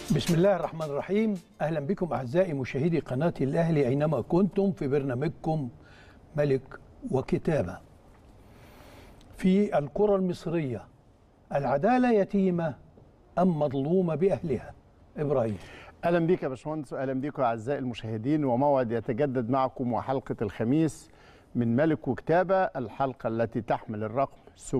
بسم الله الرحمن الرحيم اهلا بكم اعزائي مشاهدي قناه الاهلي اينما كنتم في برنامجكم ملك وكتابه في الكره المصريه العداله يتيمه ام مظلومه باهلها ابراهيم اهلا بك يا باشمهندس واهلا بكم اعزائي المشاهدين وموعد يتجدد معكم وحلقه الخميس من ملك وكتابه الحلقه التي تحمل الرقم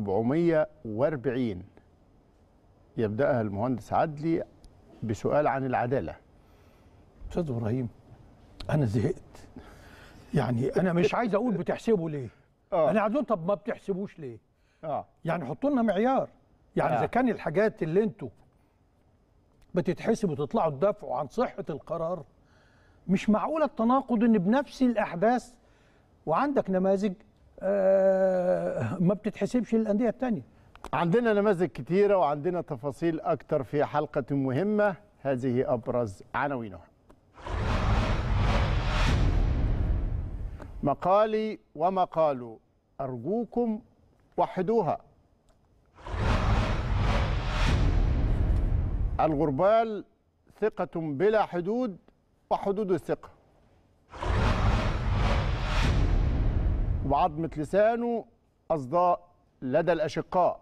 740 يبداها المهندس عدلي بسؤال عن العداله استاذ ابراهيم انا زهقت يعني انا مش عايز اقول بتحسبوا ليه آه. انا عايز اقول طب ما بتحسبوش ليه اه يعني حطوا لنا معيار يعني آه. اذا كان الحاجات اللي انتوا بتتحسب وتطلعوا تدافعوا عن صحه القرار مش معقوله التناقض ان بنفس الاحداث وعندك نماذج آه ما بتتحسبش للانديه الثانيه عندنا نماذج كتيره وعندنا تفاصيل اكتر في حلقه مهمه هذه ابرز عناوينها مقالي ومقال ارجوكم وحدوها الغربال ثقة بلا حدود وحدود الثقة وعظمة لسانه أصداء لدى الأشقاء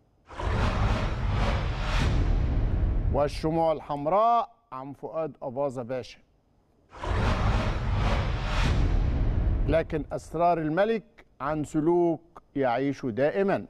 والشموع الحمراء عن فؤاد أباظة باشا لكن أسرار الملك عن سلوك يعيش دائما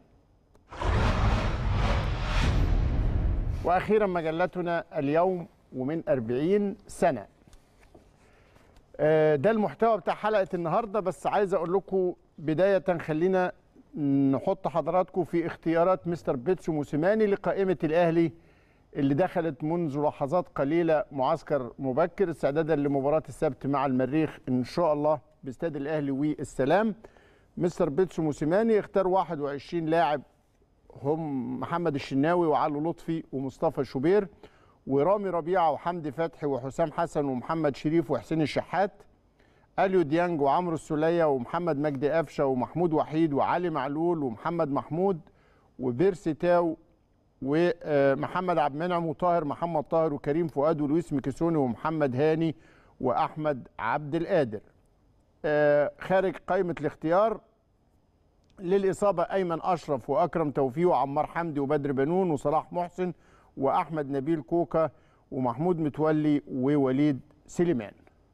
وأخيرا مجلتنا اليوم ومن أربعين سنة آه، ده المحتوى بتاع حلقة النهاردة بس عايز أقول لكم بداية خلينا نحط حضراتكم في اختيارات مستر بيتسو موسيماني لقائمة الأهلي اللي دخلت منذ لحظات قليلة معسكر مبكر استعدادا لمباراة السبت مع المريخ إن شاء الله باستاد الأهلي والسلام مستر بيتسو موسيماني اختار 21 لاعب هم محمد الشناوي وعلي لطفي ومصطفى شوبير ورامي ربيعه وحمدي فتحي وحسام حسن ومحمد شريف وحسين الشحات اليو ديانج وعمرو السوليه ومحمد مجدي قفشه ومحمود وحيد وعلي معلول ومحمد محمود وبيرسي تاو ومحمد عبد المنعم وطاهر محمد طاهر وكريم فؤاد ولويس ميكيسوني ومحمد هاني واحمد عبد القادر آه، خارج قائمه الاختيار للإصابة أيمن أشرف وأكرم توفيق وعمار حمدي وبدر بنون وصلاح محسن وأحمد نبيل كوكا ومحمود متولي ووليد سليمان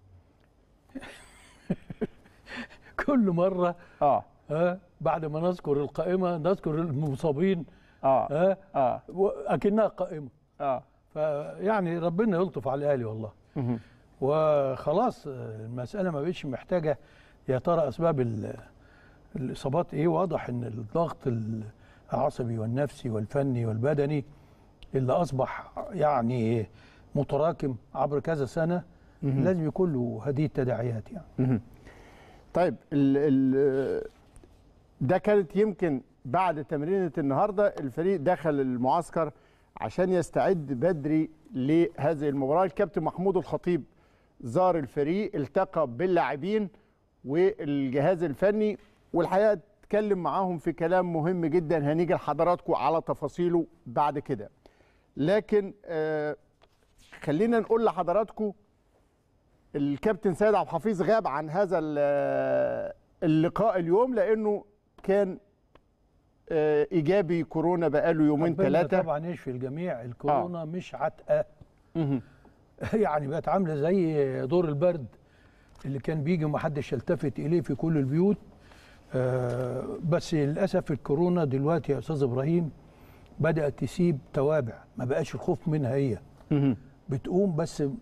كل مره آه ها بعد ما نذكر القائمه نذكر المصابين آه ها آه اكنها قائمه آه فيعني ربنا يلطف على الاهلي والله مهم. وخلاص المساله ما بقتش محتاجه يا ترى اسباب ال- الاصابات ايه واضح ان الضغط العصبي والنفسي والفني والبدني اللي اصبح يعني متراكم عبر كذا سنه لازم يكون له هذه التداعيات يعني طيب ال ال ده كانت يمكن بعد تمرينة النهاردة الفريق دخل المعسكر عشان يستعد بدري لهذه المباراة الكابتن محمود الخطيب زار الفريق التقى باللاعبين والجهاز الفني والحقيقة اتكلم معاهم في كلام مهم جدا هنيجي لحضراتكم على تفاصيله بعد كده لكن آه خلينا نقول لحضراتكم الكابتن سيد عبد الحفيظ غاب عن هذا ال- اللقاء اليوم لانه كان آه، ايجابي كورونا بقاله يومين ربنا ثلاثه طبعا يشفي الجميع الكورونا مش عتقه يعني بقت عامله زي دور البرد اللي كان بيجي ومحدش يلتفت اليه في كل البيوت آه، بس للاسف الكورونا دلوقتي يا استاذ ابراهيم بدات تسيب توابع ما بقاش الخوف منها هي بتقوم بس ال-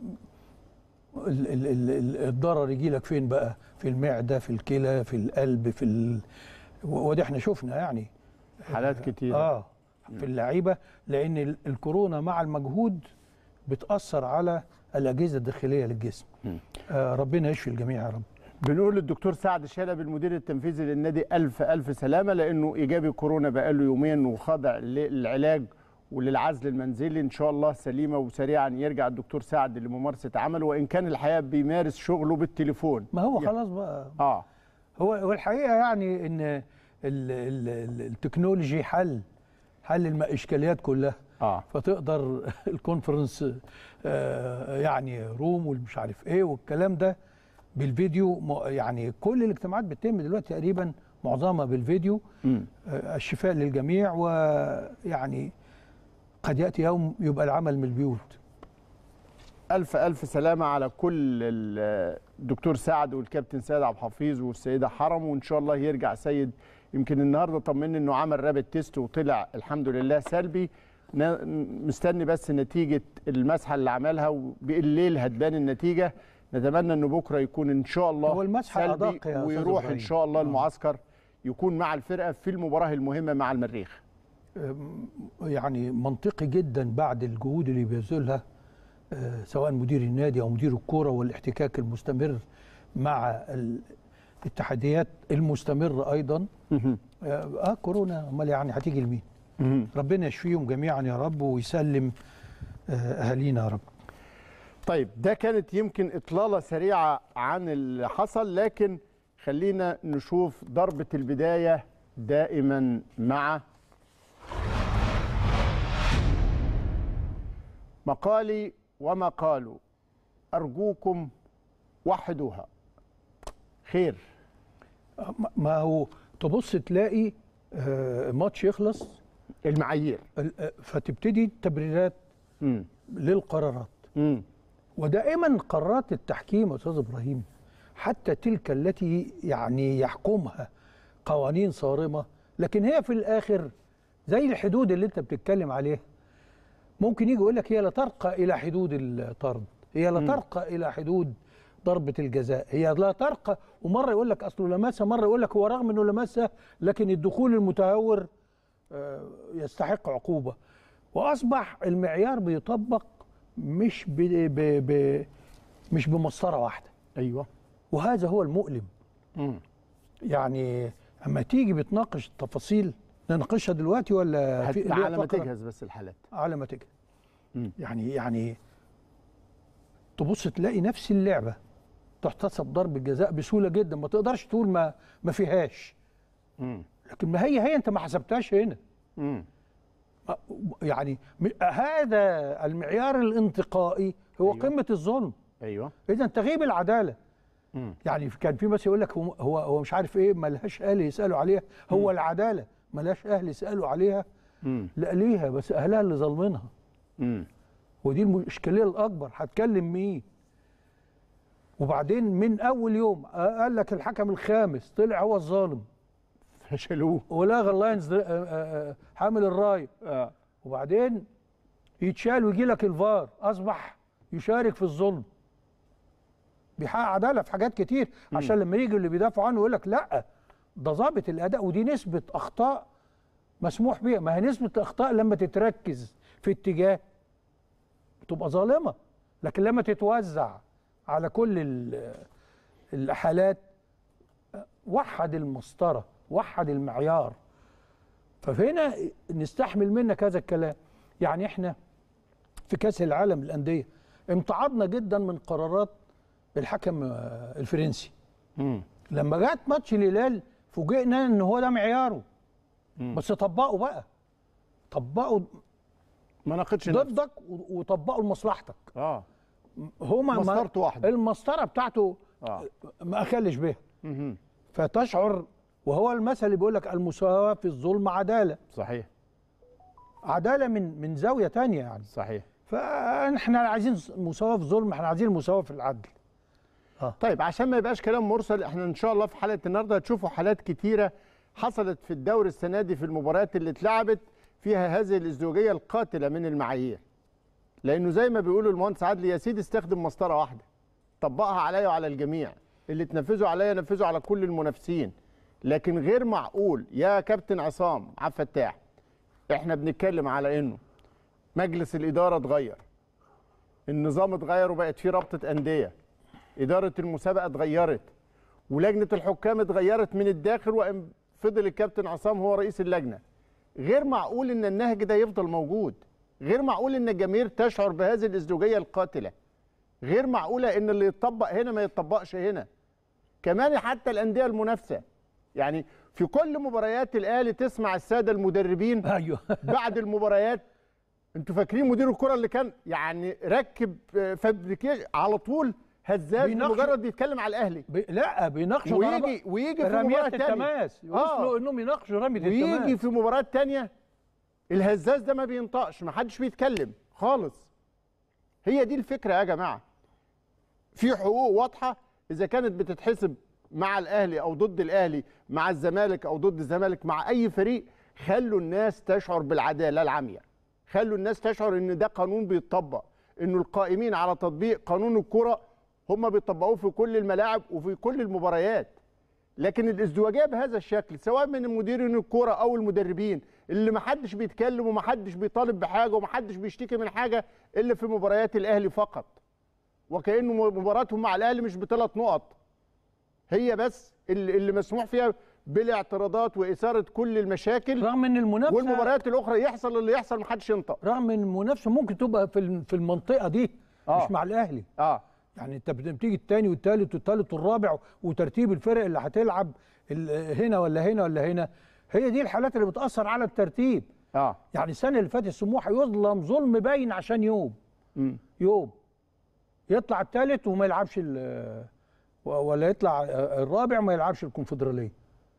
ال- ال- ال- الضرر يجي لك فين بقى في المعده في الكلى في القلب في ال... وده احنا شفنا يعني حالات كتيره اه في اللعيبه لان ال- الكورونا مع المجهود بتاثر على الاجهزه الداخليه للجسم آه ربنا يشفي الجميع يا رب بنقول للدكتور سعد شلبي المدير التنفيذي للنادي الف الف سلامه لانه ايجابي كورونا بقاله يومين وخاضع للعلاج وللعزل المنزلي ان شاء الله سليمه وسريعا يرجع الدكتور سعد لممارسه عمله وان كان الحقيقه بيمارس شغله بالتليفون ما هو يا- خلاص بقى اه هو هو الحقيقه يعني ان ال ال ال التكنولوجي حل حل الاشكاليات كلها اه فتقدر الكونفرنس آه، يعني روم والمش عارف ايه والكلام ده بالفيديو م- يعني كل الاجتماعات بتتم دلوقتي تقريبا معظمها بالفيديو مم. آه، الشفاء للجميع ويعني قد ياتي يوم يبقى العمل من البيوت الف الف سلامه على كل ال- الدكتور سعد والكابتن سيد عبد الحفيظ والسيده حرم وان شاء الله يرجع سيد يمكن النهارده طمني انه عمل رابط تيست وطلع الحمد لله سلبي نا- مستني بس نتيجه المسحه اللي عملها وبالليل هتبان النتيجه نتمنى انه بكره يكون ان شاء الله هو المسحة سلبي أدق يا أستاذ ويروح ان إبراهيم. شاء الله آه. المعسكر يكون مع الفرقه في المباراه المهمه مع المريخ يعني منطقي جدا بعد الجهود اللي بيبذلها آه، سواء مدير النادي او مدير الكوره والاحتكاك المستمر مع ال- التحديات المستمره ايضا اه آه، كورونا امال يعني هتيجي لمين؟ ربنا يشفيهم جميعا يا رب ويسلم آه، اهالينا يا رب. طيب ده كانت يمكن إطلالة سريعة عن اللي حصل لكن خلينا نشوف ضربة البداية دائما مع مقالي وما قالوا أرجوكم وحدوها خير آه، ما- ما هو تبص تلاقي آه، ماتش يخلص المعايير ال- آه، فتبتدي تبريرات مم. للقرارات. مم. ودائما قرارات التحكيم يا استاذ ابراهيم حتى تلك التي يعني يحكمها قوانين صارمه لكن هي في الاخر زي الحدود اللي انت بتتكلم عليها ممكن يجي يقول لك هي لا ترقى الى حدود الطرد هي لا ترقى الى حدود ضربه الجزاء هي لا ترقى ومره يقول لك اصله لمسها مره يقول لك هو رغم انه لمسها لكن الدخول المتهور آه، يستحق عقوبه واصبح المعيار بيطبق مش ب ب ب مش بمسطره واحده أيوة وهذا هو المؤلم مم. يعني اما تيجي بتناقش التفاصيل نناقشها دلوقتي ولا هت- ليها على ما فقرة؟ تجهز بس الحالات على ما تجهز مم. يعني يعني تبص تلاقي نفس اللعبه تحتسب ضربه جزاء بسهوله جدا ما تقدرش تقول ما ما فيهاش مم. لكن ما هي هي انت ما حسبتهاش هنا مم. يعني م- هذا المعيار الانتقائي هو أيوة. قمه الظلم أيوة اذا تغيب العداله مم. يعني كان في بس يقول لك هو هو, هو مش عارف ايه ما لهاش اهل يسالوا عليها هو العداله ما لهاش اهل يسالوا عليها مم. لا ليها بس اهلها اللي ظالمينها مم. ودي الاشكاليه الاكبر هتكلم مين وبعدين من اول يوم آه، قال لك الحكم الخامس طلع هو الظالم فشلوه ولغى اللاينز آه، آه، آه، حامل الرايه آه. وبعدين يتشال ويجي لك الفار اصبح يشارك في الظلم بيحقق عداله في حاجات كتير عشان لما يجي اللي بيدافعوا عنه يقول لك لا ده ظابط الاداء ودي نسبه اخطاء مسموح بيها ما هي نسبه الاخطاء لما تتركز في اتجاه بتبقى ظالمه لكن لما تتوزع على كل ال- الحالات وحد المسطره وحد المعيار فهنا نستحمل منك هذا الكلام يعني احنا في كاس العالم للانديه امتعضنا جدا من قرارات الحكم آه، الفرنسي مم. لما جت ماتش الهلال فوجئنا ان هو ده معياره مم. بس طبقوا بقى طبقوا ما ناقضش نفسه ضدك و- وطبقوا لمصلحتك اه هما ما- مسطرته واحدة. المسطره بتاعته اه ما اخلش بيها مهم. فتشعر وهو المثل اللي بيقول لك المساواه في الظلم عداله صحيح عداله من من زاويه تانية يعني صحيح فاحنا عايزين مساواه في الظلم احنا عايزين مساواه في العدل طيب عشان ما يبقاش كلام مرسل احنا ان شاء الله في حلقه النهارده هتشوفوا حالات كتيره حصلت في الدوري السنه دي في المباريات اللي اتلعبت فيها هذه الازدواجيه القاتله من المعايير لانه زي ما بيقولوا المهندس عادل يا سيدي استخدم مسطره واحده طبقها عليا وعلى الجميع اللي تنفذوا عليا نفذوا على كل المنافسين لكن غير معقول يا كابتن عصام عبد الفتاح احنا بنتكلم على انه مجلس الاداره اتغير النظام اتغير وبقت فيه رابطه انديه اداره المسابقه اتغيرت ولجنه الحكام اتغيرت من الداخل وان فضل الكابتن عصام هو رئيس اللجنه غير معقول ان النهج ده يفضل موجود غير معقول ان الجماهير تشعر بهذه الازدواجيه القاتله غير معقوله ان اللي يتطبق هنا ما يتطبقش هنا كمان حتى الانديه المنافسه يعني في كل مباريات الاهلي تسمع الساده المدربين ايوه بعد المباريات انتوا فاكرين مدير الكره اللي كان يعني ركب فابريكيشن على طول هزاز بيناقش- مجرد بيتكلم على الاهلي بي... لا بيناقشوا ويجي ويجي في مباراه رميات تانية التماس وصلوا آه. انهم يناقشوا رميه ويجي التماس في مباراه تانية الهزاز ده ما بينطقش ما حدش بيتكلم خالص هي دي الفكره يا جماعه في حقوق واضحه اذا كانت بتتحسب مع الاهلي او ضد الاهلي مع الزمالك او ضد الزمالك مع اي فريق خلوا الناس تشعر بالعداله العاميه خلوا الناس تشعر ان ده قانون بيتطبق انه القائمين على تطبيق قانون الكره هم بيطبقوه في كل الملاعب وفي كل المباريات لكن الازدواجيه بهذا الشكل سواء من مديرين الكوره او المدربين اللي ما حدش بيتكلم وما حدش بيطالب بحاجه وما حدش بيشتكي من حاجه الا في مباريات الاهلي فقط وكانه مباراتهم مع الاهلي مش بثلاث نقط هي بس اللي اللي مسموح فيها بالاعتراضات واثاره كل المشاكل رغم ان المنافسه والمباريات الاخرى يحصل اللي يحصل محدش ينطق رغم ان المنافسه ممكن تبقى في الم- في المنطقه دي آه. مش مع الاهلي اه يعني انت بتيجي الثاني والثالث والثالث والرابع وترتيب الفرق اللي هتلعب ال- هنا ولا هنا ولا هنا هي دي الحالات اللي بتاثر على الترتيب اه يعني السنه اللي فاتت سموحه يظلم ظلم باين عشان يوم مم. يوم يطلع الثالث وما يلعبش ال- ولا يطلع الرابع وما يلعبش الكونفدراليه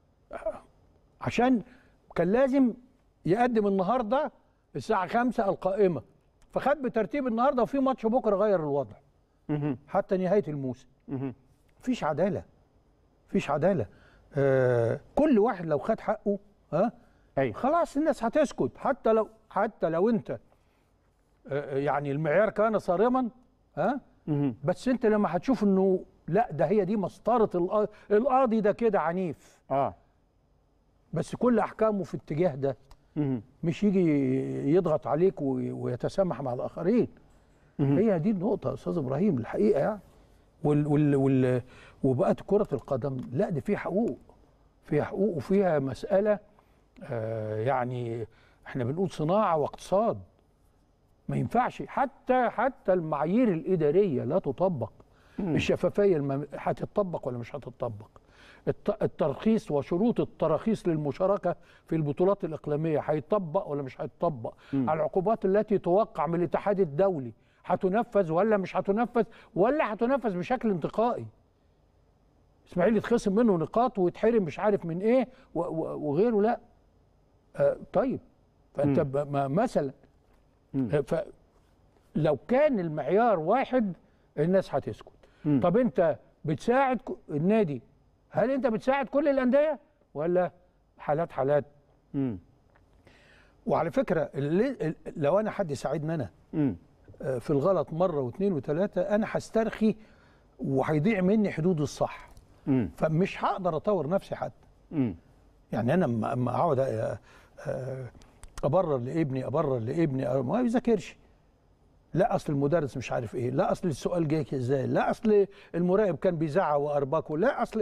عشان كان لازم يقدم النهارده الساعه 5 القائمه فخد بترتيب النهارده وفي ماتش بكره غير الوضع مهم. حتى نهايه الموسم مهم. مفيش عداله مفيش عداله آه كل واحد لو خد حقه ها ايوه خلاص الناس هتسكت حتى لو حتى لو انت آه يعني المعيار كان صارما ها مهم. بس انت لما هتشوف انه لا ده هي دي مسطره القا- القاضي ده كده عنيف اه بس كل احكامه في اتجاه ده مهم. مش يجي يضغط عليك وي- ويتسامح مع الاخرين مهم. هي دي النقطه يا استاذ ابراهيم الحقيقه يعني وال وال وال وبقت كره القدم لا دي فيها حقوق فيها حقوق وفيها مساله آه يعني احنا بنقول صناعه واقتصاد ما ينفعش حتى حتى المعايير الاداريه لا تطبق الشفافيه الم- هتطبق ولا مش هتطبق الت- الترخيص وشروط التراخيص للمشاركه في البطولات الاقليميه هيطبق ولا مش هيطبق العقوبات التي توقع من الاتحاد الدولي هتنفذ ولا مش هتنفذ ولا هتنفذ بشكل انتقائي اسماعيل يتخصم منه نقاط ويتحرم مش عارف من ايه و- و- وغيره لا آه طيب فانت ب- ما- مثلا آه، فلو كان المعيار واحد الناس هتسكت مم. طب انت بتساعد ك- النادي هل انت بتساعد كل الانديه ولا حالات حالات مم. وعلى فكره اللي ال- لو انا حد ساعدني انا مم. آه، في الغلط مره واثنين وثلاثه انا هسترخي وهيضيع مني حدود الصح مم. فمش هقدر اطور نفسي حتى مم. يعني انا اما أما اقعد أ- أ- ابرر لابني ابرر لابني أ- ما بيذاكرش لا اصل المدرس مش عارف ايه لا اصل السؤال جاي ازاي لا اصل المراقب كان بيزعق واربكه لا اصل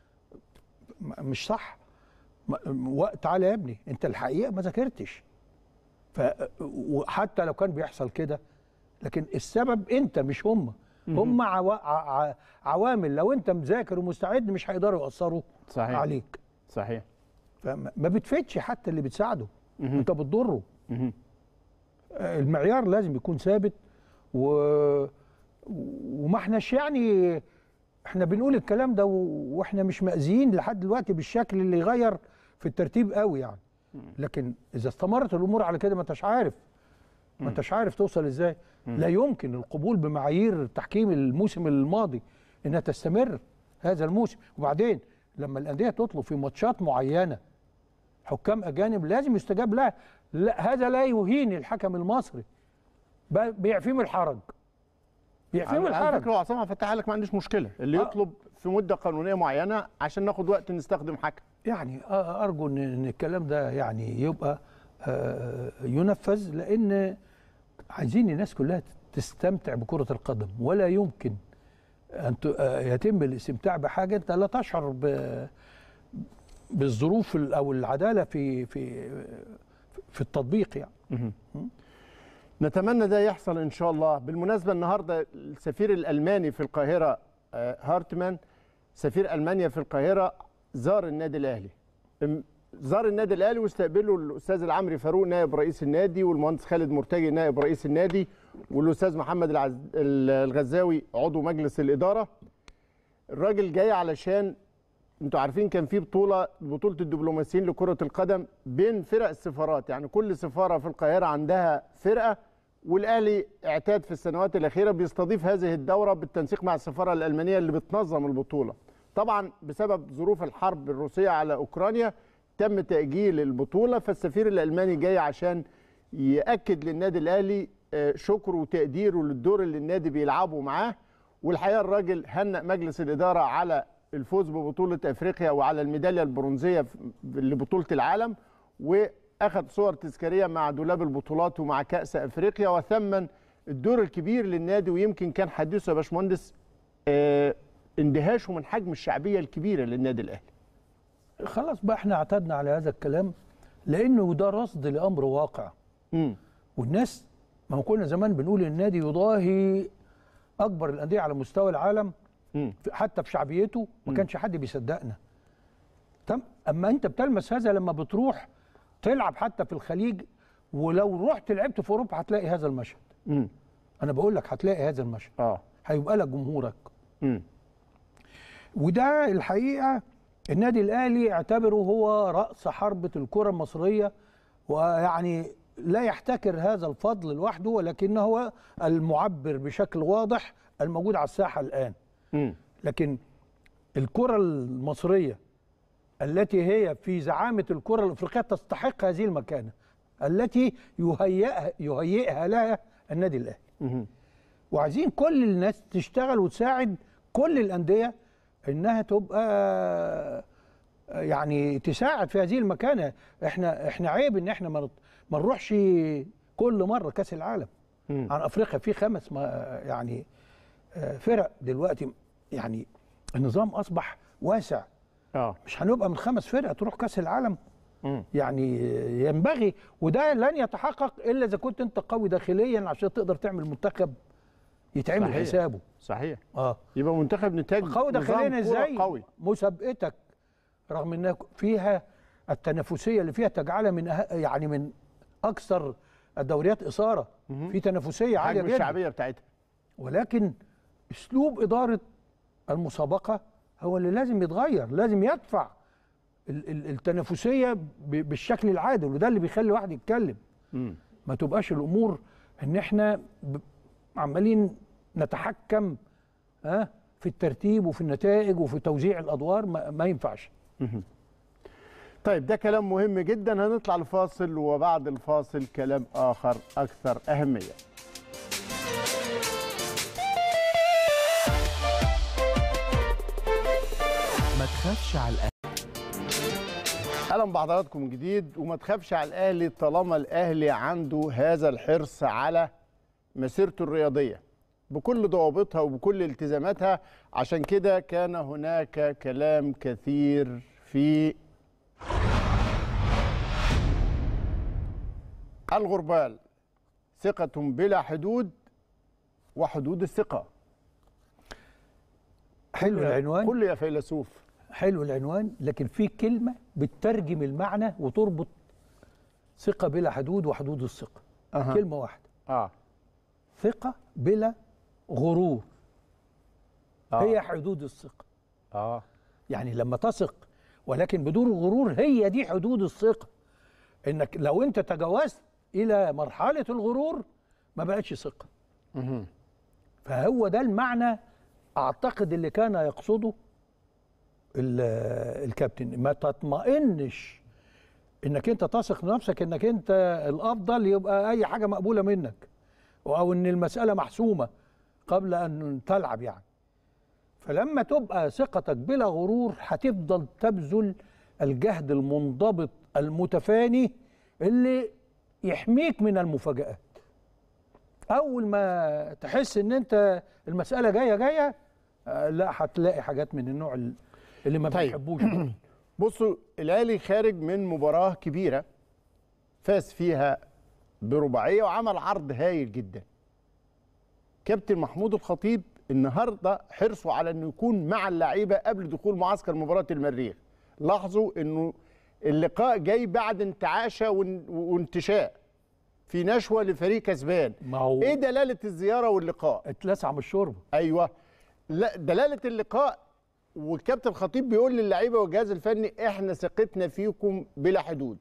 م- مش صح م- وقت تعالى يا ابني انت الحقيقه ما ذاكرتش ف وحتى لو كان بيحصل كده لكن السبب انت مش هم هم عوا... ع... ع- عوامل لو انت مذاكر ومستعد مش هيقدروا ياثروا صحيح. عليك صحيح فما ما بتفيدش حتى اللي بتساعده مهم. انت بتضره مهم. آه، المعيار لازم يكون ثابت و... وما احناش يعني احنا بنقول الكلام ده و- واحنا مش مأذيين لحد دلوقتي بالشكل اللي يغير في الترتيب قوي يعني لكن اذا استمرت الامور على كده ما انتش عارف ما انتش عارف توصل ازاي لا يمكن القبول بمعايير تحكيم الموسم الماضي انها تستمر هذا الموسم وبعدين لما الانديه تطلب في ماتشات معينه حكام اجانب لازم يستجاب لها لا هذا لا يهين الحكم المصري ب- بيعفيه من الحرج بيعفيه من على الحرج فكره وعصام هفتحها لك ما عنديش مشكله اللي آه. يطلب في مده قانونيه معينه عشان ناخد وقت نستخدم حكم يعني أ- ارجو ان إن الكلام ده يعني يبقى آه، ينفذ لان عايزين الناس كلها تستمتع بكره القدم ولا يمكن ان ت- آه، يتم الاستمتاع بحاجه انت لا تشعر ب- بالظروف ال- او العداله في في في التطبيق يعني نتمنى ده يحصل ان شاء الله بالمناسبه النهارده السفير الالماني في القاهره آه، هارتمان سفير المانيا في القاهره زار النادي الاهلي ام- زار النادي الاهلي واستقبله الاستاذ العمري فاروق نائب رئيس النادي والمهندس خالد مرتجي نائب رئيس النادي والاستاذ محمد العز... الغزاوي عضو مجلس الاداره الراجل جاي علشان انتوا عارفين كان في بطوله بطوله الدبلوماسيين لكره القدم بين فرق السفارات يعني كل سفاره في القاهره عندها فرقه والاهلي اعتاد في السنوات الاخيره بيستضيف هذه الدوره بالتنسيق مع السفاره الالمانيه اللي بتنظم البطوله طبعا بسبب ظروف الحرب الروسيه على اوكرانيا تم تاجيل البطوله فالسفير الالماني جاي عشان ياكد للنادي الاهلي شكره وتقديره للدور اللي النادي بيلعبه معاه والحقيقه الراجل هنأ مجلس الاداره على الفوز ببطوله افريقيا وعلى الميداليه البرونزيه لبطوله العالم واخذ صور تذكاريه مع دولاب البطولات ومع كاس افريقيا وثمن الدور الكبير للنادي ويمكن كان حديثه يا باشمهندس اه اندهاشه من حجم الشعبيه الكبيره للنادي الاهلي. خلاص بقى احنا اعتدنا على هذا الكلام لانه ده رصد لامر واقع. امم والناس ما هو كنا زمان بنقول النادي يضاهي اكبر الانديه على مستوى العالم امم حتى في شعبيته ما كانش حد بيصدقنا تم اما انت بتلمس هذا لما بتروح تلعب حتى في الخليج ولو رحت لعبت في اوروبا هتلاقي هذا المشهد امم انا بقول لك هتلاقي هذا المشهد اه هيبقى لك جمهورك امم وده الحقيقه النادي الاهلي اعتبره هو راس حربه الكره المصريه ويعني لا يحتكر هذا الفضل لوحده ولكنه هو المعبر بشكل واضح الموجود على الساحه الان امم لكن الكرة المصرية التي هي في زعامة الكرة الأفريقية تستحق هذه المكانة التي يهيئها يهيئها لها النادي الأهلي امم وعايزين كل الناس تشتغل وتساعد كل الأندية إنها تبقى يعني تساعد في هذه المكانة احنا احنا عيب ان احنا ما ما نروحش كل مرة كأس العالم مم. عن افريقيا في خمس ما يعني آه، فرق دلوقتي يعني النظام اصبح واسع اه مش هنبقى من خمس فرق تروح كاس العالم امم يعني ينبغي وده لن يتحقق الا اذا كنت انت قوي داخليا عشان تقدر تعمل منتخب يتعمل صحيح. حسابه صحيح اه يبقى منتخب نتاج قوي نظام داخليا كرة ازاي قوي مسابقتك رغم انها فيها التنافسيه اللي فيها تجعلها من أه يعني من اكثر الدوريات اثاره مهم. في تنافسيه عاليه حجم جدا الشعبيه بتاعتها ولكن اسلوب اداره المسابقه هو اللي لازم يتغير لازم يدفع ال- ال- التنافسيه ب- بالشكل العادل وده اللي بيخلي واحد يتكلم امم ما تبقاش الامور ان احنا ب- عمالين نتحكم ها في الترتيب وفي النتائج وفي توزيع الادوار ما, ما ينفعش طيب ده كلام مهم جدا هنطلع لفاصل وبعد الفاصل كلام اخر اكثر اهميه ما تخافش على الأهلي اهلا بحضراتكم من جديد وما تخافش على الاهلي طالما الاهلي عنده هذا الحرص على مسيرته الرياضيه بكل ضوابطها وبكل التزاماتها عشان كده كان هناك كلام كثير في الغربال ثقة بلا حدود وحدود الثقة حلو العنوان قل لي يا فيلسوف حلو العنوان لكن في كلمه بتترجم المعنى وتربط ثقه بلا حدود وحدود الثقه أها. كلمه واحده اه ثقه بلا غرور آه. هي حدود الثقه اه يعني لما تثق ولكن بدون غرور هي دي حدود الثقه انك لو انت تجاوزت الى مرحله الغرور ما بقتش ثقه مهم. فهو ده المعنى اعتقد اللي كان يقصده ال- الكابتن ما تطمئنش انك انت تثق نفسك انك انت الافضل يبقى اي حاجه مقبوله منك او ان المساله محسومه قبل ان تلعب يعني فلما تبقى ثقتك بلا غرور هتفضل تبذل الجهد المنضبط المتفاني اللي يحميك من المفاجآت اول ما تحس ان انت المساله جايه جايه آه، لا هتلاقي حاجات من النوع ال- اللي ما طيب. بيحبوش بصوا الاهلي خارج من مباراه كبيره فاز فيها برباعيه وعمل عرض هايل جدا كابتن محمود الخطيب النهارده حرصه على انه يكون مع اللعيبه قبل دخول معسكر مباراه المريخ لاحظوا انه اللقاء جاي بعد انتعاشه وان- وانتشاء في نشوه لفريق كسبان ما هو ايه دلاله الزياره واللقاء اتلسع من الشوربه ايوه لا دلاله اللقاء والكابتن الخطيب بيقول للعيبه والجهاز الفني احنا ثقتنا فيكم بلا حدود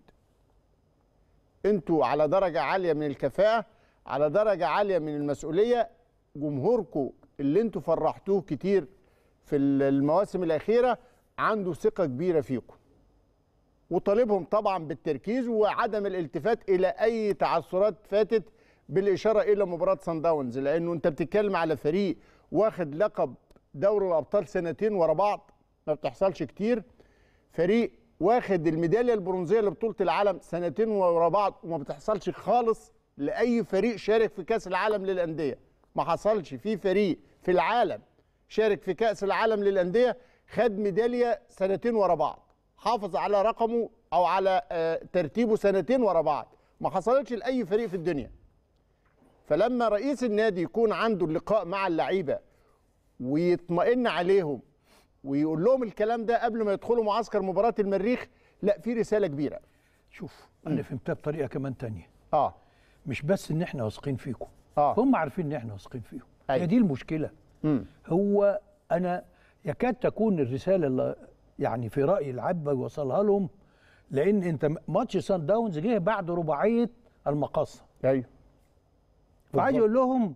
انتوا على درجه عاليه من الكفاءه على درجه عاليه من المسؤوليه جمهوركم اللي انتوا فرحتوه كتير في المواسم الاخيره عنده ثقه كبيره فيكم وطالبهم طبعا بالتركيز وعدم الالتفات الى اي تعثرات فاتت بالاشاره الى مباراه سان داونز لانه انت بتتكلم على فريق واخد لقب دوري الابطال سنتين ورا بعض ما بتحصلش كتير فريق واخد الميداليه البرونزيه لبطوله العالم سنتين ورا بعض وما بتحصلش خالص لاي فريق شارك في كاس العالم للانديه ما حصلش في فريق في العالم شارك في كاس العالم للانديه خد ميداليه سنتين ورا بعض حافظ على رقمه او على آه، ترتيبه سنتين ورا بعض ما حصلتش لاي فريق في الدنيا فلما رئيس النادي يكون عنده اللقاء مع اللعيبه ويطمئن عليهم ويقول لهم الكلام ده قبل ما يدخلوا معسكر مباراه المريخ لا في رساله كبيره شوف انا فهمتها بطريقه كمان تانية اه مش بس ان احنا واثقين فيكم اه هم عارفين ان احنا واثقين فيهم أيوة. هي دي المشكله مم. هو انا يكاد تكون الرساله اللي يعني في رايي العب يوصلها لهم لان انت ماتش سان داونز جه بعد رباعيه المقاصه ايوه فعايز بالظبط. يقول لهم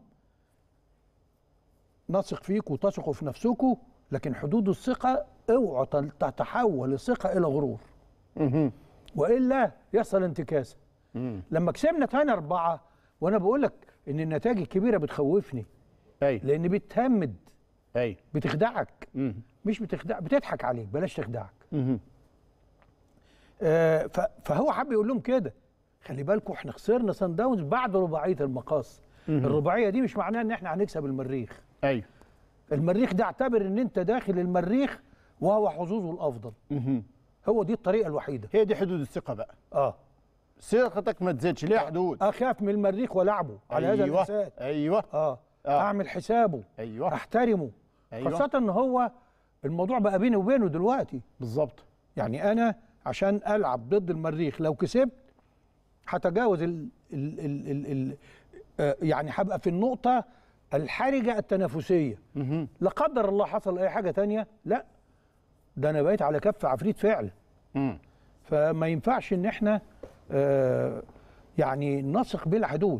نثق فيكم وتثقوا في نفسكم لكن حدود الثقه اوعوا تل- تتحول الثقه الى غرور مهم. والا يحصل انتكاسه لما كسبنا تاني اربعه وانا بقول لك ان النتائج الكبيره بتخوفني ايوه لان بتهمد ايوه بتخدعك مم. مش بتخدع بتضحك عليك بلاش تخدعك مهم. آه ف- فهو حب يقول لهم كده خلي بالكم احنا خسرنا سان داونز بعد رباعيه المقاص الرباعيه دي مش معناها ان احنا هنكسب المريخ ايوه المريخ ده اعتبر ان انت داخل المريخ وهو حظوظه الافضل مهم. هو دي الطريقه الوحيده هي دي حدود الثقه بقى اه ثقتك ما تزيدش ليها حدود اخاف من المريخ والعبه على هذا ايوه الاساس ايوه اه, آه. اعمل حسابه ايوه احترمه أيوة. خاصه ان هو الموضوع بقى بيني وبينه دلوقتي بالظبط يعني انا عشان العب ضد المريخ لو كسبت هتجاوز ال ال ال ال ال آه، يعني هبقى في النقطه الحرجه التنافسيه مهم. لا قدر الله حصل اي حاجه تانية لا ده انا بقيت على كف عفريت فعلا مم. فما ينفعش ان احنا آه يعني نثق بلا حدود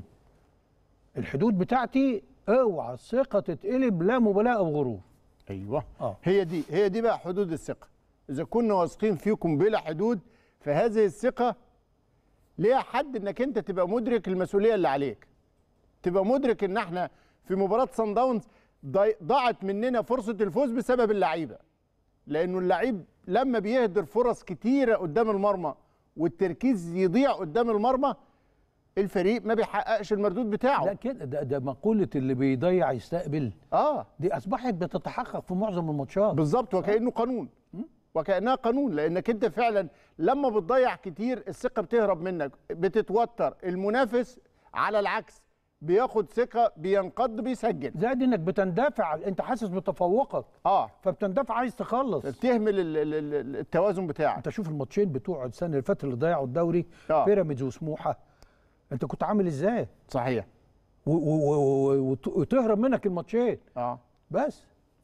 الحدود بتاعتي اوعى الثقه تتقلب لا مبالاه او غرور ايوه آه. هي دي هي دي بقى حدود الثقه اذا كنا واثقين فيكم بلا حدود فهذه الثقه ليها حد انك انت تبقى مدرك المسؤوليه اللي عليك تبقى مدرك ان احنا في مباراه سان داونز ضاي- ضاعت مننا فرصه الفوز بسبب اللعيبه لانه اللعيب لما بيهدر فرص كتيره قدام المرمى والتركيز يضيع قدام المرمى الفريق ما بيحققش المردود بتاعه لا كده ده, ده مقوله اللي بيضيع يستقبل اه دي اصبحت بتتحقق في معظم الماتشات بالظبط وكانه قانون وكانها قانون لانك انت فعلا لما بتضيع كتير الثقه بتهرب منك بتتوتر المنافس على العكس بياخد ثقه بينقض بيسجل زائد انك بتندفع انت حاسس بتفوقك اه فبتندفع عايز تخلص بتهمل ال- ال- ال- التوازن بتاعك انت شوف الماتشين بتوع السنه اللي فاتت اللي ضيعوا الدوري آه. بيراميدز وسموحه انت كنت عامل ازاي صحيح و- و- و- وت- وتهرب منك الماتشين اه بس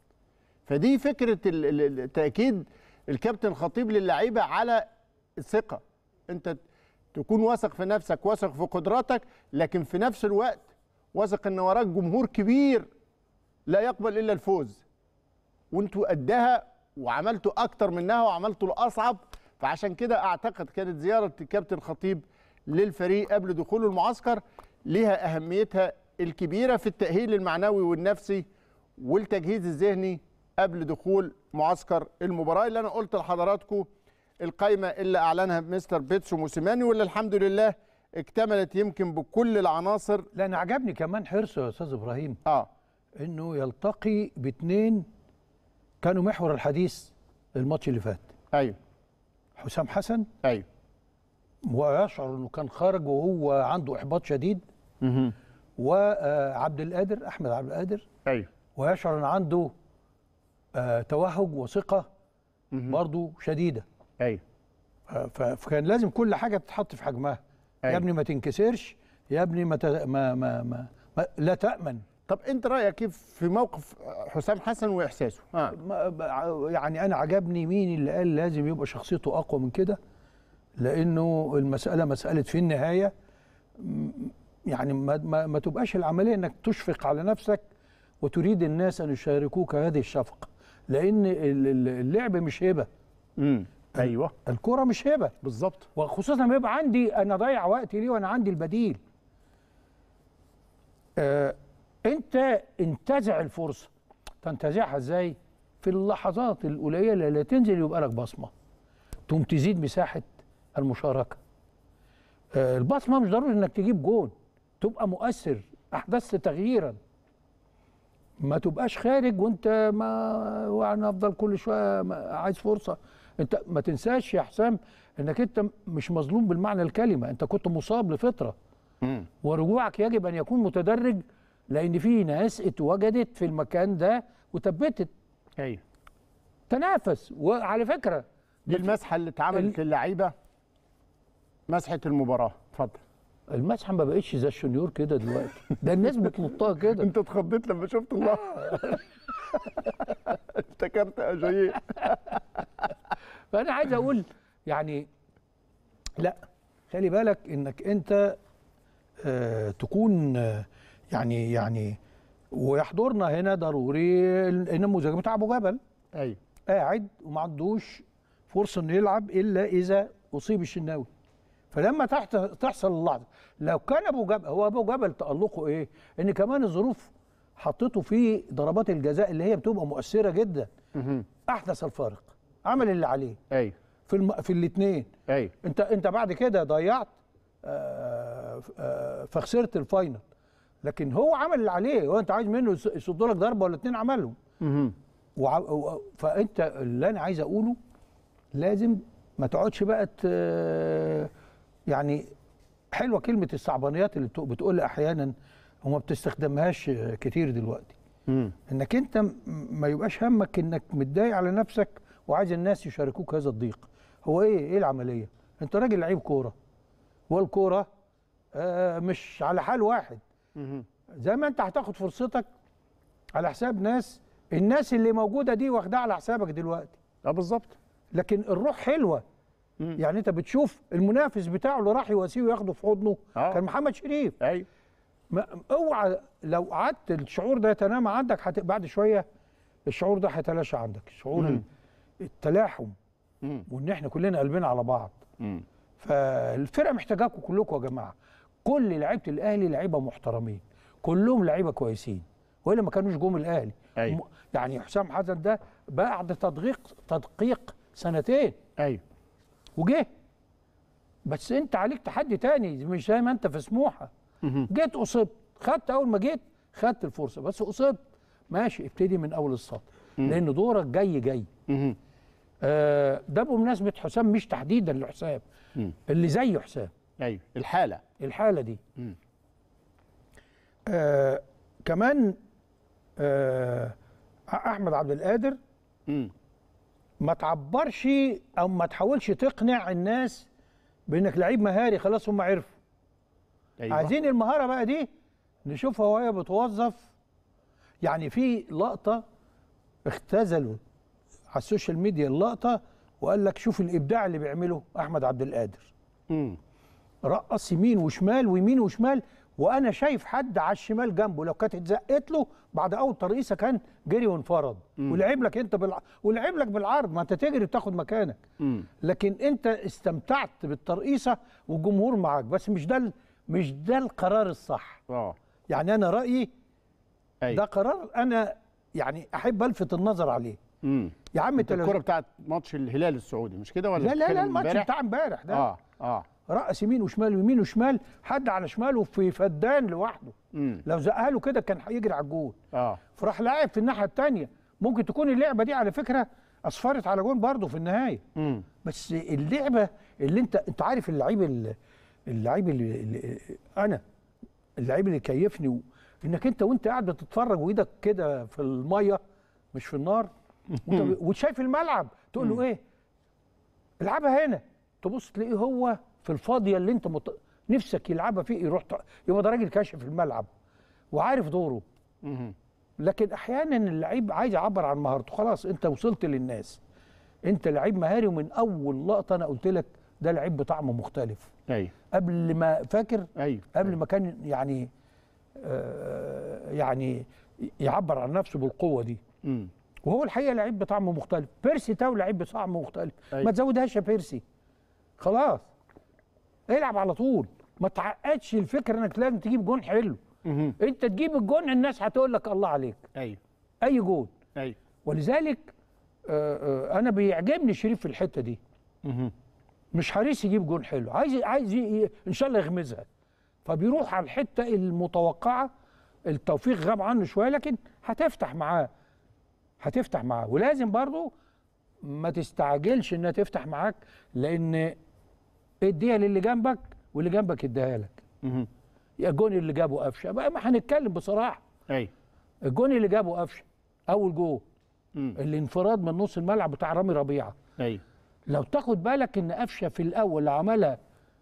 فدي فكره ال- ال- ال- تاكيد الكابتن الخطيب للعيبه على الثقه انت تكون واثق في نفسك واثق في قدراتك لكن في نفس الوقت واثق ان وراك جمهور كبير لا يقبل الا الفوز وانتوا قدها وعملتوا اكتر منها وعملتوا الاصعب فعشان كده اعتقد كانت زياره الكابتن الخطيب للفريق قبل دخوله المعسكر ليها اهميتها الكبيره في التاهيل المعنوي والنفسي والتجهيز الذهني قبل دخول معسكر المباراه اللي انا قلت لحضراتكم القائمه اللي اعلنها مستر بيتسو موسيماني واللي الحمد لله اكتملت يمكن بكل العناصر لا انا عجبني كمان حرصه يا استاذ ابراهيم اه انه يلتقي باثنين كانوا محور الحديث الماتش اللي فات ايوه حسام حسن ايوه ويشعر انه كان خارج وهو عنده احباط شديد وعبد القادر احمد عبد القادر ايوه ويشعر ان عنده آه، توهج وثقه برضه شديده ايوه ف- فكان لازم كل حاجه تتحط في حجمها أيوة. يا ابني ما تنكسرش يا ابني ما, ت... ما, ما, ما, ما لا تامن طب انت رايك كيف في موقف حسام حسن واحساسه ها ما ب- يعني انا عجبني مين اللي قال لازم يبقى شخصيته اقوى من كده لانه المساله مساله في النهايه م- يعني ما, ما, ما تبقاش العمليه انك تشفق على نفسك وتريد الناس ان يشاركوك هذه الشفقه لان ال- ال- اللعب مش هبه امم ايوه الكره مش هبه بالظبط وخصوصا لما يبقى عندي انا ضيع وقتي ليه وانا عندي البديل آه انت انتزع الفرصه تنتزعها ازاي في اللحظات القليله اللي تنزل يبقى لك بصمه تقوم تزيد مساحه المشاركه آه البصمه مش ضروري انك تجيب جون تبقى مؤثر احدثت تغييرا ما تبقاش خارج وانت ما وانا افضل كل شويه ما- عايز فرصه انت ما تنساش يا حسام انك انت مش مظلوم بالمعنى الكلمه انت كنت مصاب لفتره امم ورجوعك يجب ان يكون متدرج لان في ناس اتوجدت في المكان ده وثبتت ايوه تنافس وعلى فكره دي المسحه اللي اتعملت للعيبه مسحه المباراه اتفضل المسحه ما بقتش زي الشنيور كده دلوقتي ده الناس بتنطها كده انت اتخضيت لما شفت الله افتكرت اجاييه فانا عايز اقول يعني لا خلي بالك انك انت آه تكون آه يعني يعني ويحضرنا هنا ضروري النموذج بتاع ابو جبل ايوه قاعد وما عندوش فرصه انه يلعب الا اذا اصيب الشناوي فلما تحت تحصل اللحظه لو كان ابو جبل هو ابو جبل تالقه ايه؟ ان كمان الظروف حطته في ضربات الجزاء اللي هي بتبقى مؤثره جدا مهم. احدث الفارق عمل اللي عليه ايوه في الم... في الاثنين ايوه انت انت بعد كده ضيعت آه، آه، فخسرت الفاينل لكن هو عمل اللي عليه هو انت عايز منه يص- يصد لك ضربه ولا اتنين عملهم مهم. وع... و... فانت اللي انا عايز اقوله لازم ما تقعدش بقى ت... يعني حلوه كلمه الصعبانيات اللي بت- بتقولها احيانا وما بتستخدمهاش كتير دلوقتي مم. انك انت م- ما يبقاش همك انك متضايق على نفسك وعايز الناس يشاركوك هذا الضيق هو ايه ايه العمليه انت راجل لعيب كوره والكوره آه مش على حال واحد مهم. زي ما انت هتاخد فرصتك على حساب ناس الناس اللي موجوده دي واخداها على حسابك دلوقتي اه بالظبط لكن الروح حلوه مم. يعني انت بتشوف المنافس بتاعه اللي راح يواسيه وياخده في حضنه آه. كان محمد شريف ايوه ما اوعى لو قعدت الشعور ده يتنامى عندك هت... بعد شويه الشعور ده هيتلاشى عندك شعور مم. التلاحم مم. وان احنا كلنا قلبنا على بعض مم. فالفرقه محتاجاكم كلكم يا جماعه كل لعيبه الاهلي لعيبه محترمين كلهم لعيبه كويسين والا ما كانوش جم الاهلي أيوة. م- يعني حسام حسن ده بعد تدقيق تدقيق سنتين ايوه وجه بس انت عليك تحدي تاني مش زي ما انت في سموحه مهم. جيت اصبت خدت اول ما جيت خدت الفرصه بس اصبت ماشي ابتدي من اول السطر لان دورك جاي جاي مهم. آه ده بمناسبه حسام مش تحديدا لحسام مم. اللي زي حسام ايوه الحاله الحاله دي مم. آه كمان آه احمد عبد القادر مم. ما تعبرش او ما تحاولش تقنع الناس بانك لعيب مهاري خلاص هم عرفوا ايوه عايزين المهاره بقى دي نشوفها وهي بتوظف يعني في لقطه اختزلوا على السوشيال ميديا اللقطه وقال لك شوف الابداع اللي بيعمله احمد عبد القادر مم. رقص يمين وشمال ويمين وشمال وانا شايف حد على الشمال جنبه لو كانت اتزقت له بعد اول ترقيصه كان جري وانفرد ولعب لك انت بالع... ولعب لك بالعرض ما انت تجري وتاخد مكانك مم. لكن انت استمتعت بالترقيصه والجمهور معاك بس مش ده ال- مش ده القرار الصح اه يعني انا رايي ايوه ده قرار انا يعني احب الفت النظر عليه مم. يا عم انت لو- الكره بتاعت ماتش الهلال السعودي مش كده ولا لا لا لا بتتكلم الماتش امبارح؟ بتاع امبارح ده اه اه رقص يمين وشمال ويمين وشمال حد على شماله في فدان لوحده مم. لو زقها له كده كان هيجري على الجول اه فراح لاعب في الناحيه الثانيه ممكن تكون اللعبه دي على فكره اصفرت على جول برضه في النهايه مم. بس اللعبه اللي انت انت عارف اللعيب ال- اللعيب اللي, اللي انا اللعيب اللي كيفني و... انك انت وانت قاعد بتتفرج وايدك كده في الميه مش في النار وانت ب- وشايف الملعب تقول له ايه العبها هنا تبص تلاقيه هو في الفاضيه اللي انت مت... نفسك يلعبها فيه يروح ت... يبقى ده راجل كاشف الملعب وعارف دوره مهم. لكن احيانا اللعيب عايز يعبر عن مهارته خلاص انت وصلت للناس انت لعيب مهاري ومن اول لقطه انا قلت لك ده لعيب بطعم مختلف ايوه قبل ما فاكر ايوه قبل ما كان يعني آه يعني يعبر عن نفسه بالقوه دي مم. وهو الحقيقه لعيب بطعم مختلف بيرسي تاو لعيب بطعم مختلف أيوة. ما تزودهاش يا بيرسي خلاص العب على طول ما تعقدش الفكره انك لازم تجيب جون حلو مهم. انت تجيب الجون الناس هتقول لك الله عليك ايوه اي جون ايوه ولذلك آه، آه، انا بيعجبني شريف في الحته دي مهم. مش حريص يجيب جون حلو عايز عايز ي- ي- ان شاء الله يغمزها فبيروح على الحته المتوقعه التوفيق غاب عنه شويه لكن هتفتح معاه هتفتح معاه ولازم برضو ما تستعجلش انها تفتح معاك لان اديها للي جنبك واللي جنبك اديها لك مهم. يا الجون اللي جابه قفشه بقى ما هنتكلم بصراحه ايوه الجون اللي جابه قفشه اول جول مم. الانفراد من نص الملعب بتاع رامي ربيعه ايوه لو تاخد بالك ان قفشه في الاول اللي عملها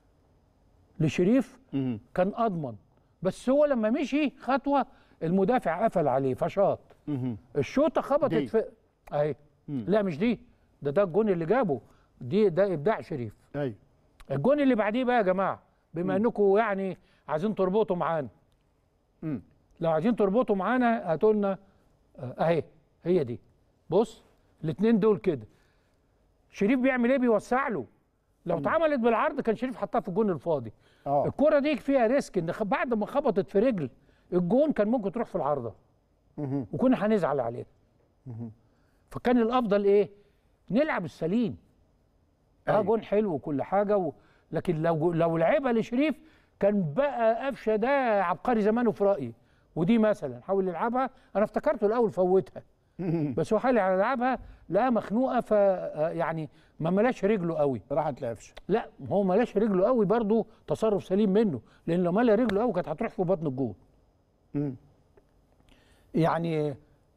لشريف مهم. كان اضمن بس هو لما مشي خطوه المدافع قفل عليه فشاط مهم. الشوطه خبطت دي. في اهي مم. لا مش دي ده ده الجون اللي جابه دي ده ابداع شريف ايوه الجون اللي بعديه بقى يا جماعه بما انكم يعني عايزين تربطوا معانا مم. لو عايزين تربطوا معانا هاتوا لنا آه، اهي هي دي بص الاثنين دول كده شريف بيعمل ايه بيوسع له لو اتعملت بالعرض كان شريف حطها في الجون الفاضي اه الكرة دي فيها ريسك ان خ- بعد ما خبطت في رجل الجون كان ممكن تروح في العارضة مهم. وكنا هنزعل عليها فكان الافضل ايه نلعب السليم اه أيوة. جون حلو وكل حاجة و... لكن لو لو لعبها لشريف كان بقى قفشه ده عبقري زمانه في رايي ودي مثلا حاول يلعبها انا افتكرته الاول فوتها بس هو حاول يلعبها لقاها مخنوقه ف يعني ما ملاش رجله قوي راحت لقفشه لا هو ملاش رجله قوي برضه تصرف سليم منه لان لو ملا رجله قوي كانت هتروح في بطن الجول مم. يعني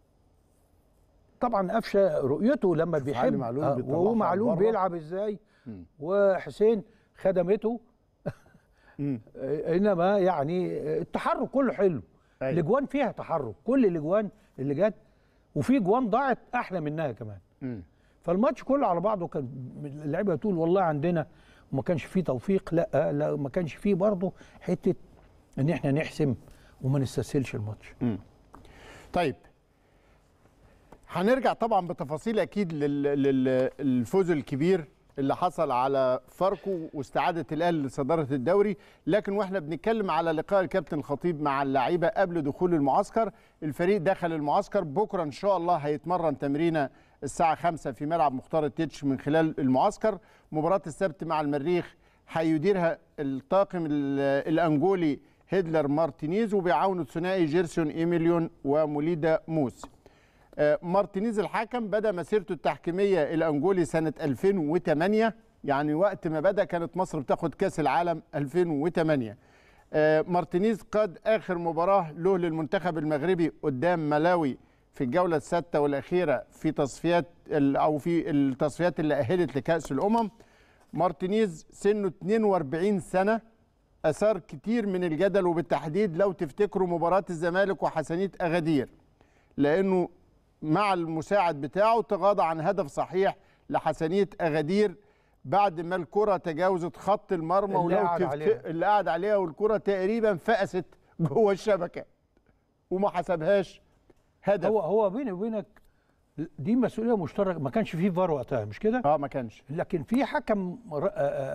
طبعا قفشه رؤيته لما علي بيحب معلول آه، بيطلعها وهو معلول بره. بيلعب ازاي مم. وحسين خدمته مم. آه، انما يعني التحرك كله حلو أيوة. الاجوان فيها تحرك كل الاجوان اللي جت وفي جوان ضاعت احلى منها كمان مم. فالماتش كله على بعضه كان اللعيبه تقول والله عندنا وما كانش فيه توفيق لا لا ما كانش فيه برضه حته ان احنا نحسم وما نستسهلش الماتش طيب هنرجع طبعا بتفاصيل اكيد للفوز الكبير اللي حصل على فاركو واستعاده الاهلي لصداره الدوري لكن واحنا بنتكلم على لقاء الكابتن الخطيب مع اللعيبه قبل دخول المعسكر الفريق دخل المعسكر بكره ان شاء الله هيتمرن تمرينه الساعه 5 في ملعب مختار التتش من خلال المعسكر مباراه السبت مع المريخ هيديرها الطاقم ال- الانجولي هيدلر مارتينيز وبيعاونه ثنائي جيرسون ايميليون وموليدا موس آه، مارتينيز الحكم بدا مسيرته التحكيميه الانجولي سنه 2008 يعني وقت ما بدا كانت مصر بتاخد كاس العالم 2008 آه، مارتينيز قاد اخر مباراه له للمنتخب المغربي قدام ملاوي في الجوله السادسه والاخيره في تصفيات ال- او في التصفيات اللي اهلت لكاس الامم مارتينيز سنه 42 سنه اثار كتير من الجدل وبالتحديد لو تفتكروا مباراه الزمالك وحسنيه اغادير لانه مع المساعد بتاعه تغاضى عن هدف صحيح لحسنيه اغادير بعد ما الكره تجاوزت خط المرمى اللي ولو قعد تفت... عليها. اللي قعد عليها والكره تقريبا فقست جوه الشبكه وما حسبهاش هدف هو هو بيني وبينك دي مسؤوليه مشتركه ما كانش فيه فار وقتها مش كده اه ما كانش لكن في حكم ر- آه،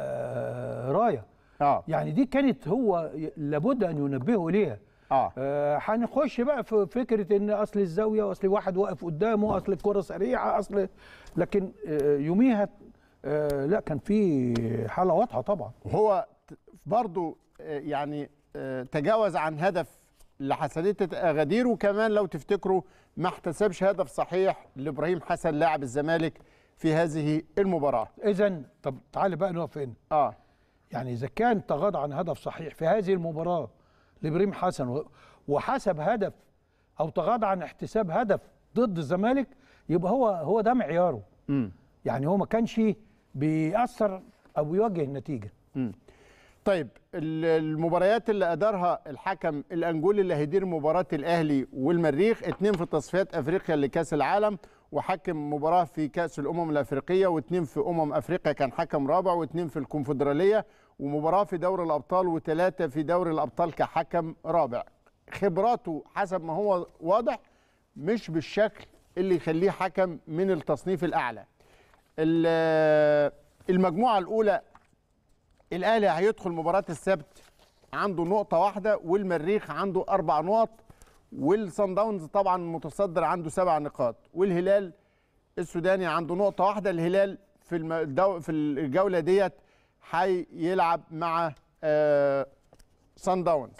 آه، رايه اه يعني دي كانت هو ي- لابد ان ينبهوا اليها اه آه، هنخش بقى في فكره ان اصل الزاويه واصل واحد واقف قدامه اصل الكره سريعه اصل لكن آه، يوميها آه، لا كان في حاله واضحه طبعا وهو ت- برضو آه، يعني آه، تجاوز عن هدف لحسنية أغادير وكمان لو تفتكروا ما احتسبش هدف صحيح لإبراهيم حسن لاعب الزمالك في هذه المباراة اذا طب تعالى بقى نقف هنا اه يعني اذا كان تغاضى عن هدف صحيح في هذه المباراه لابراهيم حسن و- وحسب هدف او تغاضى عن احتساب هدف ضد الزمالك يبقى هو هو ده معياره امم يعني هو ما كانش بيأثر او بيواجه النتيجه طيب ال- المباريات اللي ادارها الحكم الانجولي اللي هيدير مباراه الاهلي والمريخ اتنين في تصفيات افريقيا لكاس العالم وحكم مباراه في كاس الامم الافريقيه واتنين في امم افريقيا كان حكم رابع واتنين في الكونفدراليه ومباراه في دوري الابطال وثلاثه في دوري الابطال كحكم رابع خبراته حسب ما هو واضح مش بالشكل اللي يخليه حكم من التصنيف الاعلى ال- المجموعه الاولى الاهلي هيدخل مباراه السبت عنده نقطه واحده والمريخ عنده اربع نقط والصن داونز طبعا متصدر عنده سبع نقاط والهلال السوداني عنده نقطه واحده الهلال في الم... الدو... في الجوله ديت هيلعب مع آه... صن داونز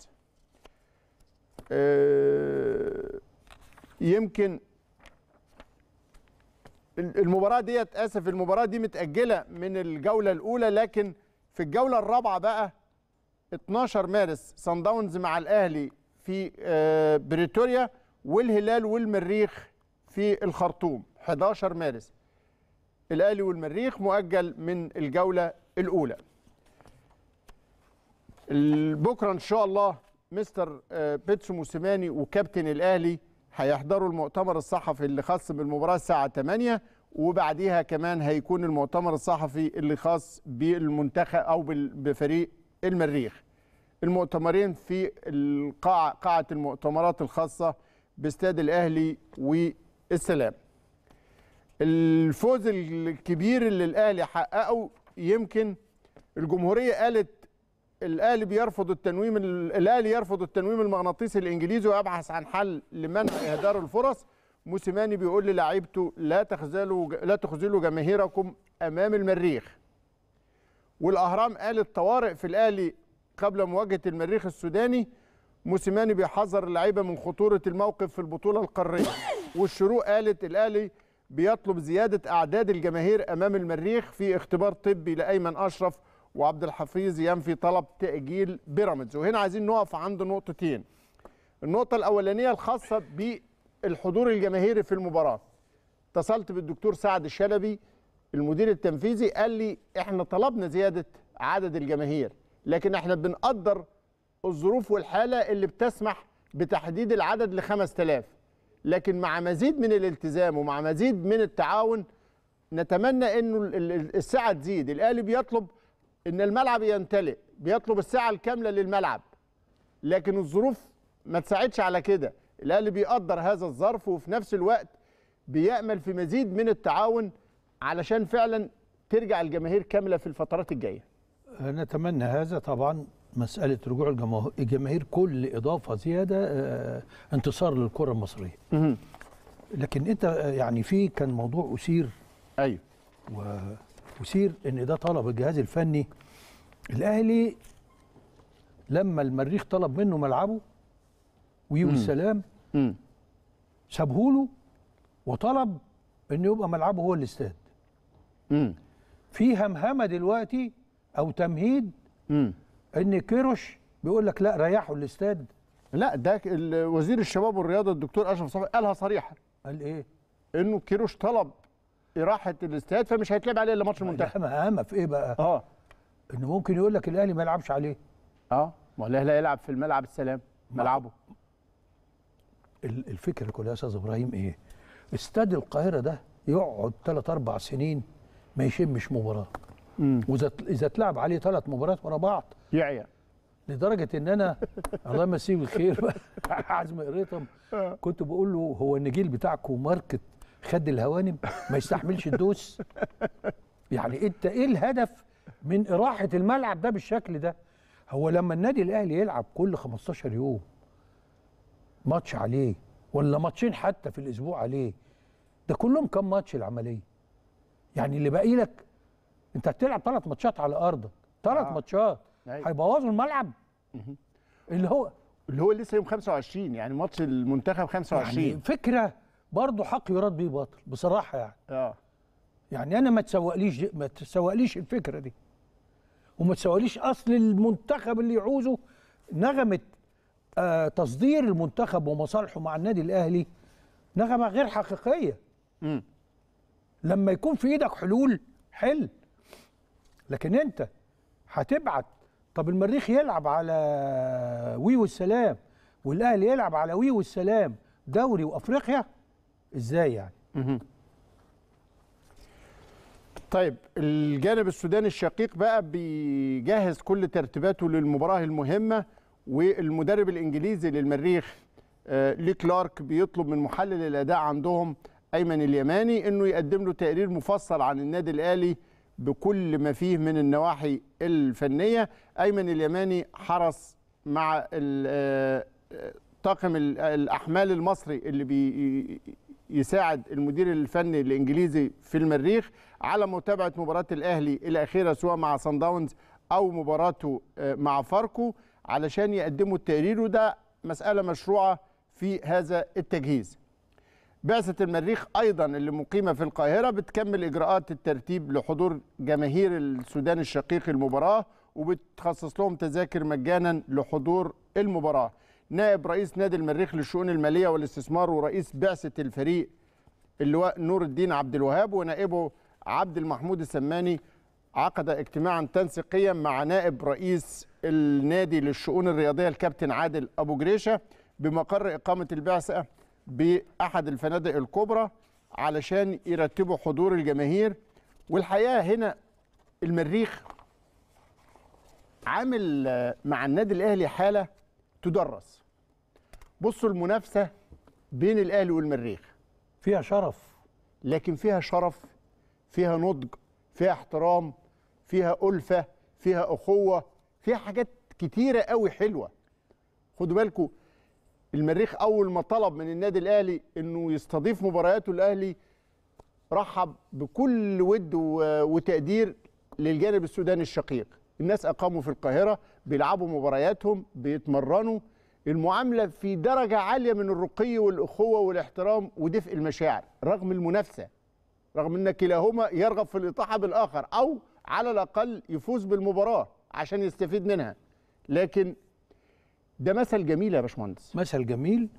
آه... يمكن المباراة ديت آسف المباراة دي متأجلة من الجولة الأولى لكن في الجولة الرابعة بقى 12 مارس صن داونز مع الأهلي في آه، بريتوريا والهلال والمريخ في الخرطوم 11 مارس الأهلي والمريخ مؤجل من الجولة الأولى ال- بكرة إن شاء الله مستر آه، بيتسو موسيماني وكابتن الأهلي هيحضروا المؤتمر الصحفي اللي خاص بالمباراة الساعة 8 وبعديها كمان هيكون المؤتمر الصحفي اللي خاص بالمنتخب أو بال- بفريق المريخ المؤتمرين في القاعة قاعة المؤتمرات الخاصة باستاد الأهلي والسلام الفوز الكبير اللي الأهلي حققه يمكن الجمهورية قالت الاهلي بيرفض التنويم الاهلي يرفض التنويم المغناطيسي الانجليزي ويبحث عن حل لمنع اهدار الفرص موسيماني بيقول للاعيبته لا تخذلوا لا تخذلوا جماهيركم امام المريخ والاهرام قالت طوارئ في الاهلي قبل مواجهه المريخ السوداني موسيماني بيحذر اللعيبه من خطوره الموقف في البطوله القاريه والشروق قالت الاهلي بيطلب زياده اعداد الجماهير امام المريخ في اختبار طبي لايمن اشرف وعبد الحفيظ ينفي طلب تاجيل بيراميدز وهنا عايزين نقف عند نقطتين النقطه الاولانيه الخاصه بالحضور الجماهيري في المباراه اتصلت بالدكتور سعد الشلبي المدير التنفيذي قال لي احنا طلبنا زياده عدد الجماهير لكن احنا بنقدر الظروف والحاله اللي بتسمح بتحديد العدد ل 5000 لكن مع مزيد من الالتزام ومع مزيد من التعاون نتمنى انه ال- ال- الساعه تزيد الاهلي بيطلب ان الملعب يمتلئ بيطلب الساعه الكامله للملعب لكن الظروف ما تساعدش على كده الاهلي بيقدر هذا الظرف وفي نفس الوقت بيامل في مزيد من التعاون علشان فعلا ترجع الجماهير كامله في الفترات الجايه نتمنى هذا طبعا مسألة رجوع الجماه- الجماهير كل إضافة زيادة آه، انتصار للكرة المصرية لكن أنت آه، يعني في كان موضوع أثير ايوه وأثير إن ده طلب الجهاز الفني الأهلي لما المريخ طلب منه ملعبه ويو السلام امم سابهوله وطلب إنه يبقى ملعبه هو الاستاد امم في همهمة دلوقتي أو تمهيد امم إن كيروش بيقول لك لا ريحوا الاستاد لا ده ك- ال- وزير الشباب والرياضه الدكتور اشرف صبحي قالها صريحه قال إيه؟ انه كيروش طلب اراحه الاستاد فمش هيتلعب عليه الا ماتش المنتخب الهمهمه في ايه بقى؟ اه انه ممكن يقول لك الاهلي ما يلعبش عليه اه ما هو الاهلي هيلعب في الملعب السلام ملعبه ال- الفكره كلها يا استاذ ابراهيم ايه؟ استاد القاهره ده يقعد ثلاث اربع سنين ما يشمش مباراه امم واذا اذا اتلعب عليه ثلاث مباريات ورا بعض يعيا لدرجه ان انا الله يمسيه بالخير بقى عزمي قريتهم كنت بقول له هو النجيل بتاعكم ماركه خد الهوانم ما يستحملش الدوس يعني انت ايه الهدف من اراحه الملعب ده بالشكل ده هو لما النادي الاهلي يلعب كل 15 يوم ماتش عليه ولا ماتشين حتى في الاسبوع عليه ده كلهم كام ماتش العمليه يعني اللي باقي لك انت هتلعب ثلاث ماتشات على ارضك ثلاث آه. ماتشات أيوة. هيبوظوا الملعب اللي هو اللي هو لسه يوم 25 يعني ماتش المنتخب 25 يعني فكره برضه حق يراد بيه باطل بصراحه يعني اه يعني انا ما تسوقليش ما تسوقليش الفكره دي وما تسوقليش اصل المنتخب اللي يعوزه نغمه آه تصدير المنتخب ومصالحه مع النادي الاهلي نغمه غير حقيقيه امم لما يكون في ايدك حلول حل لكن انت هتبعت طب المريخ يلعب على وي والسلام والاهلي يلعب على وي والسلام دوري وافريقيا ازاي يعني طيب الجانب السوداني الشقيق بقى بيجهز كل ترتيباته للمباراة المهمة والمدرب الإنجليزي للمريخ آه، لي كلارك بيطلب من محلل الأداء عندهم أيمن اليماني إنه يقدم له تقرير مفصل عن النادي الأهلي بكل ما فيه من النواحي الفنية أيمن اليماني حرص مع ال- آه، آه، طاقم ال- الأحمال المصري اللي بي يساعد المدير الفني الانجليزي في المريخ على متابعه مباراه الاهلي الاخيره سواء مع سان داونز او مباراته آه، مع فاركو علشان يقدموا التقرير وده مساله مشروعه في هذا التجهيز. بعثه المريخ ايضا اللي مقيمه في القاهره بتكمل اجراءات الترتيب لحضور جماهير السودان الشقيق المباراه وبتخصص لهم تذاكر مجانا لحضور المباراه. نائب رئيس نادي المريخ للشؤون الماليه والاستثمار ورئيس بعثه الفريق اللواء نور الدين عبد الوهاب ونائبه عبد المحمود السماني عقد اجتماعا تنسيقيا مع نائب رئيس النادي للشؤون الرياضيه الكابتن عادل ابو جريشه بمقر اقامه البعثه باحد الفنادق الكبرى علشان يرتبوا حضور الجماهير والحقيقه هنا المريخ عامل آه، مع النادي الاهلي حاله تدرس بصوا المنافسه بين الاهلي والمريخ فيها شرف لكن فيها شرف فيها نضج فيها احترام فيها ألفة فيها أخوة فيها حاجات كتيرة قوي حلوة خدوا بالكم المريخ أول ما طلب من النادي الأهلي إنه يستضيف مبارياته الأهلي رحب بكل ود و- وتقدير للجانب السوداني الشقيق الناس أقاموا في القاهرة بيلعبوا مبارياتهم بيتمرنوا المعاملة في درجة عالية من الرقي والأخوة والاحترام ودفء المشاعر رغم المنافسة رغم ان كلاهما يرغب في الاطاحه بالاخر او على الاقل يفوز بالمباراه عشان يستفيد منها لكن ده مثل جميل يا باشمهندس مثل جميل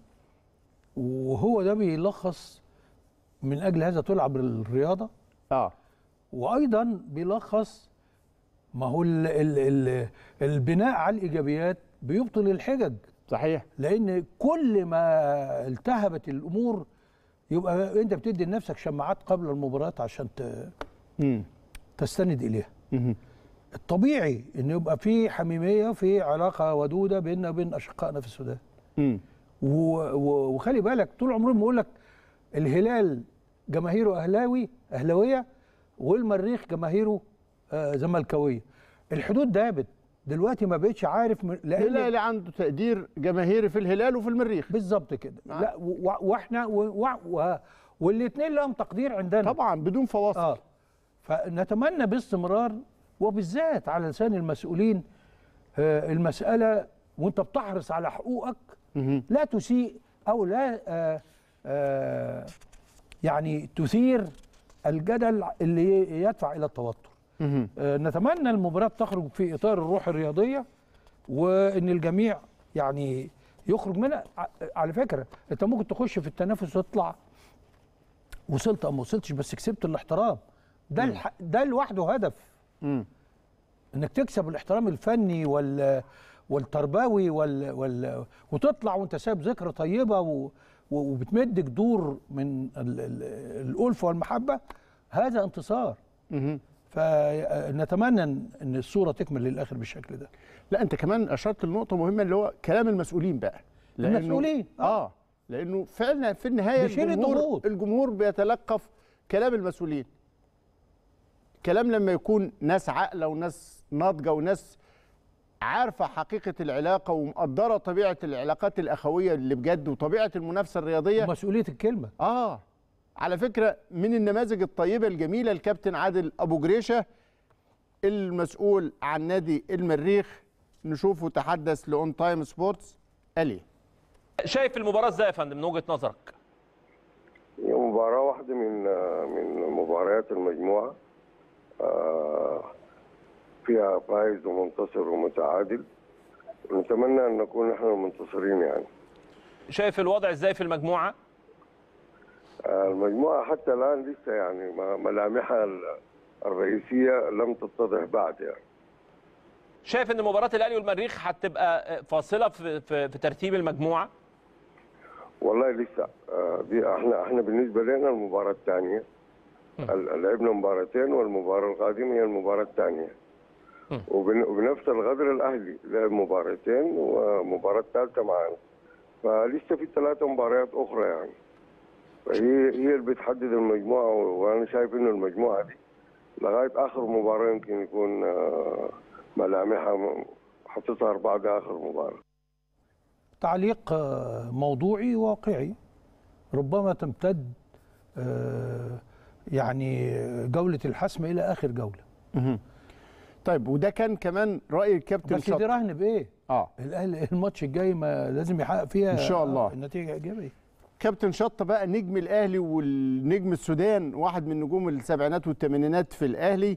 وهو ده بيلخص من اجل هذا تلعب الرياضه اه وايضا بيلخص ما هو ال ال ال البناء على الايجابيات بيبطل الحجج صحيح لان كل ما التهبت الامور يبقى انت بتدي لنفسك شماعات قبل المباراه عشان ت- امم تستند اليها الطبيعي ان يبقى في حميميه في علاقه ودوده بيننا وبين اشقائنا في السودان امم و- و- وخلي بالك طول عمرهم بيقول لك الهلال جماهيره اهلاوي اهلاويه والمريخ جماهيره آه، زملكاويه الحدود دابت دلوقتي ما بقتش عارف م- لان الهلال عنده تقدير جماهيري في الهلال وفي المريخ بالظبط كده نعم. لا و- و- واحنا و- و- و- والاثنين لهم تقدير عندنا طبعا بدون فواصل اه فنتمنى باستمرار وبالذات على لسان المسؤولين آه، المساله وانت بتحرص على حقوقك مهم. لا تسيء او لا آه، آه، يعني تثير الجدل اللي يدفع الى التوتر مهم. آه، نتمنى المباراه تخرج في اطار الروح الرياضيه وان الجميع يعني يخرج منها ع- على فكره انت ممكن تخش في التنافس وتطلع وصلت او ما وصلتش بس كسبت الاحترام ده الح... ده لوحده هدف مم. انك تكسب الاحترام الفني وال والتربوي وال... وال... وتطلع وانت سايب ذكرى طيبه و... و- وبتمد جذور من ال... ال... الالفه والمحبه هذا انتصار مهم. فنتمنى ان الصوره تكمل للاخر بالشكل ده لا انت كمان اشرت لنقطه مهمه اللي هو كلام المسؤولين بقى لأنه- المسؤولين، آه. اه لانه فعلا في النهايه بيشيل الجمهور الضغوط. الجمهور بيتلقف كلام المسؤولين كلام لما يكون ناس عاقله وناس ناضجه وناس عارفه حقيقه العلاقه ومقدره طبيعه العلاقات الاخويه اللي بجد وطبيعه المنافسه الرياضيه مسؤوليه الكلمه اه على فكره من النماذج الطيبه الجميله الكابتن عادل ابو جريشه المسؤول عن نادي المريخ نشوفه تحدث لاون تايم سبورتس قال ايه شايف المباراة ازاي يا فندم من وجهة نظرك؟ هي مباراة واحدة من من مباريات المجموعة آه، فيها فايز ومنتصر ومتعادل نتمنى أن نكون نحن المنتصرين يعني شايف الوضع ازاي في المجموعة؟ آه، المجموعة حتى الآن لسه يعني ما- ملامحها ال- الرئيسيه لم تتضح بعد يعني شايف ان مباراه الاهلي والمريخ هتبقى فاصله في, في, في ترتيب المجموعه والله لسه آه، دي احنا احنا بالنسبه لنا المباراه الثانيه لعبنا مباراتين والمباراه القادمه هي المباراه الثانيه وبن- وبنفس القدر الاهلي لعب مباراتين ومباراه ثالثه معنا فلسه في ثلاثه مباريات اخرى يعني فهي هي اللي بتحدد المجموعه وانا شايف انه المجموعه دي لغايه اخر مباراه يمكن يكون آه، ملامحها م- حتظهر بعد اخر مباراه تعليق آه، موضوعي واقعي ربما تمتد آه، يعني جولة الحسم إلى آخر جولة طيب وده كان كمان راي الكابتن بس دي شط رهن بإيه؟ اه الأهلي الماتش الجاي ما لازم يحقق فيها إن شاء الله. آه، النتيجة إيجابية كابتن شطه بقى نجم الاهلي والنجم السودان واحد من نجوم السبعينات والثمانينات في الاهلي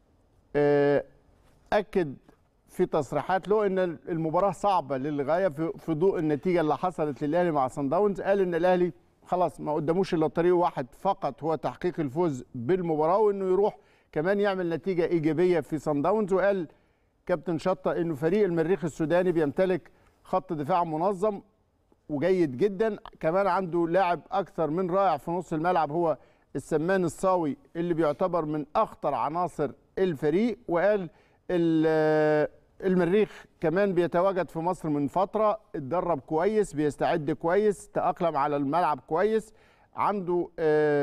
آه، اكد في تصريحات له ان المباراه صعبه للغايه في في ضوء النتيجه اللي حصلت للاهلي مع صن داونز قال ان الاهلي خلاص ما قداموش الا طريق واحد فقط هو تحقيق الفوز بالمباراه وانه يروح كمان يعمل نتيجه ايجابيه في صن داونز وقال كابتن شطه انه فريق المريخ السوداني بيمتلك خط دفاع منظم وجيد جدا كمان عنده لاعب اكثر من رائع في نص الملعب هو السمان الصاوي اللي بيعتبر من اخطر عناصر الفريق وقال ال- المريخ كمان بيتواجد في مصر من فتره اتدرب كويس بيستعد كويس تاقلم على الملعب كويس عنده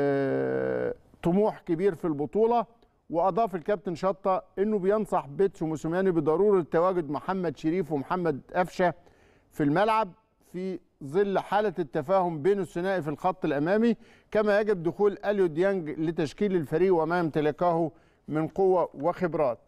آه، طموح كبير في البطوله واضاف الكابتن شطه انه بينصح بيتسو موسوماني بضروره تواجد محمد شريف ومحمد قفشه في الملعب في ظل حالة التفاهم بين الثنائي في الخط الأمامي كما يجب دخول أليو ديانج لتشكيل الفريق وما يمتلكه من قوة وخبرات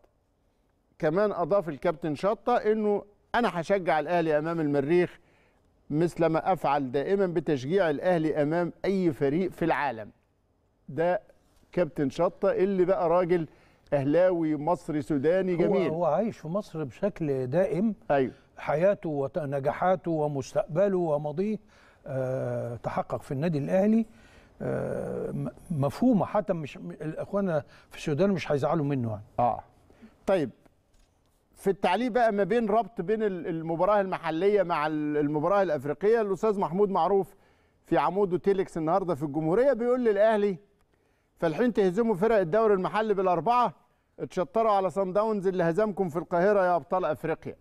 كمان أضاف الكابتن شطة أنه أنا هشجع الأهلي أمام المريخ مثل ما أفعل دائما بتشجيع الأهلي أمام أي فريق في العالم ده كابتن شطة اللي بقى راجل أهلاوي مصري سوداني هو, جميل هو عايش في مصر بشكل دائم أيوه حياته ونجاحاته ومستقبله وماضيه آه، تحقق في النادي الاهلي آه، م- مفهومه حتى مش الاخوان في السودان مش هيزعلوا منه يعني اه طيب في التعليق بقى ما بين ربط بين ال- المباراه المحليه مع ال- المباراه الافريقيه الاستاذ محمود معروف في عمود وتيليكس النهارده في الجمهوريه بيقول للاهلي فالحين تهزموا فرق الدوري المحلي بالاربعه اتشطروا على صن داونز اللي هزمكم في القاهره يا ابطال افريقيا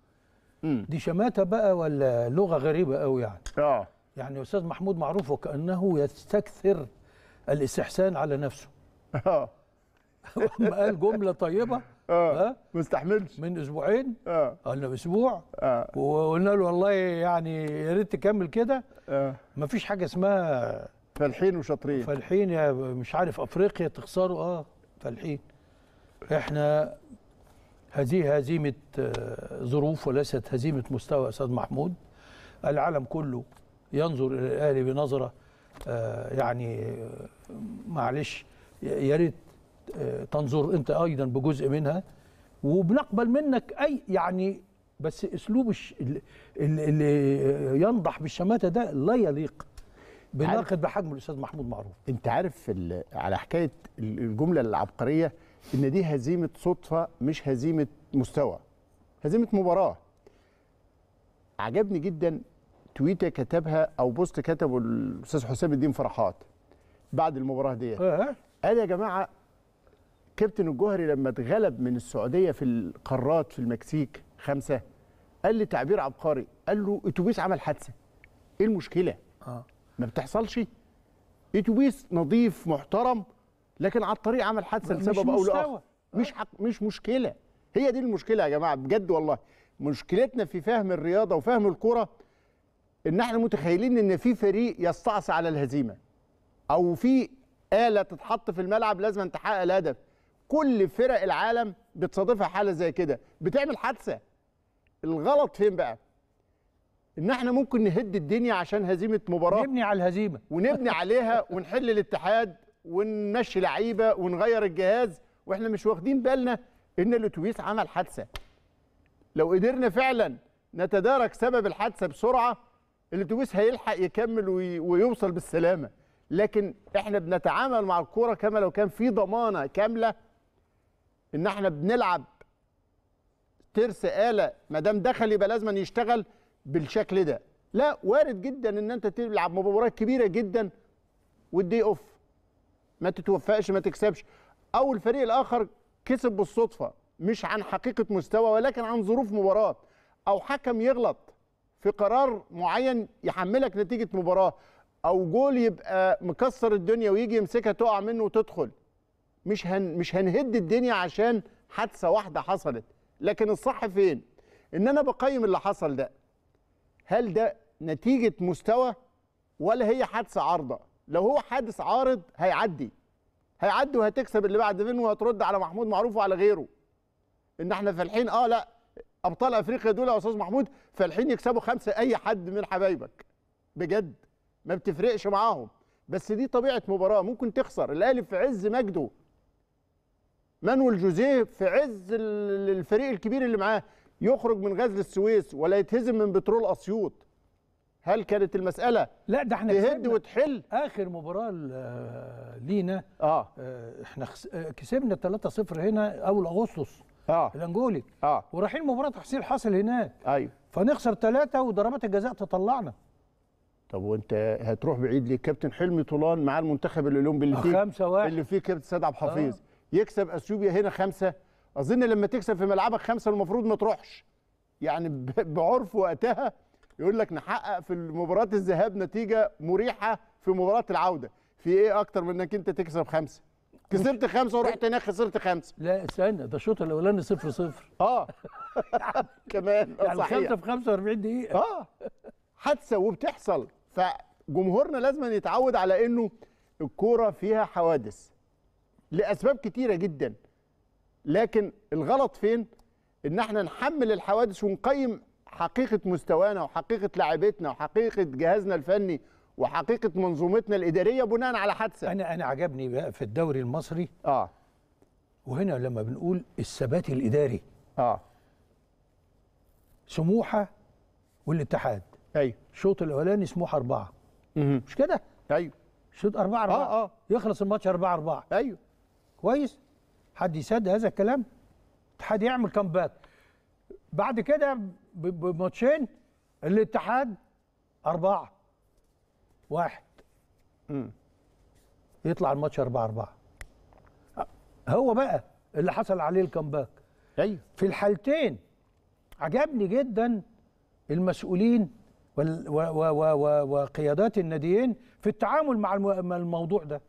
دي شماته بقى ولا لغه غريبه قوي يعني اه يعني استاذ محمود معروف وكانه يستكثر الاستحسان على نفسه اه لما قال جمله طيبه اه ها ما استحملش من اسبوعين اه قلنا باسبوع اه وقلنا له والله يعني يا ريت تكمل كده اه مفيش حاجه اسمها فالحين وشاطرين فالحين يا مش عارف افريقيا تخسروا اه فالحين احنا هذه هزيمه آه، ظروف وليست هزيمه مستوى استاذ محمود العالم كله ينظر الى الاهلي بنظره آه، يعني آه، معلش ي- يا ريت آه، تنظر انت ايضا بجزء منها وبنقبل منك اي يعني بس اسلوب الش- ال- ال- اللي ينضح بالشماته ده لا يليق بناقد بحجم الاستاذ محمود معروف انت عارف ال- على حكايه ال- الجمله العبقريه ان دي هزيمه صدفه مش هزيمه مستوى هزيمه مباراه عجبني جدا تويته كتبها او بوست كتبه الاستاذ حسام الدين فرحات بعد المباراه ديت اه قال يا جماعه كابتن الجوهري لما اتغلب من السعوديه في القارات في المكسيك خمسه قال لي تعبير عبقري قال له اتوبيس عمل حادثه ايه المشكله اه ما بتحصلش اتوبيس نظيف محترم لكن على الطريق عمل حادثه مش لسبب او مستوى. لاخر مش حق مش مشكله هي دي المشكله يا جماعه بجد والله مشكلتنا في فهم الرياضه وفهم الكره ان احنا متخيلين ان في فريق يستعصي على الهزيمه او في آلة تتحط في الملعب لازم أن تحقق الهدف كل فرق العالم بتصادفها حالة زي كده بتعمل حادثة الغلط فين بقى ان احنا ممكن نهد الدنيا عشان هزيمة مباراة نبني على الهزيمه ونبني عليها ونحل الاتحاد ونمشي لعيبه ونغير الجهاز واحنا مش واخدين بالنا ان الاتوبيس عمل حادثه لو قدرنا فعلا نتدارك سبب الحادثه بسرعه الاتوبيس هيلحق يكمل وي- ويوصل بالسلامه لكن احنا بنتعامل مع الكوره كما لو كان في ضمانه كامله ان احنا بنلعب ترس آلة ما دام دخل يبقى لازم يشتغل بالشكل ده لا وارد جدا ان انت تلعب مباريات كبيره جدا والدي اوف ما تتوفقش ما تكسبش او الفريق الاخر كسب بالصدفه مش عن حقيقه مستوى ولكن عن ظروف مباراه او حكم يغلط في قرار معين يحملك نتيجه مباراه او جول يبقى مكسر الدنيا ويجي يمسكها تقع منه وتدخل مش هن مش هنهد الدنيا عشان حادثه واحده حصلت لكن الصح فين ان انا بقيم اللي حصل ده هل ده نتيجه مستوى ولا هي حادثه عارضه لو هو حادث عارض هيعدي هيعدي وهتكسب اللي بعد منه وهترد على محمود معروف وعلى غيره ان احنا فالحين اه لا ابطال افريقيا دول يا استاذ محمود فالحين يكسبوا خمسه اي حد من حبايبك بجد ما بتفرقش معاهم بس دي طبيعه مباراه ممكن تخسر الاهلي في عز مجده مانويل جوزيه في عز ال- الفريق الكبير اللي معاه يخرج من غزل السويس ولا يتهزم من بترول اسيوط هل كانت المساله لا ده احنا تهد كسبنا وتحل اخر مباراه ل- لينا اه آه، احنا خس- آه، كسبنا 3-0 هنا اول اغسطس اه الانجولي اه ورايحين مباراه تحصيل حاصل هناك ايوه فنخسر ثلاثه وضربات الجزاء تطلعنا طب وانت هتروح بعيد ليه كابتن حلمي طولان مع المنتخب الاولمبي اللي فيه خمسة واحد. اللي فيه كابتن سيد عبد الحفيظ يكسب اثيوبيا هنا خمسه اظن لما تكسب في ملعبك خمسه المفروض ما تروحش يعني ب- بعرف وقتها يقول لك نحقق في مباراه الذهاب نتيجه مريحه في مباراه العوده في ايه اكتر من انك انت تكسب خمسه كسبت خمسه ورحت هناك خسرت خمسه لا استنى ده الشوط الاولاني 0 0 اه كمان آه، يعني صحيح خمسه في 45 دقيقه اه حادثه وبتحصل فجمهورنا لازم يتعود على انه الكوره فيها حوادث لاسباب كتيره جدا لكن الغلط فين ان احنا نحمل الحوادث ونقيم حقيقه مستوانا وحقيقه لاعبتنا وحقيقه جهازنا الفني وحقيقه منظومتنا الاداريه بناء على حادثه انا انا عجبني بقى في الدوري المصري اه وهنا لما بنقول الثبات الاداري اه سموحه والاتحاد ايوه الشوط الاولاني سموحه اربعه مهم. مش كده؟ ايوه شوط أربعة أربعة آه، آه. يخلص الماتش أربعة أربعة ايوه كويس حد يصدق هذا الكلام الاتحاد يعمل كامباك بعد كده ب- بماتشين الاتحاد أربعة واحد مم. يطلع الماتش أربعة أربعة هو بقى اللي حصل عليه الكامباك ايوه في الحالتين عجبني جدا المسؤولين وال- و- و- و- و- وقيادات الناديين في التعامل مع المو- مع الموضوع ده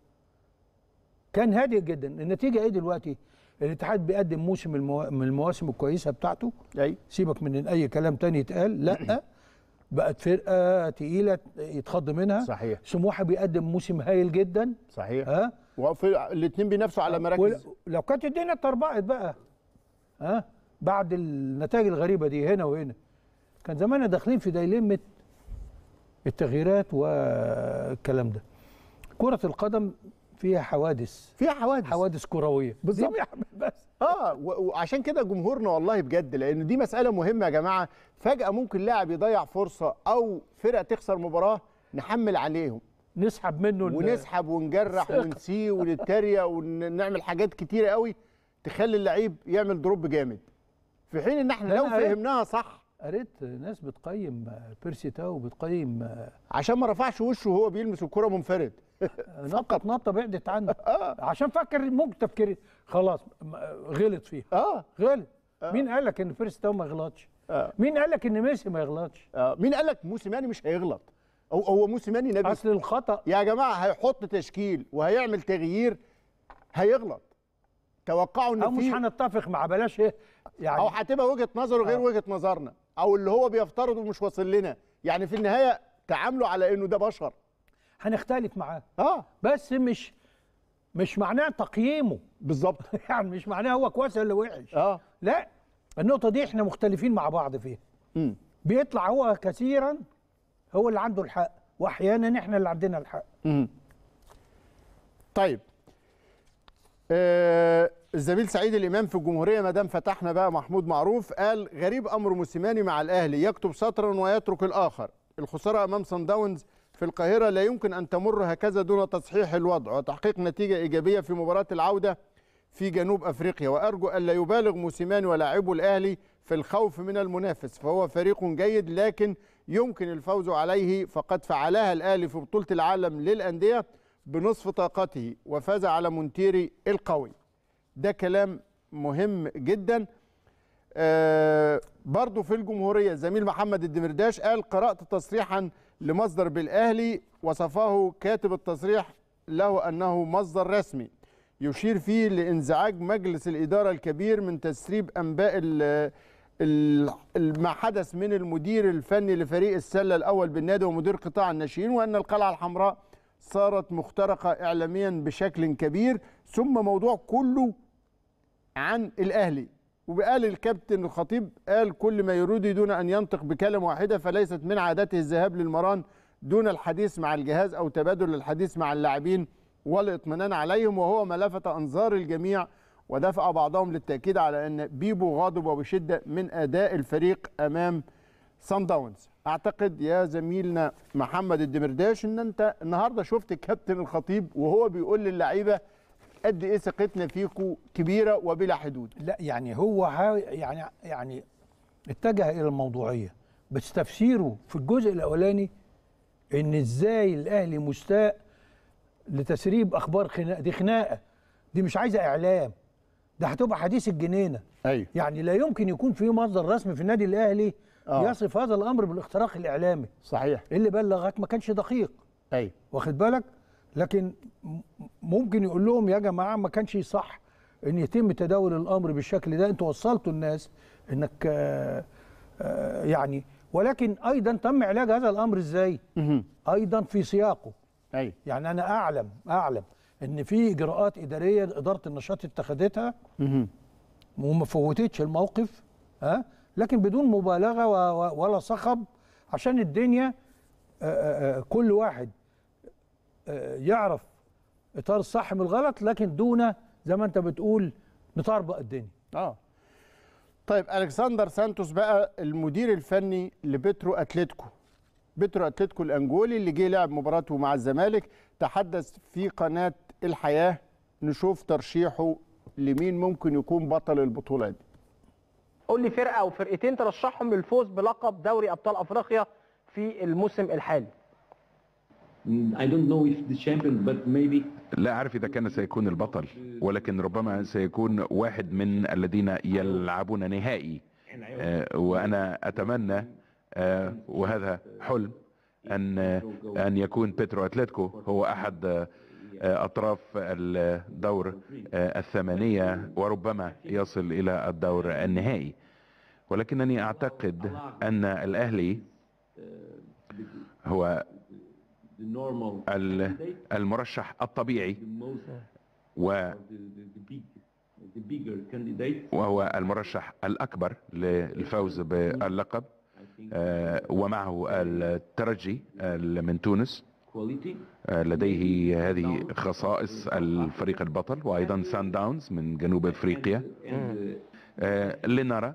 كان هادئ جدا النتيجه ايه دلوقتي الاتحاد بيقدم موسم المو... من المواسم الكويسه بتاعته ايوه سيبك من إن اي كلام تاني يتقال لا بقت فرقه تقيله يتخض منها صحيح. سموحه بيقدم موسم هايل جدا صحيح ها الاثنين بينافسوا على مراكز ول- لو كانت الدنيا اتربعت بقى ها بعد النتائج الغريبه دي هنا وهنا كان زماننا داخلين في دايلمه التغييرات والكلام ده كرة القدم فيها حوادث فيها حوادث حوادث كروية بالظبط. دي بس اه و- وعشان كده جمهورنا والله بجد لان دي مساله مهمه يا جماعه فجاه ممكن لاعب يضيع فرصه او فرقه تخسر مباراه نحمل عليهم نسحب منه ال- ونسحب ونجرح ثقة. ونسيه ونتريق ونعمل حاجات كتيره قوي تخلي اللعيب يعمل دروب جامد في حين ان احنا ده لو أنا عرفت. فهمناها صح قريت ناس بتقيم بيرسي تاو بتقيم عشان ما رفعش وشه وهو بيلمس الكره منفرد نطة نطة بعدت عنه عشان فكر ممكن تفكير خلاص م- غلط فيها اه غلط مين قال لك ان بيرسي تاو ما يغلطش آه. مين قال لك ان ميسي ما يغلطش آه. مين قال لك موسيماني مش هيغلط هو هو موسيماني نبي اصل الخطا يا جماعه هيحط تشكيل وهيعمل تغيير هيغلط توقعوا او ان مش في هنتفق مع بلاش ايه يعني او هتبقى وجهه نظره غير آه. وجهه نظرنا او اللي هو بيفترضه مش واصل لنا يعني في النهايه تعاملوا على انه ده بشر هنختلف معاه اه بس مش مش معناه تقييمه بالظبط يعني مش معناه هو كويس ولا وحش اه لا النقطة دي احنا مختلفين مع بعض فيها امم بيطلع هو كثيرا هو اللي عنده الحق واحيانا احنا اللي عندنا الحق امم طيب آه الزميل سعيد الامام في الجمهوريه ما دام فتحنا بقى محمود معروف قال غريب امر موسيماني مع الاهلي يكتب سطرا ويترك الاخر الخساره امام صن داونز في القاهره لا يمكن ان تمر هكذا دون تصحيح الوضع وتحقيق نتيجه ايجابيه في مباراه العوده في جنوب افريقيا وارجو الا يبالغ موسيماني ولاعبو الاهلي في الخوف من المنافس فهو فريق جيد لكن يمكن الفوز عليه فقد فعلها الاهلي في بطوله العالم للانديه بنصف طاقته وفاز على مونتيري القوي ده كلام مهم جدا آه برضو في الجمهورية زميل محمد الدمرداش قال قرأت تصريحا لمصدر بالأهلي وصفه كاتب التصريح له أنه مصدر رسمي يشير فيه لانزعاج مجلس الإدارة الكبير من تسريب أنباء ال- ال- ما حدث من المدير الفني لفريق السلة الأول بالنادي ومدير قطاع الناشئين وأن القلعة الحمراء صارت مخترقة إعلاميا بشكل كبير ثم موضوع كله عن الاهلي وقال الكابتن الخطيب قال كل ما يريد دون ان ينطق بكلمه واحده فليست من عادته الذهاب للمران دون الحديث مع الجهاز او تبادل الحديث مع اللاعبين والاطمئنان عليهم وهو ما لفت انظار الجميع ودفع بعضهم للتاكيد على ان بيبو غاضب وبشده من اداء الفريق امام سان داونز اعتقد يا زميلنا محمد الدمرداش ان انت النهارده شفت الكابتن الخطيب وهو بيقول للعيبه قد ايه ثقتنا فيكم كبيره وبلا حدود لا يعني هو ها يعني يعني اتجه الى الموضوعيه بس تفسيره في الجزء الاولاني ان ازاي الاهلي مستاء لتسريب اخبار خناقه دي خناقه دي مش عايزه اعلام ده هتبقى حديث الجنينه ايوه يعني لا يمكن يكون في مصدر رسمي في النادي الاهلي آه. يصف هذا الامر بالاختراق الاعلامي صحيح اللي بلغك ما كانش دقيق ايوه واخد بالك لكن م- ممكن يقول لهم يا جماعه ما كانش صح ان يتم تداول الامر بالشكل ده انتوا وصلتوا الناس انك آه، آه، يعني ولكن ايضا تم علاج هذا الامر ازاي مهم. ايضا في سياقه ايوه يعني انا اعلم اعلم ان في اجراءات اداريه اداره النشاط اتخذتها مهم. وما فوتتش الموقف ها لكن بدون مبالغه و- و- ولا صخب عشان الدنيا آه، آه، آه، كل واحد آه، يعرف اطار الصح من الغلط لكن دون زي ما انت بتقول نطربق الدنيا اه طيب الكسندر سانتوس بقى المدير الفني لبترو اتلتيكو بترو اتلتيكو الانجولي اللي جه لعب مباراته مع الزمالك تحدث في قناه الحياه نشوف ترشيحه لمين ممكن يكون بطل البطوله دي قول لي فرقه او فرقتين ترشحهم للفوز بلقب دوري ابطال افريقيا في الموسم الحالي I don't know if the champion, but maybe لا أعرف إذا كان سيكون البطل ولكن ربما سيكون واحد من الذين يلعبون نهائي آه، وأنا أتمنى آه، وهذا حلم أن أن يكون بيترو أتلتيكو هو أحد آه، أطراف الدور آه، الثمانية وربما يصل إلى الدور النهائي ولكنني أعتقد أن الأهلي هو the normal ال- المرشح الطبيعي the most و the, the, the big the bigger candidate وهو المرشح الأكبر للفوز باللقب I think آه، ومعه الترجي ال- من تونس quality آه، لديه هذه خصائص الفريق البطل وأيضا سان داونز من جنوب أفريقيا and uh, آه، لنرى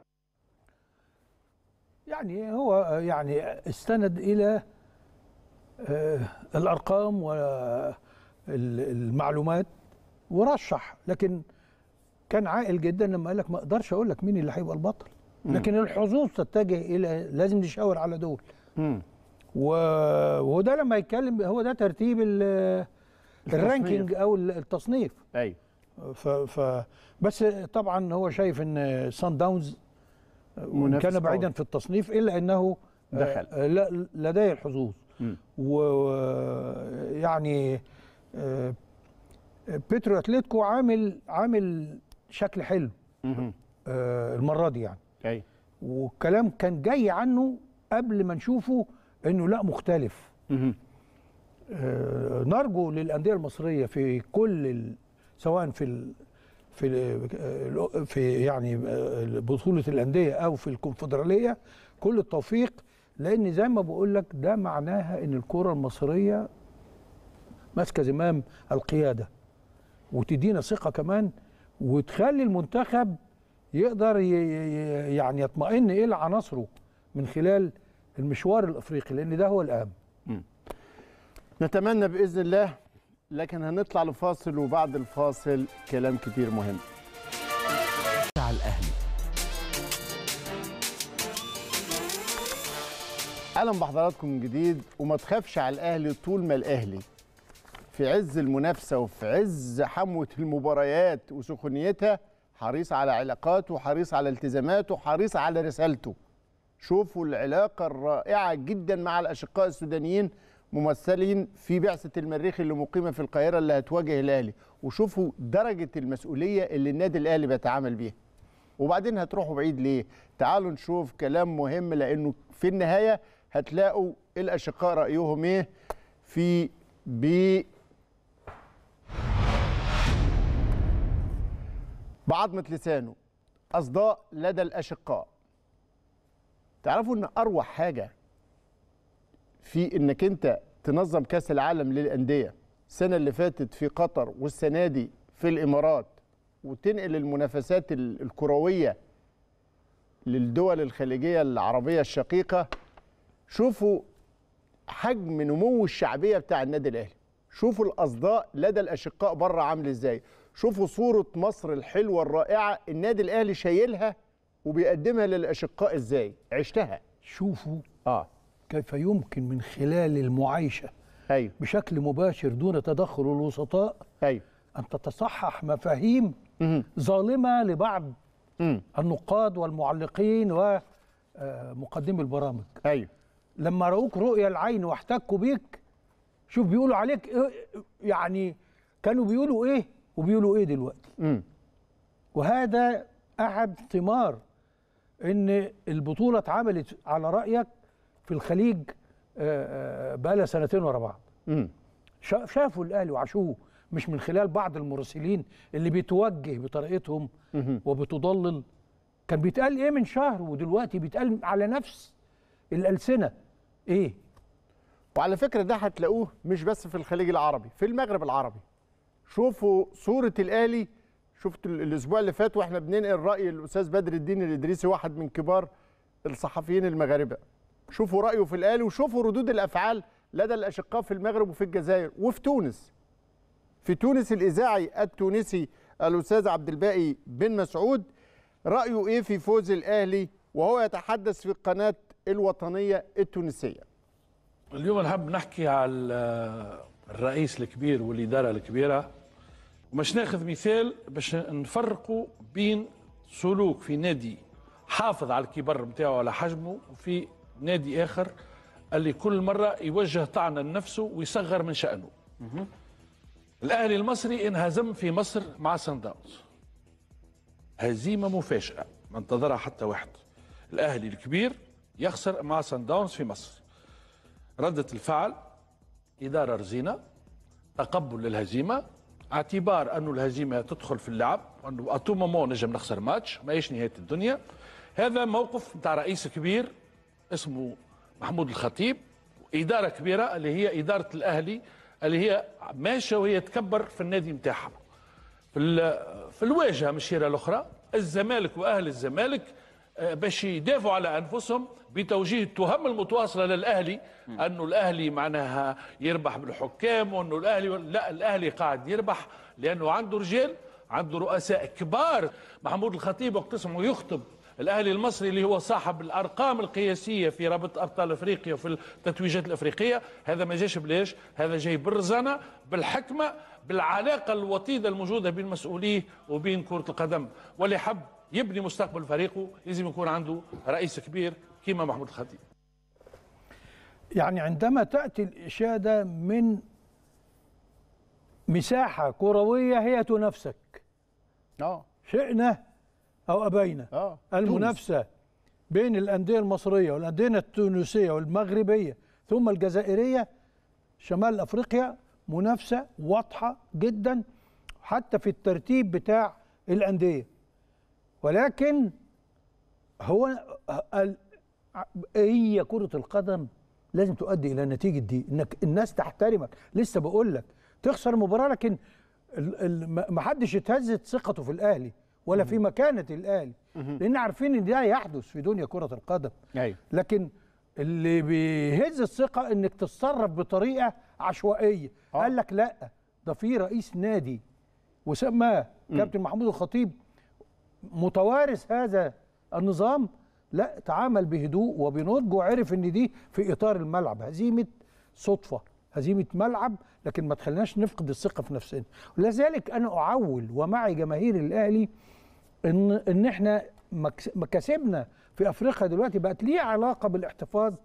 يعني هو يعني استند الى آه، الارقام والمعلومات ورشح لكن كان عاقل جدا لما قال لك ما اقدرش اقول لك مين اللي هيبقى البطل لكن الحظوظ تتجه الى لازم نشاور على دول مم. و- وده لما يتكلم هو ده ترتيب ال- الرانكينج او التصنيف ايوه ف, ف بس طبعا هو شايف ان سان داونز وان منافس كان بعيدا قوي. في التصنيف الا انه دخل. آه، لا لديه الحظوظ مم. ويعني بيترو اتلتيكو عامل عامل شكل حلو مهم. آه، المره دي يعني ايوه والكلام كان جاي عنه قبل ما نشوفه انه لا مختلف مهم. آه، نرجو للانديه المصريه في كل ال... سواء في ال... في ال... في يعني آه، بطوله الانديه او في الكونفدراليه كل التوفيق لان زي ما بقول لك ده معناها ان الكره المصريه ماسكه زمام القياده وتدينا ثقه كمان وتخلي المنتخب يقدر ي... ي- يعني يطمئن الى عناصره من خلال المشوار الافريقي لان ده هو الاهم نتمنى باذن الله لكن هنطلع لفاصل وبعد الفاصل كلام كتير مهم اهلا بحضراتكم من جديد وما تخافش على الاهلي طول ما الاهلي في عز المنافسه وفي عز حموه المباريات وسخونيتها حريص على علاقاته حريص على التزاماته حريص على رسالته شوفوا العلاقه الرائعه جدا مع الاشقاء السودانيين ممثلين في بعثه المريخ اللي مقيمه في القاهره اللي هتواجه الاهلي وشوفوا درجه المسؤوليه اللي النادي الاهلي بيتعامل بيها وبعدين هتروحوا بعيد ليه تعالوا نشوف كلام مهم لانه في النهايه هتلاقوا الاشقاء رايهم ايه في ب بعضمة لسانه أصداء لدى الأشقاء تعرفوا إن أروع حاجة في إنك أنت تنظم كأس العالم للأندية السنة اللي فاتت في قطر والسنة دي في الإمارات وتنقل المنافسات ال- الكروية للدول الخليجية العربية الشقيقة شوفوا حجم نمو الشعبية بتاع النادي الأهلي شوفوا الأصداء لدى الأشقاء بره عامل إزاي شوفوا صورة مصر الحلوة الرائعة النادي الأهلي شايلها وبيقدمها للأشقاء إزاي عشتها شوفوا آه كيف يمكن من خلال المعايشة أيوه بشكل مباشر دون تدخل الوسطاء أيوه أن تتصحح مفاهيم مهم. ظالمة لبعض مم. النقاد والمعلقين ومقدمي البرامج أيوه لما رأوك رؤية العين واحتكوا بيك شوف بيقولوا عليك إيه يعني كانوا بيقولوا ايه وبيقولوا ايه دلوقتي مم. وهذا احد ثمار ان البطوله اتعملت على رايك في الخليج آه، آه، بقالها سنتين ورا بعض مم. شا- شافوا الاهلي وعاشوه مش من خلال بعض المراسلين اللي بيتوجه بطريقتهم مهم. وبتضلل كان بيتقال ايه من شهر ودلوقتي بيتقال على نفس الالسنه ايه وعلى فكرة ده هتلاقوه مش بس في الخليج العربي في المغرب العربي شوفوا صورة الأهلي شفت ال- الأسبوع اللي فات وإحنا بننقل رأي الأستاذ بدر الدين الإدريسي واحد من كبار الصحفيين المغاربة شوفوا رأيه في الأهلي وشوفوا ردود الأفعال لدى الأشقاء في المغرب وفي الجزائر وفي تونس في تونس الإذاعي التونسي الأستاذ عبد الباقي بن مسعود رأيه إيه في فوز الأهلي وهو يتحدث في القناة الوطنية التونسية اليوم نحب نحكي على الرئيس الكبير والإدارة الكبيرة ومش ناخذ مثال باش نفرقوا بين سلوك في نادي حافظ على الكبر بتاعه على حجمه وفي نادي آخر اللي كل مرة يوجه طعنا لنفسه ويصغر من شأنه الأهلي المصري انهزم في مصر مع سان داونز هزيمة مفاجئة ما انتظرها حتى واحد الأهلي الكبير يخسر مع سان داونز في مصر ردة الفعل إدارة رزينة تقبل للهزيمة اعتبار أنه الهزيمة تدخل في اللعب وأنه أتو مومون نجم نخسر ماتش ما هيش نهاية الدنيا هذا موقف نتاع رئيس كبير اسمه محمود الخطيب إدارة كبيرة اللي هي إدارة الأهلي اللي هي ماشية وهي تكبر في النادي نتاعها في ال- في الواجهه من الشيره الاخرى الزمالك واهل الزمالك آه، باش يدافعوا على انفسهم بتوجيه التهم المتواصله للاهلي انه الاهلي معناها يربح بالحكام وانه الاهلي لا الاهلي قاعد يربح لانه عنده رجال عنده رؤساء كبار محمود الخطيب وقت اسمه يخطب الاهلي المصري اللي هو صاحب الارقام القياسيه في رابطه ابطال افريقيا وفي التتويجات الافريقيه هذا ما جاش بلاش هذا جاي بالرزانه بالحكمه بالعلاقه الوطيده الموجوده بين مسؤوليه وبين كره القدم واللي حب يبني مستقبل فريقه لازم يكون عنده رئيس كبير كيما محمود الخطيب يعني عندما تأتي الإشادة من مساحة كروية هي تنافسك اه شئنا أو أبينا اه المنافسة بين الأندية المصرية والأندية التونسية والمغربية ثم الجزائرية شمال أفريقيا منافسة واضحة جدا حتى في الترتيب بتاع الأندية ولكن هو ال- هي كرة القدم لازم تؤدي إلى النتيجة دي إنك الناس تحترمك لسه بقول لك تخسر مباراة لكن ال- ال- ما ما حدش اتهزت ثقته في الأهلي ولا في مكانة الأهلي لأن عارفين إن ده يحدث في دنيا كرة القدم ايوه لكن اللي بيهز الثقه انك تتصرف بطريقه عشوائيه آه. قال لك لا ده في رئيس نادي وسماه كابتن محمود الخطيب متوارث هذا النظام لا تعامل بهدوء وبنضج وعرف ان دي في اطار الملعب هزيمه صدفه هزيمه ملعب لكن ما تخليناش نفقد الثقه في نفسنا ولذلك انا اعول ومعي جماهير الاهلي ان ان احنا مكس- مكاسبنا في افريقيا دلوقتي بقت ليه علاقه بالاحتفاظ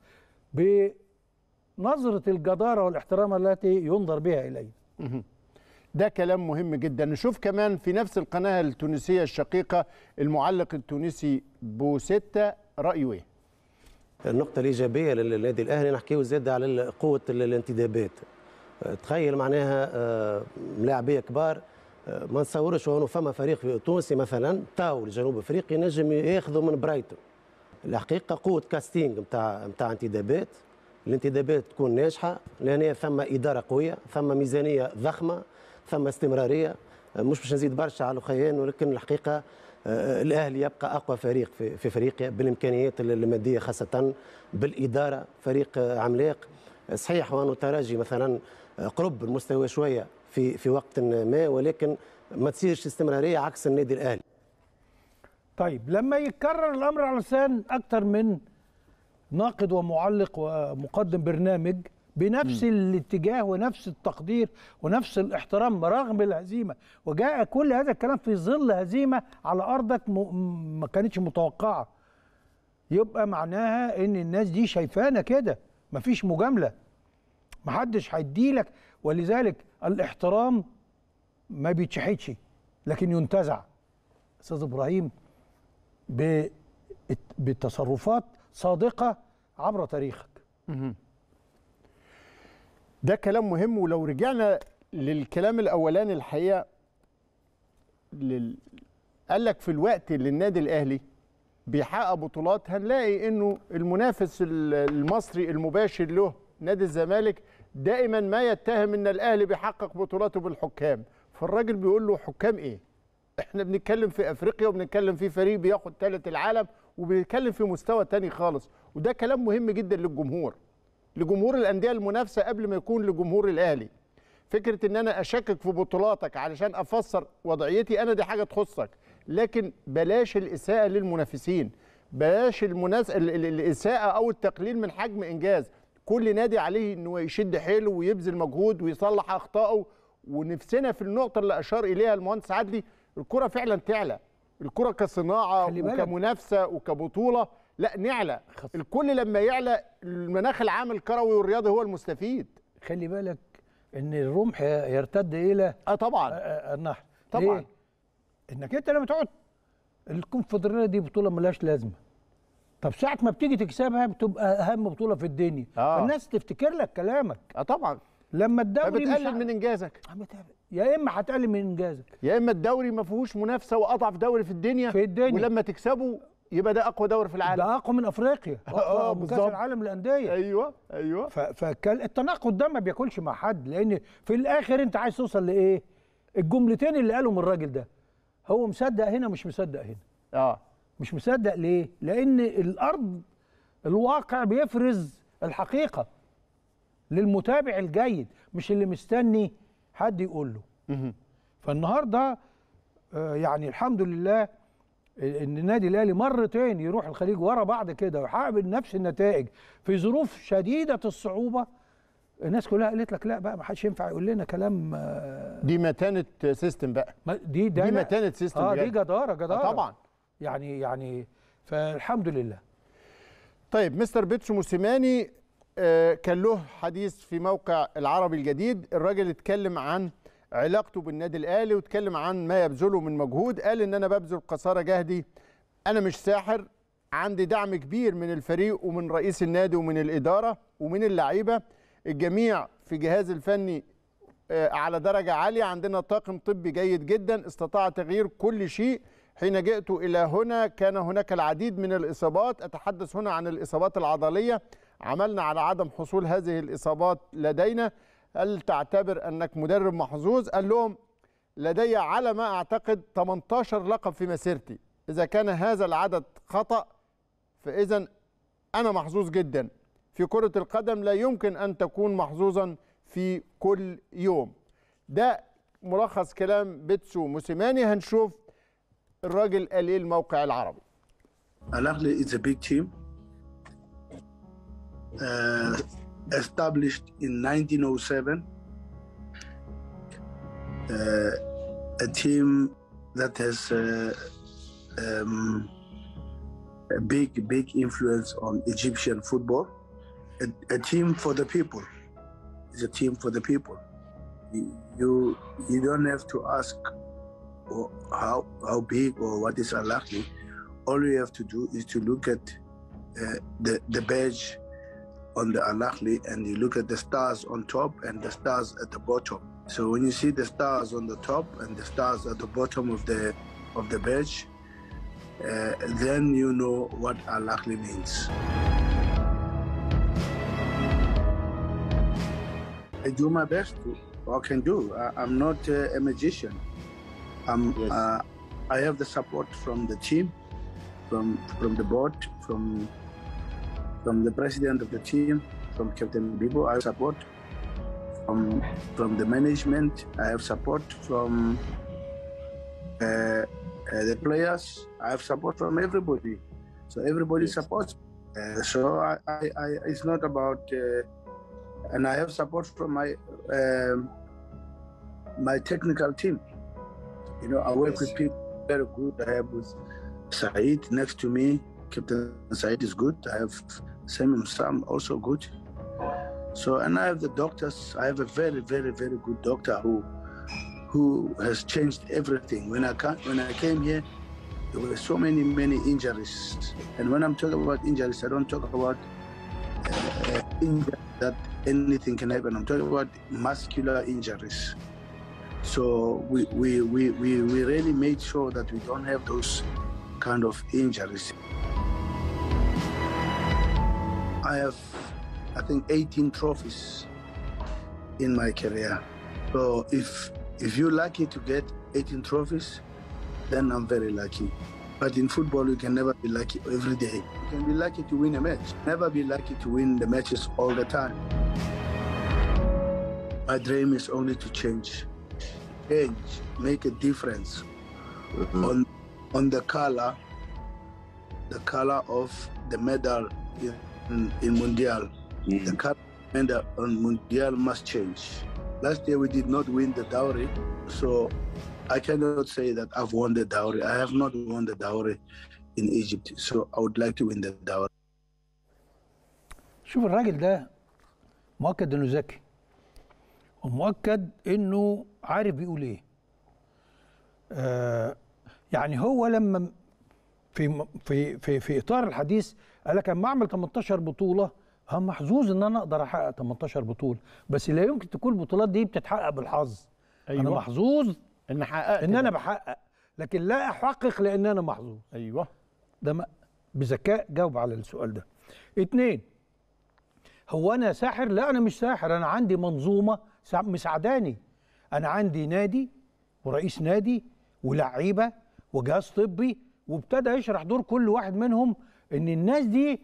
بنظره الجداره والاحترام التي ينظر بها الينا ده كلام مهم جدا نشوف كمان في نفس القناة التونسية الشقيقة المعلق التونسي بوستة رأيه ايه النقطة الإيجابية للنادي الأهلي نحكيو زاد على قوة الانتدابات تخيل معناها آه، ملاعبية كبار آه، ما نتصورش انه فما فريق في تونسي مثلا تاو لجنوب افريقيا نجم ياخذوا من برايتون الحقيقه قوه كاستينج نتاع نتاع انتدابات الانتدابات تكون ناجحه لان ثم اداره قويه ثم ميزانيه ضخمه ثم استمراريه آه، مش باش نزيد برشا على الاخيان ولكن الحقيقه آه، الاهلي يبقى اقوى فريق في في افريقيا بالامكانيات الماديه خاصه بالاداره فريق آه، عملاق صحيح وانه تراجي مثلا قرب المستوى شويه في في وقت ما ولكن ما تصيرش استمراريه عكس النادي الاهلي طيب لما يتكرر الامر على لسان اكتر من ناقد ومعلق ومقدم برنامج بنفس م. الاتجاه ونفس التقدير ونفس الاحترام رغم الهزيمه وجاء كل هذا الكلام في ظل هزيمه على ارضك م... ما كانتش متوقعه يبقى معناها ان الناس دي شايفانا كده مفيش مجامله محدش هيديلك ولذلك الاحترام ما بيتشحتش لكن ينتزع استاذ ابراهيم ب- بتصرفات صادقه عبر تاريخك ده كلام مهم ولو رجعنا للكلام الاولاني الحقيقه لل... قال لك في الوقت اللي النادي الاهلي بيحقق بطولات هنلاقي انه المنافس ال- المصري المباشر له نادي الزمالك دائما ما يتهم ان الاهلي بيحقق بطولاته بالحكام فالراجل بيقول له حكام ايه احنا بنتكلم في افريقيا وبنتكلم في فريق بياخد ثالث العالم وبنتكلم في مستوى تاني خالص وده كلام مهم جدا للجمهور لجمهور الانديه المنافسه قبل ما يكون لجمهور الاهلي فكره ان انا اشكك في بطولاتك علشان افسر وضعيتي انا دي حاجه تخصك لكن بلاش الاساءه للمنافسين بلاش المناس... ال- ال- الاساءه او التقليل من حجم انجاز كل نادي عليه انه يشد حيله ويبذل مجهود ويصلح اخطائه ونفسنا في النقطه اللي اشار اليها المهندس عدلي الكره فعلا تعلى الكره كصناعه خلي بالك. وكمنافسه وكبطوله لا نعلى الكل لما يعلى المناخ العام الكروي والرياضي هو المستفيد خلي بالك ان الرمح يرتد الى اه طبعا النحر طبعاً. ليه؟ انك انت لما تقعد الكونفدراليه دي بطوله ملهاش لازمه طب ساعه ما بتيجي تكسبها بتبقى اهم بطوله في الدنيا آه. فالناس تفتكر لك كلامك اه طبعا لما الدوري مش فبتقلل ع- من انجازك يا اما هتقلل من انجازك يا اما الدوري ما فيهوش منافسه واضعف دوري في الدنيا في الدنيا. ولما تكسبه يبقى ده اقوى دوري في العالم ده اقوى من افريقيا اه اقوى من كاس بالظبط العالم للانديه ايوه ايوه فالتناقض ده ما بياكلش مع حد لان في الاخر انت عايز توصل لايه الجملتين اللي قالهم الراجل ده هو مصدق هنا مش مصدق هنا اه مش مصدق ليه لان الارض الواقع بيفرز الحقيقه للمتابع الجيد مش اللي مستني حد يقول له فالنهارده آه، يعني الحمد لله ان النادي الاهلي مرتين يروح الخليج ورا بعض كده ويحقق نفس النتائج في ظروف شديده الصعوبه الناس كلها قالت لك لا بقى ما حدش ينفع يقول لنا كلام آه، دي متانه سيستم بقى ما- دي ده دي أنا- متانه سيستم اه دي بجد. جداره جداره آه طبعا يعني يعني فالحمد لله طيب مستر بيتسو موسيماني آه، كان له حديث في موقع العربي الجديد الراجل اتكلم عن علاقته بالنادي الاهلي واتكلم عن ما يبذله من مجهود قال ان انا ببذل قصارى جهدي انا مش ساحر عندي دعم كبير من الفريق ومن رئيس النادي ومن الاداره ومن اللعيبه الجميع في جهاز الفني آه، على درجه عاليه عندنا طاقم طبي جيد جدا استطاع تغيير كل شيء حين جئت الى هنا كان هناك العديد من الاصابات اتحدث هنا عن الاصابات العضليه عملنا على عدم حصول هذه الاصابات لدينا هل تعتبر انك مدرب محظوظ قال لهم لدي على ما اعتقد 18 لقب في مسيرتي اذا كان هذا العدد خطا فاذا انا محظوظ جدا في كره القدم لا يمكن ان تكون محظوظا في كل يوم ده ملخص كلام بيتسو موسيماني هنشوف الراجل قال ايه الموقع العربي Al Ahly is a big team, uh, established in 1907. Uh, a team that has uh, um, a big, big influence on Egyptian football. A, a team for the people. It's a team for the people. You you, you don't have to ask or how how big or what is Al Ahly. All you have to do is to look at uh, the the badge on the Al Ahly and you look at the stars on top and the stars at the bottom. So when you see the stars on the top and the stars at the bottom of the of the badge, uh, then you know what Al Ahly means. I do my best to what I can do. I, I'm not uh, a magician. I'm, uh, I have the support from the team, from from the board, from from the president of the team, from Captain Bibo. I have support from from the management. I have support from uh, uh, the players. I have support from everybody. So everybody supports. Uh, so I, I, I, it's not about, uh, and I have support from my um, my technical team. You know, I work with people very good. I have with Said next to me. Captain Said is good. I have Samuel Sam also good. So, and I have the doctors. I have a very, very, very good doctor who who has changed everything. When I ca- when I came here, there were so many, many injuries. And when I'm talking about injuries, I don't talk about uh, injuries that anything can happen. I'm talking about muscular injuries. So we, we, we, we, we really made sure that we don't have those kind of injuries. I have, I think, 18 trophies in my career. So if if you're lucky to get 18 trophies, then I'm very lucky. But in football, you can never be lucky every day. You can be lucky to win a match, never be lucky to win the matches all the time. My dream is only to change, change, make a difference on on the color, the color of the medal in, in Mundial. The color medal on Mundial must change. Last year we did not win the dowry, so I cannot say that I've won the dowry. I have not won the dowry in Egypt, so I would like to win the dowry. شوف الراجل ده مؤكد انه ذكي ومؤكد انه عارف بيقول ايه آه يعني هو لما في في في في اطار الحديث قال لك اما اعمل 18 بطوله هم محظوظ ان انا اقدر احقق 18 بطوله بس لا يمكن تكون البطولات دي بتتحقق بالحظ أيوة. انا أيوة. محظوظ ان حققت ان انا ده. بحقق لكن لا احقق لان انا محظوظ ايوه ده ما- بذكاء جاوب على السؤال ده اتنين هو انا ساحر لا انا مش ساحر انا عندي منظومه سا- مساعداني انا عندي نادي ورئيس نادي ولعيبه وجهاز طبي وابتدى يشرح دور كل واحد منهم ان الناس دي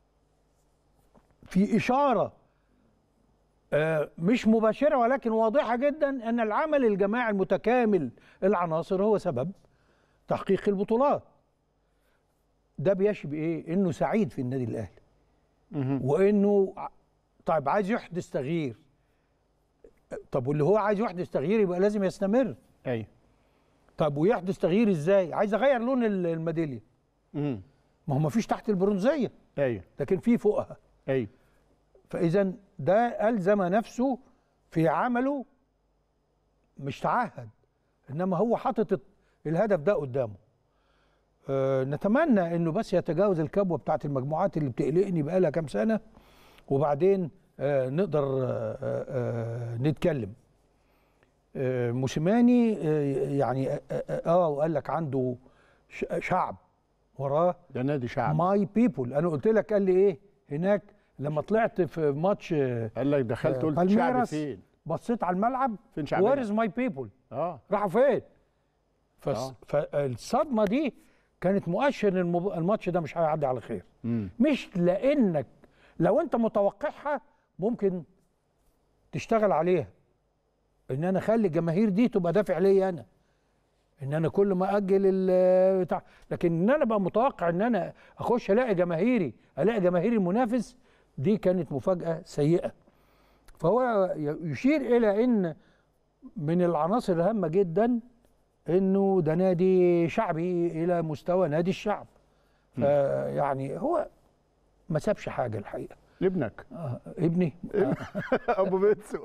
في اشاره آه، مش مباشره ولكن واضحه جدا ان العمل الجماعي المتكامل العناصر هو سبب تحقيق البطولات ده بيشي بايه انه سعيد في النادي الاهلي وانه ع- طيب عايز يحدث تغيير طب واللي هو عايز يحدث تغيير يبقى لازم يستمر ايوه طب ويحدث تغيير ازاي عايز اغير لون ال- الميداليه امم ما هو ما فيش تحت البرونزيه ايوه لكن في فوقها ايوه فاذا ده الزم نفسه في عمله مش تعهد انما هو حاطط الت- الهدف ده قدامه آه نتمنى انه بس يتجاوز الكبوه بتاعت المجموعات اللي بتقلقني بقالها كام سنه وبعدين آه نقدر آه آه نتكلم آه موسيماني آه يعني اه, آه, آه وقال لك عنده ش- شعب وراه ده نادي شعب ماي بيبول انا قلت لك قال لي ايه هناك لما طلعت في ماتش قال لك دخلت قلت شعب فين بصيت على الملعب فين شعبنا؟ وير از ماي بيبول اه راحوا فين فس... آه. فالصدمه دي كانت مؤشر ان المب... الماتش ده مش هيعدي على خير مم. مش لانك لو انت متوقعها ممكن تشتغل عليها ان انا اخلي الجماهير دي تبقى دافع ليا انا ان انا كل ما اجل ال- بتاع لكن ان انا بقى متوقع ان انا اخش الاقي جماهيري الاقي جماهيري المنافس دي كانت مفاجاه سيئه فهو ي- يشير الى ان من العناصر الهامه جدا انه ده نادي شعبي الى مستوى نادي الشعب يعني هو ما سابش حاجه الحقيقه لابنك آه ابني آه ابو بيتسو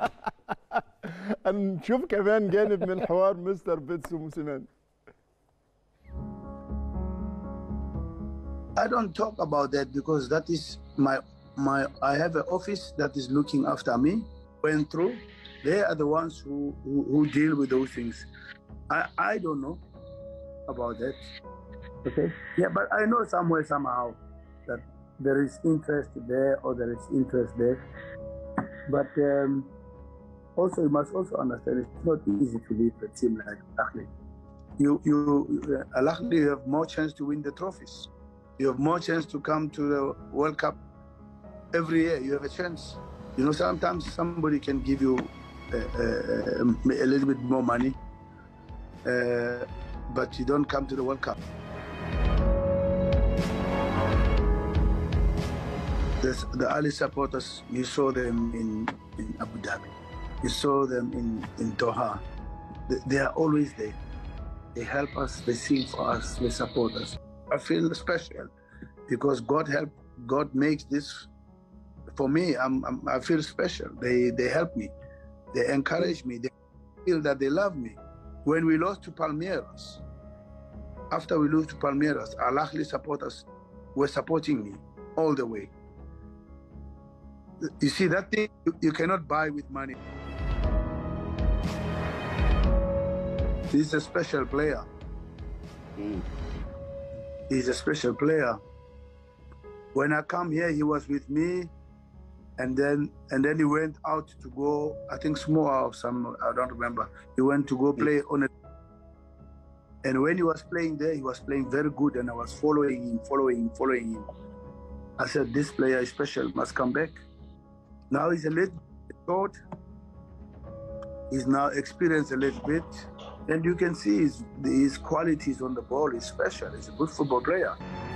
نشوف كمان جانب من حوار مستر بيتسو موسيماني I don't talk about that because that is my my. I have an office that is looking after me. Went through. They are the ones who who, who deal with those things. I I don't know about that. Okay. Yeah, but I know somewhere somehow that there is interest there or there is interest there. But um, also you must also understand it's not easy to leave a team like Ahli. You you Al Ahly, you have more chance to win the trophies you have more chance to come to the World Cup every year. You have a chance. You know, sometimes somebody can give you uh, uh, a little bit more money, uh, but you don't come to the World Cup. There's the Ali supporters, you saw them in, in Abu Dhabi. You saw them in, in Doha. They, they are always there. They help us, they sing for us, they support us. I feel special because God help God makes this for me. I'm, I'm I feel special. They they help me, they encourage me. They feel that they love me. When we lost to Palmeiras, after we lose to Palmeiras, Al Ahly supporters were supporting me all the way. You see that thing you, you cannot buy with money. He's a special player. He's a special player. When I come here, he was with me, and then and then he went out to go. I think small or some I don't remember. He went to go play on it. And when he was playing there, he was playing very good, and I was following him, following him, following him. I said, "This player is special. Must come back." Now he's a little bit short. He's now experienced a little bit, and you can see his, his qualities on the ball is special. He's a good football player.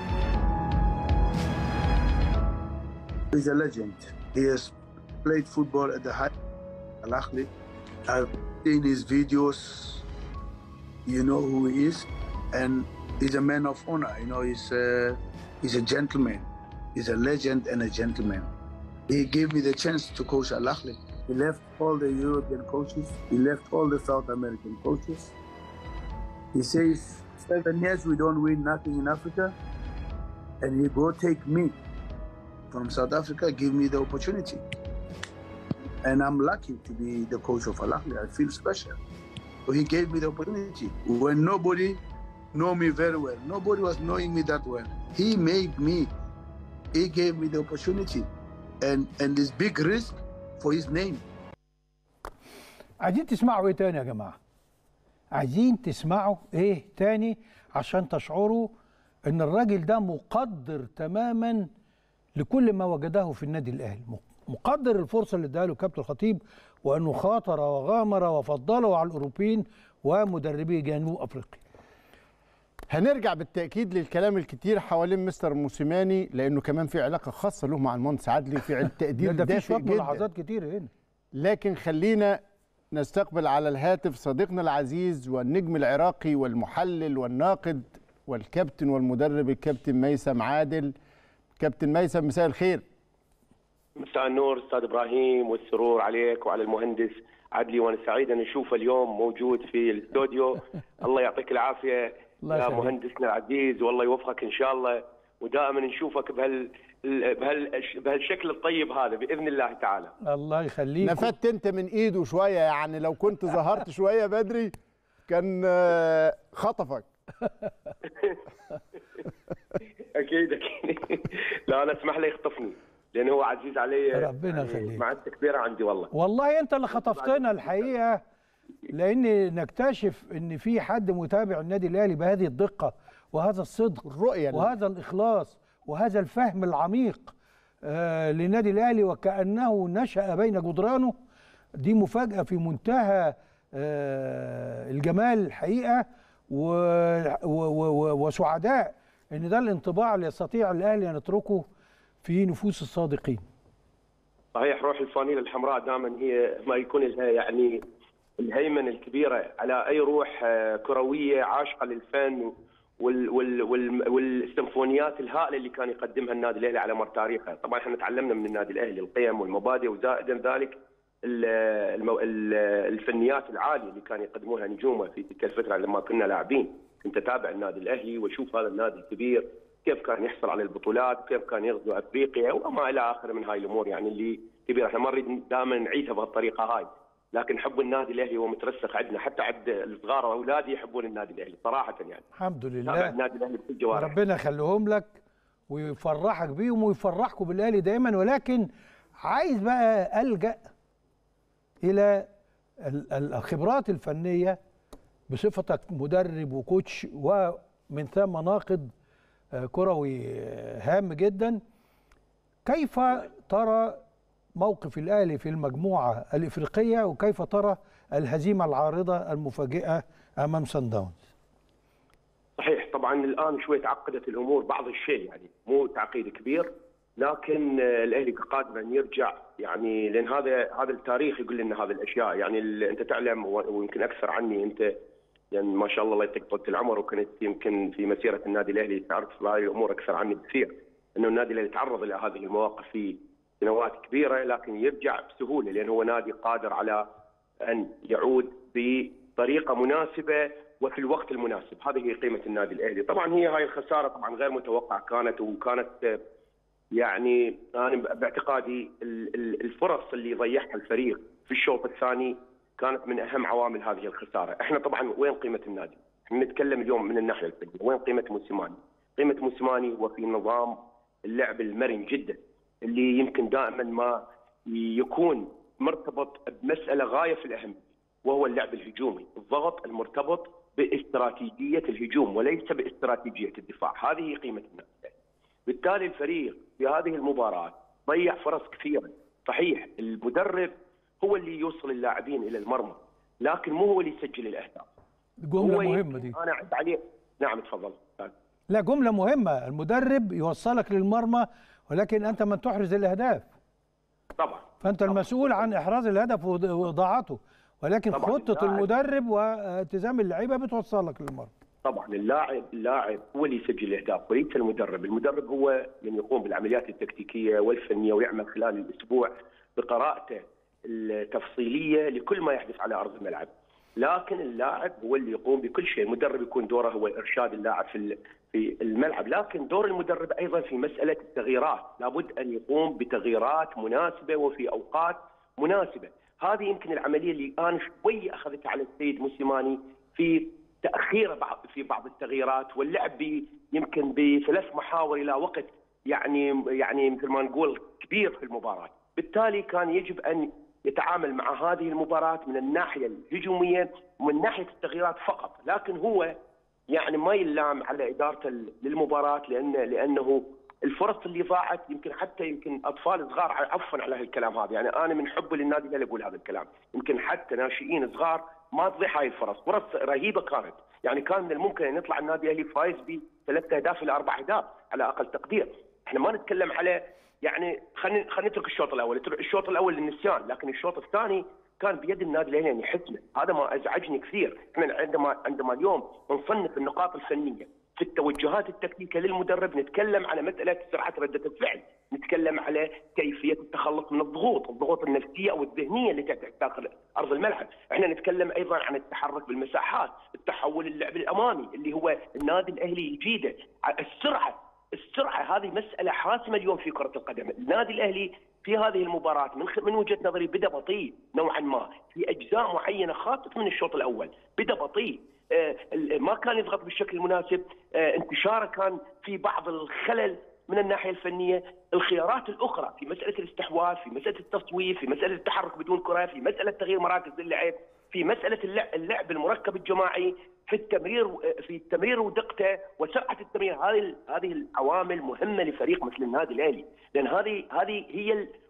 He's a legend. He has played football at the high Al Ahly. I've seen his videos. You know who he is, and he's a man of honor. You know, he's a, he's a gentleman. He's a legend and a gentleman. He gave me the chance to coach Al Ahly. He left all the European coaches. He left all the South American coaches. He says, seven years we don't win nothing in Africa. And he go take me from South Africa, give me the opportunity. And I'm lucky to be the coach of Al Ahly. I feel special. So he gave me the opportunity when nobody know me very well. Nobody was knowing me that well. He made me. He gave me the opportunity and and this big risk for his name. عايزين تسمعوا ايه تاني يا جماعه عايزين تسمعوا ايه تاني عشان تشعروا ان الراجل ده مقدر تماما لكل ما وجده في النادي الاهلي مقدر الفرصه اللي اداها له كابتن الخطيب وانه خاطر وغامر وفضله على الاوروبيين ومدربي جنوب افريقيا هنرجع بالتاكيد للكلام الكتير حوالين مستر موسيماني لانه كمان في علاقه خاصه له مع المهندس عدلي في تقدير ده في دافئ شويه جدا ملاحظات كتير هنا لكن خلينا نستقبل على الهاتف صديقنا العزيز والنجم العراقي والمحلل والناقد والكابتن والمدرب الكابتن ميسم عادل كابتن ميسم مساء الخير مساء النور استاذ ابراهيم والسرور عليك وعلى المهندس عدلي وانا سعيد ان اشوفه اليوم موجود في الاستوديو الله يعطيك العافيه الله يا يخليك. مهندسنا العزيز والله يوفقك ان شاء الله ودائما نشوفك بهال بهال بهالشكل الطيب هذا باذن الله تعالى الله يخليك نفدت انت من ايده شويه يعني لو كنت ظهرت شويه بدري كان آه، خطفك اكيد اكيد لا انا اسمح له يخطفني لانه هو عزيز علي ربنا يخليك. معزه كبيره عندي والله والله انت اللي خطفتنا الحقيقه لان نكتشف ان في حد متابع النادي الاهلي بهذه الدقه وهذا الصدق الرؤيه وهذا الاخلاص وهذا الفهم العميق آه للنادي الاهلي وكانه نشا بين جدرانه دي مفاجاه في منتهى آه، الجمال الحقيقه و... و... و... وسعداء ان ده الانطباع اللي يستطيع الاهلي ان يتركه في نفوس الصادقين صحيح روح الفانيله الحمراء دائما هي ما يكون لها يعني الهيمنه الكبيره على اي روح آه، كرويه عاشقه للفن وال وال وال والسيمفونيات الهائله اللي كان يقدمها النادي الاهلي على مر تاريخه، طبعا احنا تعلمنا من النادي الاهلي القيم والمبادئ وزائدا ذلك ال- المو- ال- الفنيات العاليه اللي كان يقدمونها نجومه في تلك الفتره لما كنا لاعبين، كنت اتابع النادي الاهلي واشوف هذا النادي الكبير كيف كان يحصل على البطولات، كيف كان يغزو افريقيا وما الى اخره من هاي الامور يعني اللي كبيره، احنا ما نريد دائما نعيدها بهالطريقه هاي، لكن حب النادي الاهلي هو مترسخ عندنا حتى عند الصغار واولادي يحبون النادي الاهلي صراحه يعني. الحمد تابع لله النادي الاهلي بكل جوارح. ربنا يخليهم لك ويفرحك بيهم ويفرحكم بالاهلي دايما ولكن عايز بقى الجا الى ال- ال- الخبرات الفنيه بصفتك مدرب وكوتش ومن ثم ناقد آه، كروي آه، هام جدا كيف ترى موقف الاهلي في المجموعه الافريقيه وكيف ترى الهزيمه العارضه المفاجئه امام سان داونز صحيح طبعا الان شوي تعقدت الامور بعض الشيء يعني مو تعقيد كبير لكن آه، الاهلي قادر ان يرجع يعني لان هذا هذا التاريخ يقول لنا هذه الاشياء يعني ال- انت تعلم و- ويمكن اكثر عني انت يعني ما شاء الله الله يعطيك طول العمر وكنت يمكن في مسيره النادي الاهلي تعرف هاي الامور اكثر عني بكثير انه النادي الاهلي تعرض الى هذه المواقف في سنوات كبيره لكن يرجع بسهوله لان هو نادي قادر على ان يعود بطريقه مناسبه وفي الوقت المناسب، هذه هي قيمه النادي الاهلي، طبعا هي هاي الخساره طبعا غير متوقعه كانت وكانت آه، يعني انا باعتقادي ال- ال- الفرص اللي ضيعها الفريق في الشوط الثاني كانت من اهم عوامل هذه الخساره، احنا طبعا وين قيمه النادي؟ احنا نتكلم اليوم من الناحيه الفنيه، وين قيمه موسيماني؟ قيمه موسيماني هو في نظام اللعب المرن جدا اللي يمكن دائما ما يكون مرتبط بمساله غايه في الاهميه وهو اللعب الهجومي، الضغط المرتبط باستراتيجيه الهجوم وليس باستراتيجيه الدفاع، هذه هي قيمه النادي الأهلي. بالتالي الفريق في هذه المباراه ضيع فرص كثيره، صحيح المدرب هو اللي يوصل اللاعبين الى المرمى، لكن مو هو اللي يسجل الاهداف. جمله هو مهمه يمكن دي انا اعد عليه نعم تفضل لا جملة مهمة المدرب يوصلك للمرمى ولكن أنت من تحرز الأهداف طبعا فأنت المسؤول عن إحراز الهدف وض- وإضاعته ولكن طبعاً خطة اللاعب- المدرب والتزام اللعيبة بتوصلك للمرمى طبعا اللاعب اللاعب هو اللي يسجل الاهداف وليس المدرب، المدرب هو من يقوم بالعمليات التكتيكيه والفنيه ويعمل خلال الاسبوع بقراءته التفصيليه لكل ما يحدث على ارض الملعب. لكن اللاعب هو اللي يقوم بكل شيء، المدرب يكون دوره هو ارشاد اللاعب في ال- في الملعب، لكن دور المدرب ايضا في مساله التغييرات، لابد ان يقوم بتغييرات مناسبه وفي اوقات مناسبه، هذه يمكن العمليه اللي انا شوي اخذتها على السيد موسيماني في تاخير بعض في بعض التغييرات واللعب ب- يمكن بثلاث محاور الى وقت يعني يعني مثل ما نقول كبير في المباراه، بالتالي كان يجب ان يتعامل مع هذه المباراه من الناحيه الهجوميه ومن ناحيه التغييرات فقط، لكن هو يعني ما يلام على ادارته للمباراه لان لانه الفرص اللي ضاعت يمكن حتى يمكن اطفال صغار عفوا على هالكلام هذا يعني انا من حبي للنادي الاهلي اقول هذا الكلام يمكن حتى ناشئين صغار ما تضيع هاي الفرص فرص رهيبه كانت يعني كان من الممكن ان يطلع النادي الاهلي فايز بثلاث اهداف الى اربع اهداف على اقل تقدير احنا ما نتكلم على يعني خلينا خلينا نترك الشوط الاول الشوط الاول للنسيان لكن الشوط الثاني كان بيد النادي الاهلي ان يحسمه هذا ما ازعجني كثير احنا عندما عندما اليوم نصنف النقاط الفنيه في التوجهات التكتيكيه للمدرب نتكلم على مساله سرعه رده الفعل، نتكلم على كيفيه التخلص من الضغوط، الضغوط النفسيه او الذهنيه اللي داخل ارض الملعب، احنا نتكلم ايضا عن التحرك بالمساحات، التحول اللعب الامامي اللي هو النادي الاهلي يجيده، السرعه السرعه هذه مساله حاسمه اليوم في كره القدم، النادي الاهلي في هذه المباراه من من وجهه نظري بدا بطيء نوعا ما في اجزاء معينه خاصه من الشوط الاول، بدا بطيء آه، ما كان يضغط بالشكل المناسب آه، انتشاره كان في بعض الخلل من الناحيه الفنيه، الخيارات الاخرى في مساله الاستحواذ، في مساله التصويب، في مساله التحرك بدون كره، في مساله تغيير مراكز اللعب، في مساله اللعب, اللعب المركب الجماعي، في التمرير في التمرير ودقته وسرعه التمرير، هذه هذه العوامل مهمه لفريق مثل النادي الاهلي، لان هذه هذه هي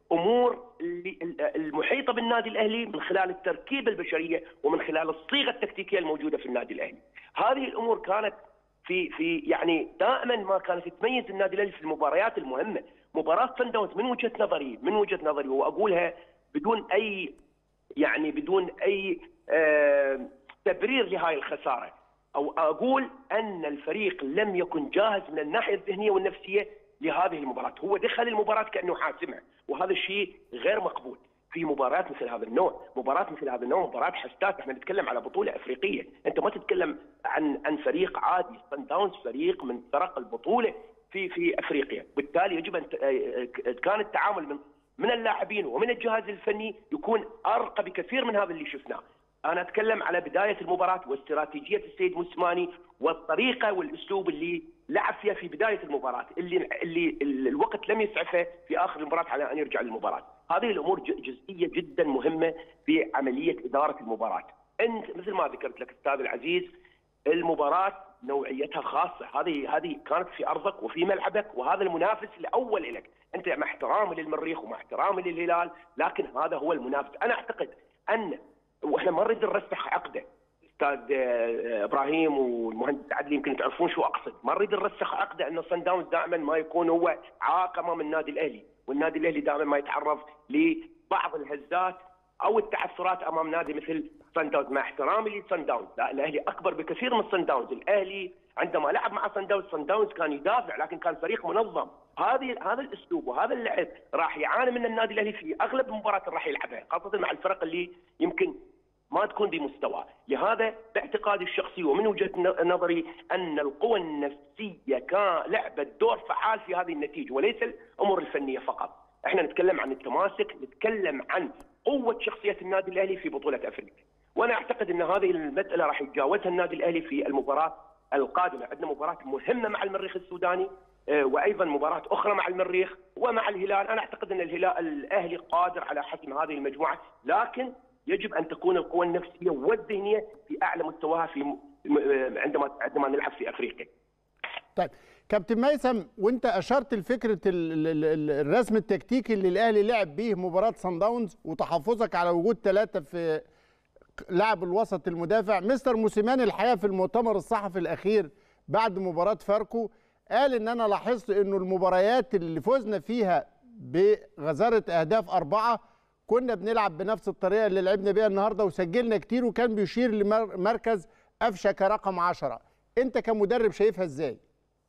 امور اللي- المحيطه بالنادي الاهلي من خلال التركيبه البشريه ومن خلال الصيغه التكتيكيه الموجوده في النادي الاهلي. هذه الامور كانت في في يعني دائما ما كانت تميز النادي الاهلي في المباريات المهمه، مباراه سان داونز من وجهه نظري من وجهه نظري واقولها بدون اي يعني بدون اي آه، تبرير لهاي الخساره او اقول ان الفريق لم يكن جاهز من الناحيه الذهنيه والنفسيه لهذه المباراه، هو دخل المباراه كانه حاسمها وهذا الشيء غير مقبول. في مباريات مثل هذا النوع، مباراه مثل هذا النوع مباراه حساسه، احنا نتكلم على بطوله افريقيه، انت ما تتكلم عن عن فريق عادي، سان داونز فريق من فرق البطوله في في افريقيا، بالتالي يجب ان ت- آه، كان التعامل من من اللاعبين ومن الجهاز الفني يكون ارقى بكثير من هذا اللي شفناه. انا اتكلم على بدايه المباراه واستراتيجيه السيد موسيماني والطريقه والاسلوب اللي لعب فيها في بدايه المباراه اللي اللي الوقت لم يسعفه في اخر المباراه على ان يرجع للمباراه. هذه الامور ج- جزئيه جدا مهمه في عمليه اداره المباراه. انت مثل ما ذكرت لك استاذ العزيز المباراه نوعيتها خاصه، هذه هذه كانت في ارضك وفي ملعبك وهذا المنافس الاول لك، انت مع احترامي للمريخ ومع احترامي للهلال، لكن هذا هو المنافس، انا اعتقد ان واحنا ما نريد نرسخ عقده استاذ آه، ابراهيم والمهندس عدلي يمكن تعرفون شو اقصد، ما نريد نرسخ عقده ان صن داونز دائما ما يكون هو عاق امام النادي الاهلي، والنادي الاهلي دائما ما يتعرض لبعض الهزات او التعثرات امام نادي مثل صن داونز مع احترامي لصن داونز، لا الاهلي اكبر بكثير من صن داونز، الاهلي عندما لعب مع صن داونز صن داونز كان يدافع لكن كان فريق منظم، هذه هذا الاسلوب وهذا اللعب راح يعاني من النادي الاهلي في اغلب المباريات اللي راح يلعبها، خاصه مع الفرق اللي يمكن ما تكون بمستوى لهذا باعتقادي الشخصي ومن وجهة ن- نظري أن القوى النفسية كان لعبت دور فعال في هذه النتيجة وليس الأمور الفنية فقط احنا نتكلم عن التماسك نتكلم عن قوة شخصية النادي الأهلي في بطولة أفريقيا وأنا أعتقد أن هذه المسألة راح يتجاوزها النادي الأهلي في المباراة القادمة عندنا مباراة مهمة مع المريخ السوداني آه، وايضا مباراه اخرى مع المريخ ومع الهلال، انا اعتقد ان الهلال الاهلي قادر على حسم هذه المجموعه، لكن يجب ان تكون القوى النفسيه والذهنيه في اعلى مستواها في م- م- عندما عندما نلعب في افريقيا. طيب كابتن ميسم وانت اشرت لفكره ال- ال- ال- الرسم التكتيكي اللي الاهلي لعب بيه مباراه صن داونز وتحفظك على وجود ثلاثه في لاعب الوسط المدافع مستر موسيماني الحقيقه في المؤتمر الصحفي الاخير بعد مباراه فاركو قال ان انا لاحظت انه المباريات اللي فزنا فيها بغزاره اهداف اربعه كنا بنلعب بنفس الطريقه اللي لعبنا بيها النهارده وسجلنا كتير وكان بيشير لمركز افشى كرقم 10 انت كمدرب شايفها ازاي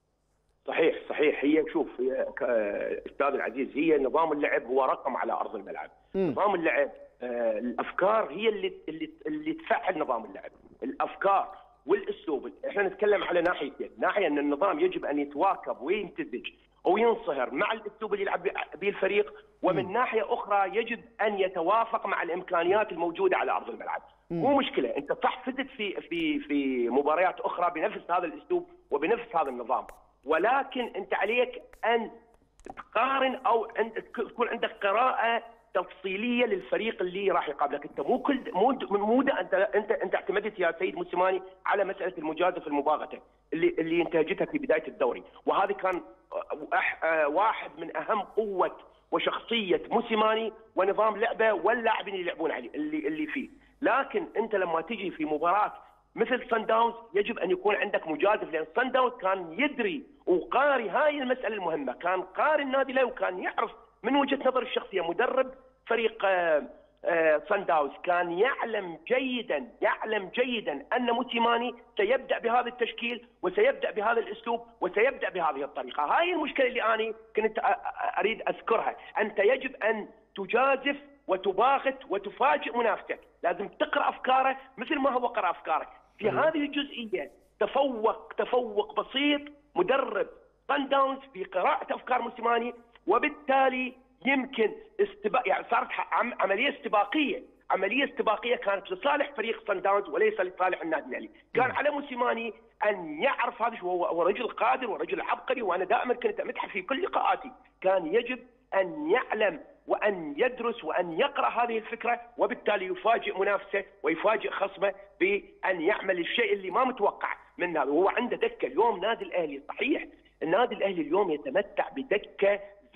صحيح صحيح هي شوف هي ك- استاذ العزيز هي نظام اللعب هو رقم على ارض الملعب مم. نظام اللعب آه، الافكار هي اللي اللي اللي تفعل نظام اللعب الافكار والاسلوب احنا نتكلم على ناحيتين ناحيه ان النظام يجب ان يتواكب ويمتزج او ينصهر مع الاسلوب اللي يلعب به الفريق ومن ناحيه اخرى يجب ان يتوافق مع الامكانيات الموجوده على ارض الملعب مو مشكله انت صح فزت في في في مباريات اخرى بنفس هذا الاسلوب وبنفس هذا النظام ولكن انت عليك ان تقارن او عند تكون عندك قراءه تفصيليه للفريق اللي راح يقابلك انت مو كل مو مو ده انت انت انت اعتمدت يا سيد موسيماني على مساله المجازفه المباغته اللي اللي انتهجتها في بدايه الدوري وهذا كان أح- آه، واحد من اهم قوه وشخصيه موسيماني ونظام لعبه واللاعبين اللي يلعبون عليه اللي اللي فيه لكن انت لما تجي في مباراه مثل سان داونز يجب ان يكون عندك مجازف لان سان داونز كان يدري وقاري هاي المساله المهمه، كان قاري النادي له وكان يعرف من وجهه نظر الشخصيه مدرب فريق آه، آه، سان داونز كان يعلم جيدا يعلم جيدا ان موسيماني سيبدا بهذا التشكيل وسيبدا بهذا الاسلوب وسيبدا بهذه الطريقه، هاي المشكله اللي انا كنت أ- أ- اريد اذكرها، انت يجب ان تجازف وتباغت وتفاجئ منافسك، لازم تقرا افكاره مثل ما هو قرا افكارك، في هذه الجزئيه تفوق تفوق بسيط مدرب صن داونز في قراءه افكار موسيماني وبالتالي يمكن استباق يعني صارت ح- عم- عمليه استباقيه عمليه استباقيه كانت لصالح فريق صن داونز وليس لصالح النادي الاهلي، كان على موسيماني ان يعرف هذا شو هو هو رجل قادر ورجل عبقري وانا دائما كنت امدحه في كل لقاءاتي، كان يجب ان يعلم وان يدرس وان يقرا هذه الفكره وبالتالي يفاجئ منافسه ويفاجئ خصمه بان يعمل الشيء اللي ما متوقع منه وهو عنده دكه اليوم نادي الاهلي صحيح النادي الاهلي اليوم يتمتع بدكه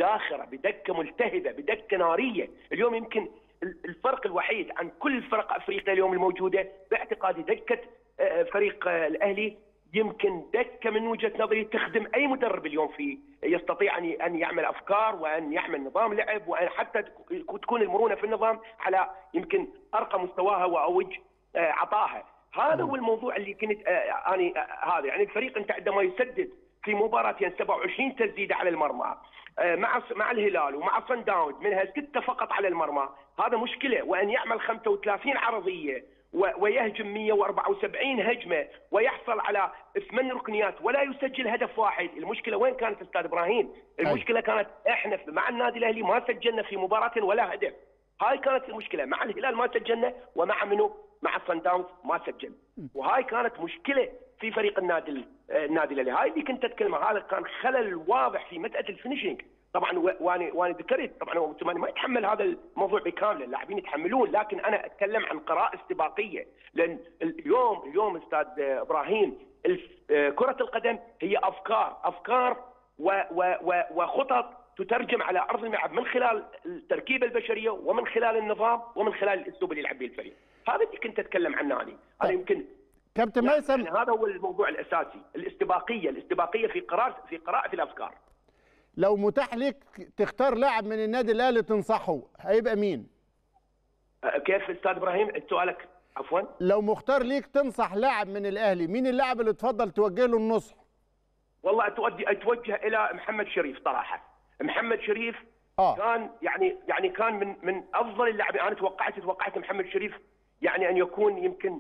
زاخره بدكه ملتهبه بدكه ناريه اليوم يمكن ال- الفرق الوحيد عن كل فرق افريقيا اليوم الموجوده باعتقادي دكه آه، فريق آه، الاهلي يمكن دكه من وجهه نظري تخدم اي مدرب اليوم في يستطيع ان ان يعمل افكار وان يعمل نظام لعب وان حتى تك- تكون المرونه في النظام على يمكن ارقى مستواها واوج آه، عطاها هذا هو الموضوع اللي كنت آه، اني آه، هذا يعني الفريق انت عندما يسدد في مباراتين 27 تسديده على المرمى آه، مع مع الهلال ومع صن داونز منها سته فقط على المرمى هذا مشكله وان يعمل 35 عرضيه و- ويهجم 174 هجمه ويحصل على ثمان ركنيات ولا يسجل هدف واحد، المشكله وين كانت استاذ ابراهيم؟ المشكله كانت احنا في- مع النادي الاهلي ما سجلنا في مباراه ولا هدف. هاي كانت المشكله، مع الهلال ما سجلنا ومع منو؟ مع الصن داونز ما سجل. وهاي كانت مشكله في فريق النادي ال- آه، النادي الاهلي، هاي اللي كنت اتكلم عنها، هذا كان خلل واضح في مساله الفينشينج. طبعا و- وانا وانا ذكرت طبعا هو موسيماني ما يتحمل هذا الموضوع بكامله، اللاعبين يتحملون لكن انا اتكلم عن قراءه استباقيه، لان اليوم اليوم استاذ ابراهيم الف- آه، كره القدم هي افكار، افكار و و و وخطط تترجم على ارض الملعب من خلال التركيبه البشريه ومن خلال النظام ومن خلال الاسلوب اللي يلعب به الفريق. هذا اللي كنت اتكلم عنه انا، هذا يمكن كابتن ميسم يعني هذا هو الموضوع الاساسي، الاستباقيه، الاستباقيه في قرار في قراءه الافكار. لو متاح لك تختار لاعب من النادي الاهلي تنصحه هيبقى مين؟ أه، كيف استاذ ابراهيم سؤالك عفوا؟ لو مختار ليك تنصح لاعب من الاهلي مين اللاعب اللي تفضل توجه له النصح؟ والله اتودي اتوجه الى محمد شريف صراحه محمد شريف آه. كان يعني يعني كان من من افضل اللاعبين انا توقعت توقعت محمد شريف يعني ان يكون يمكن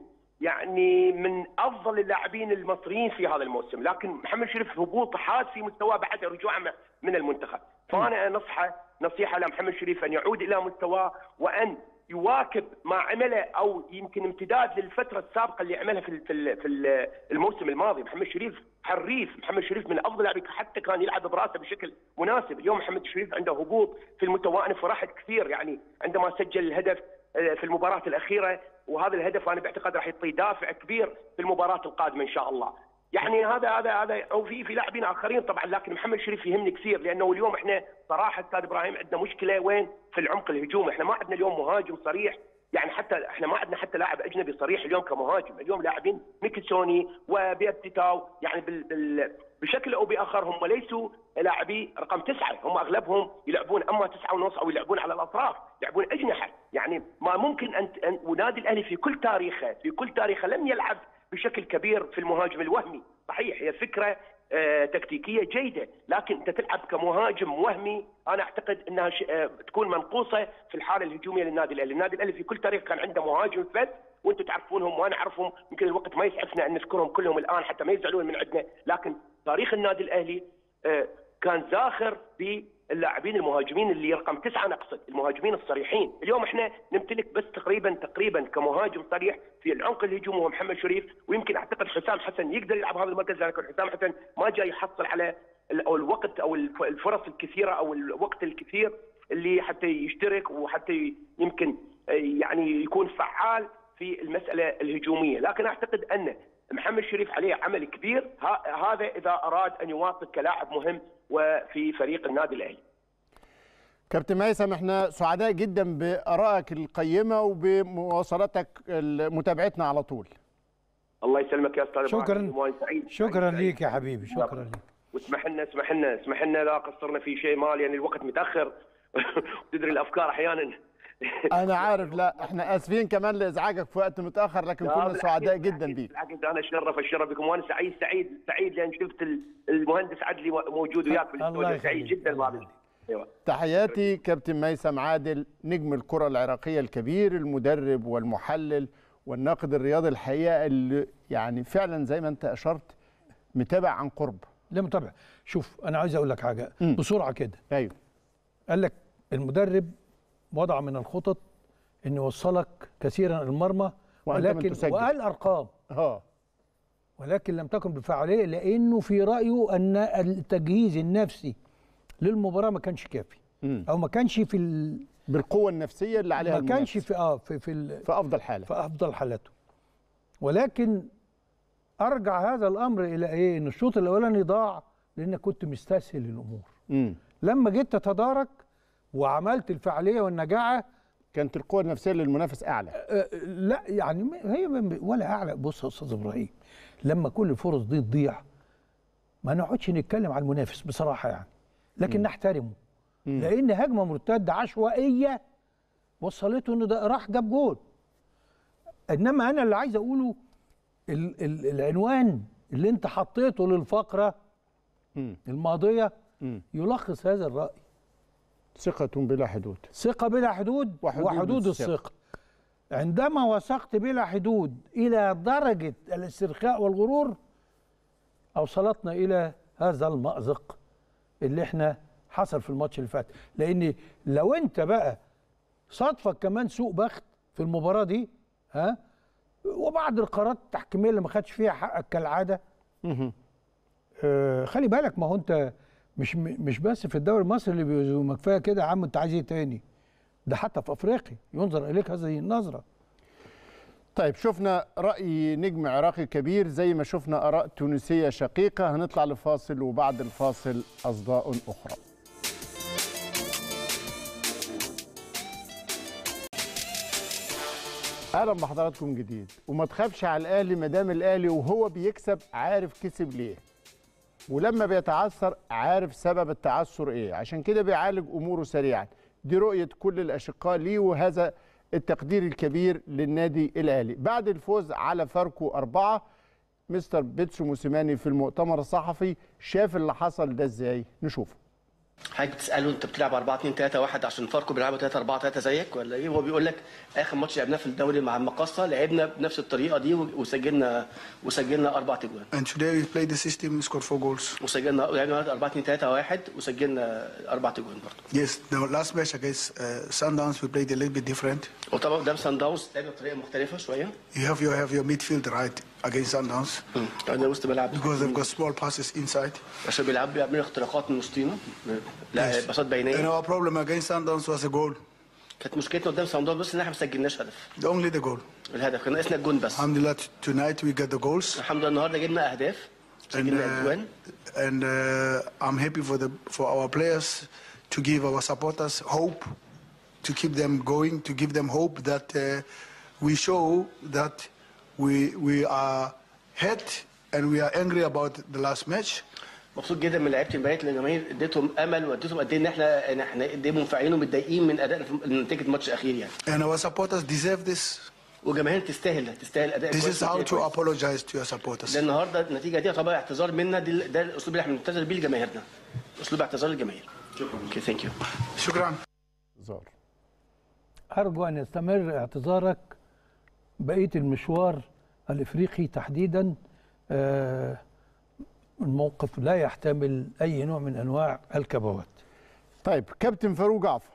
يعني من افضل اللاعبين المصريين في هذا الموسم لكن محمد شريف هبوط حاد في مستواه بعد رجوعه من المنتخب فانا انصحه نصيحه لمحمد شريف ان يعود الى مستواه وان يواكب ما عمله او يمكن امتداد للفتره السابقه اللي عملها في ال- في ال- في ال- الموسم الماضي محمد شريف حريف محمد شريف من افضل لاعبين حتى كان يلعب براسه بشكل مناسب اليوم محمد شريف عنده هبوط في المستوى انا فرحت كثير يعني عندما سجل الهدف آه، في المباراه الاخيره وهذا الهدف انا باعتقاد راح يعطي دافع كبير في المباراه القادمه ان شاء الله يعني هذا هذا هذا او في في لاعبين اخرين طبعا لكن محمد شريف يهمني كثير لانه اليوم احنا صراحه استاذ ابراهيم عندنا مشكله وين في العمق الهجومي احنا ما عندنا اليوم مهاجم صريح يعني حتى احنا ما عندنا حتى لاعب اجنبي صريح اليوم كمهاجم اليوم لاعبين ميكيسوني وبيبتيتاو يعني بال بال بشكل او باخر هم ليسوا لاعبي رقم تسعه هم اغلبهم يلعبون اما تسعه ونص او يلعبون على الاطراف يلعبون اجنحه يعني ما ممكن ان أن- ونادي الاهلي في كل تاريخه في كل تاريخه لم يلعب بشكل كبير في المهاجم الوهمي صحيح هي فكره آه، تكتيكيه جيده لكن انت تلعب كمهاجم وهمي انا اعتقد انها ش... آه، تكون منقوصه في الحاله الهجوميه للنادي الاهلي، النادي الاهلي في كل تاريخ كان عنده مهاجم فذ وانتم تعرفونهم وانا اعرفهم يمكن الوقت ما يسعفنا ان نذكرهم كلهم الان حتى ما يزعلون من عندنا، لكن تاريخ النادي الاهلي آه، كان زاخر باللاعبين المهاجمين اللي رقم تسعه نقصد المهاجمين الصريحين، اليوم احنا نمتلك بس تقريبا تقريبا كمهاجم صريح في العمق الهجومي هو محمد شريف ويمكن اعتقد حسام حسن يقدر يلعب هذا المركز لكن حسام حسن ما جاي يحصل على ال- او الوقت او الف- الفرص الكثيره او الوقت الكثير اللي حتى يشترك وحتى يمكن آه، يعني يكون فعال في المساله الهجوميه، لكن اعتقد ان محمد شريف عليه عمل كبير ه- هذا اذا اراد ان يواصل كلاعب مهم وفي فريق النادي الاهلي. كابتن ميسم احنا سعداء جدا بارائك القيمه وبمواصلتك متابعتنا على طول الله يسلمك يا استاذ شكراً. إبراهيم، وأنا سعيد شكرا ليك يا حبيبي شكرا ليك واسمح لنا اسمح لنا اسمح لنا لا قصرنا في شيء ما لان الوقت متاخر وتدري الافكار احيانا انا عارف لا احنا اسفين كمان لازعاجك في وقت متاخر لكن لا، كنا بالعكس، سعداء جدا بيك بالعكس انا اتشرف اتشرف بكم وانا سعيد سعيد سعيد لان شفت ال- المهندس عدلي موجود وياك في الله الاستوديو سعيد يخليك. جدا بهذا ايوه تحياتي كابتن ميسم عادل نجم الكرة العراقية الكبير المدرب والمحلل والناقد الرياضي الحقيقة اللي يعني فعلا زي ما انت أشرت متابع عن قرب لا متابع شوف انا عايز اقول لك حاجه مم. بسرعه كده ايوه قال لك المدرب وضع من الخطط ان يوصلك كثيرا المرمى وأنت من ولكن تسجل. وقال ارقام اه ولكن لم تكن بفعاليه لانه في رايه ان التجهيز النفسي للمباراه ما كانش كافي مم. او ما كانش في ال... بالقوة النفسية اللي عليها ما كانش المنافس. في اه في في, ال... في أفضل حالة في افضل حالاته ولكن ارجع هذا الامر الى ايه ان الشوط الاولاني ضاع لانك كنت مستسهل الامور مم. لما جيت تتدارك وعملت الفعاليه والنجاعه كانت القوه النفسيه للمنافس اعلى آه، لا يعني م- هي م- ولا اعلى بص يا استاذ ابراهيم لما كل الفرص دي تضيع ما نقعدش نتكلم على المنافس بصراحه يعني لكن مم. نحترمه لان هجمه مرتده عشوائيه وصلته انه ده راح جاب جول انما انا اللي عايز اقوله ال ال العنوان اللي انت حطيته للفقره الماضيه يلخص هذا الراي ثقه بلا حدود ثقه بلا حدود وحدود وحدود الثقة. الثقه عندما وثقت بلا حدود الى درجه الاسترخاء والغرور اوصلتنا الى هذا المأزق اللي احنا حصل في الماتش اللي فات لان لو انت بقى صادفك كمان سوء بخت في المباراه دي ها وبعض القرارات التحكيميه اللي ما خدش فيها حقك كالعاده آه خلي بالك ما هو انت مش مش بس في الدوري المصري اللي بيزو- ما كفايه كده يا عم انت عايز ايه تاني ده حتى في افريقيا ينظر اليك هذه النظره طيب شفنا رأي نجم عراقي كبير زي ما شفنا آراء تونسية شقيقة هنطلع لفاصل وبعد الفاصل أصداء أخرى اهلا بحضراتكم جديد وما تخافش على الاهلي ما دام الاهلي وهو بيكسب عارف كسب ليه ولما بيتعثر عارف سبب التعثر ايه عشان كده بيعالج اموره سريعا دي رؤيه كل الاشقاء ليه وهذا التقدير الكبير للنادي الاهلي بعد الفوز على فاركو أربعة مستر بيتسو موسيماني في المؤتمر الصحفي شاف اللي حصل ده ازاي نشوفه حضرتك بتساله انت بتلعب 4 2 3 1 عشان فاركو بيلعبوا 3 4 3 زيك ولا ايه هو بيقول لك اخر ماتش لعبناه في الدوري مع المقاصه لعبنا بنفس الطريقه دي وسجلنا وسجلنا اربع تجوان And today we played the system, we scored four goals. وسجلنا لعبنا 4 2 3 1 وسجلنا اربع تجوان برضه Yes, the last match against uh, Sundowns we played a little bit different. وطبعا قدام سان داونز لعبنا بطريقه مختلفه شويه You have your have your midfield right against Sundowns. عندنا وسط ملعب Because they've got small passes inside. عشان بيلعبوا بيعملوا اختراقات من وسطينا لا Yes. باصات And بينيه our problem against Sundowns was a goal. كانت مشكلتنا قدام سان داونز بس ان احنا ما سجلناش هدف Only the goal. الهدف كان ناقصنا الجون بس Alhamdulillah, t- tonight we got the goals. الحمد لله النهارده جبنا اهداف And, سجلنا uh, اجوان and uh, I'm happy for the for our players to give our supporters hope, to keep them going, to give them hope that uh, we show that we we are hurt and we are angry about the last match. مبسوط جدا من لعيبه امبارح للجماهير اديتهم امل واديتهم قد ايه ان احنا ان احنا قد ايه منفعلين ومتضايقين من اداء نتيجه الماتش الاخير يعني And our supporters deserve this. وجماهير تستاهل تستاهل اداء This كويس is how ونتيجة to كويسة. apologize to your supporters. لان النهارده النتيجه دي طبعا اعتذار منا دي ده الاسلوب اللي احنا بنعتذر بيه لجماهيرنا اسلوب اعتذار للجماهير شكرا اوكي ثانك يو شكرا زار ارجو ان يستمر اعتذارك بقيه المشوار الافريقي تحديدا آه، الموقف لا يحتمل اي نوع من انواع الكبوات طيب كابتن فاروق جعفر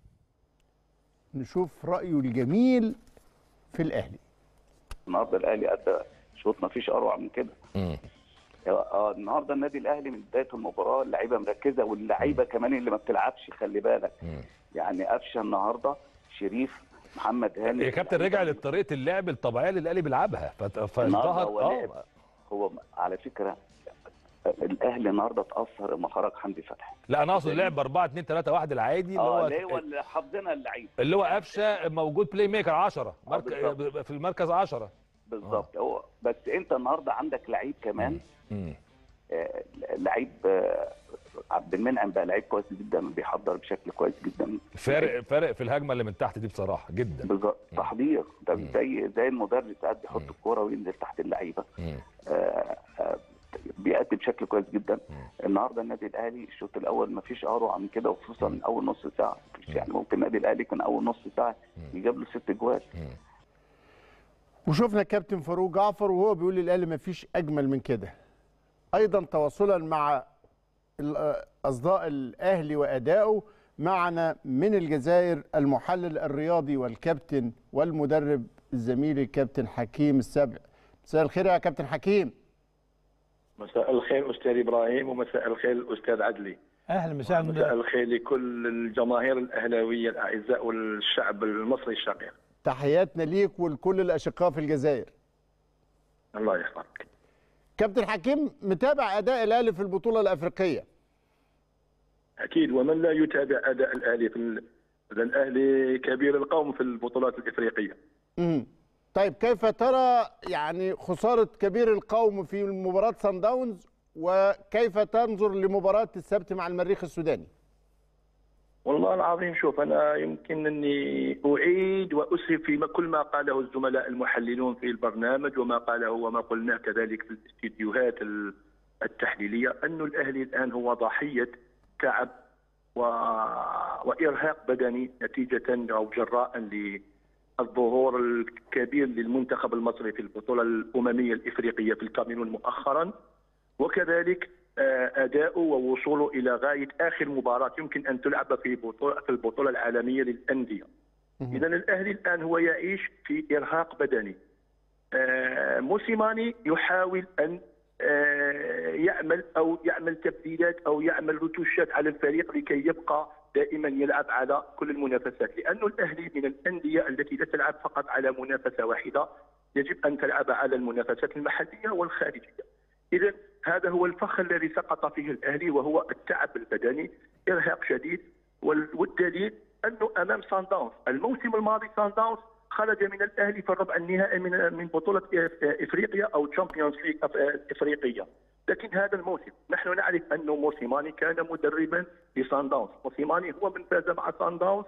نشوف رايه الجميل في الاهلي النهارده الاهلي ادى شوط ما فيش اروع من كده اه النهارده النادي الاهلي من بدايه المباراه اللعيبه مركزه واللعيبه كمان اللي ما بتلعبش خلي بالك يعني قفشه النهارده شريف محمد هاني يا كابتن رجع لطريقه اللعب الطبيعيه اللي الاهلي بيلعبها فت- النهارده فظهر هو اه لعب هو على فكره الاهلي النهارده اتاثر لما خرج حمدي فتحي لا انا اقصد لعب 4 2 3 1 العادي اللي اه هو اللي هو اللي حافظنا اللعيب اللي هو قفشه موجود بلاي ميكر 10 مرك... بالظبط. في المركز 10 بالظبط هو بس انت النهارده عندك لعيب كمان آه، لعيب آه، عبد المنعم بقى لعيب كويس جدا بيحضر بشكل كويس جدا فارق فارق في الهجمه اللي من تحت دي بصراحه جدا بالظبط تحضير ده زي زي المدرب ساعات بيحط الكوره وينزل تحت اللعيبه آه، آه، بيأدي بشكل كويس جدا النهارده النادي الاهلي الشوط الاول ما فيش اروع من كده وخصوصا اول نص ساعه مفيش يعني ممكن النادي الاهلي كان اول نص ساعه يجاب له ست جوال وشفنا كابتن فاروق جعفر وهو بيقول للاهلي ما فيش اجمل من كده ايضا تواصلا مع ال- اصداء الاهلي وادائه معنا من الجزائر المحلل الرياضي والكابتن والمدرب الزميل الكابتن حكيم السبع مساء الخير يا كابتن حكيم مساء الخير استاذ ابراهيم ومساء الخير الاستاذ عدلي اهلا مساء مساء الخير لكل الجماهير الاهلاويه الاعزاء والشعب المصري الشقيق تحياتنا ليك ولكل الاشقاء في الجزائر الله يحفظك كابتن حكيم متابع اداء الاهلي في البطوله الافريقيه اكيد ومن لا يتابع اداء الاهلي في ال- الاهلي كبير القوم في البطولات الافريقيه مم. طيب كيف ترى يعني خسارة كبير القوم في مباراة سان داونز وكيف تنظر لمباراة السبت مع المريخ السوداني؟ والله العظيم شوف انا يمكن اني اعيد واسهب في كل ما قاله الزملاء المحللون في البرنامج وما قاله وما قلناه كذلك في الاستديوهات ال- التحليليه انه الاهلي الان هو ضحيه تعب و... وارهاق بدني نتيجه او جراء للظهور الكبير للمنتخب المصري في البطوله الامميه الافريقيه في الكاميرون مؤخرا وكذلك آه، اداؤه ووصوله الى غايه اخر مباراه يمكن ان تلعب في بطوله في البطوله العالميه للانديه. اذا الاهلي الان هو يعيش في ارهاق بدني. آه، موسيماني يحاول ان آه، يعمل او يعمل تبديلات او يعمل رتوشات على الفريق لكي يبقى دائما يلعب على كل المنافسات لانه الاهلي من الانديه التي لا تلعب فقط على منافسه واحده يجب ان تلعب على المنافسات المحليه والخارجيه. اذا هذا هو الفخ الذي سقط فيه الاهلي وهو التعب البدني ارهاق شديد وال- والدليل انه امام سان داونز الموسم الماضي سان داونز خرج من الاهلي في الربع النهائي من من بطوله إف- افريقيا او تشامبيونز ليج افريقيه لكن هذا الموسم نحن نعرف انه موسيماني كان مدربا لسان داونز موسيماني هو من فاز مع سان داونز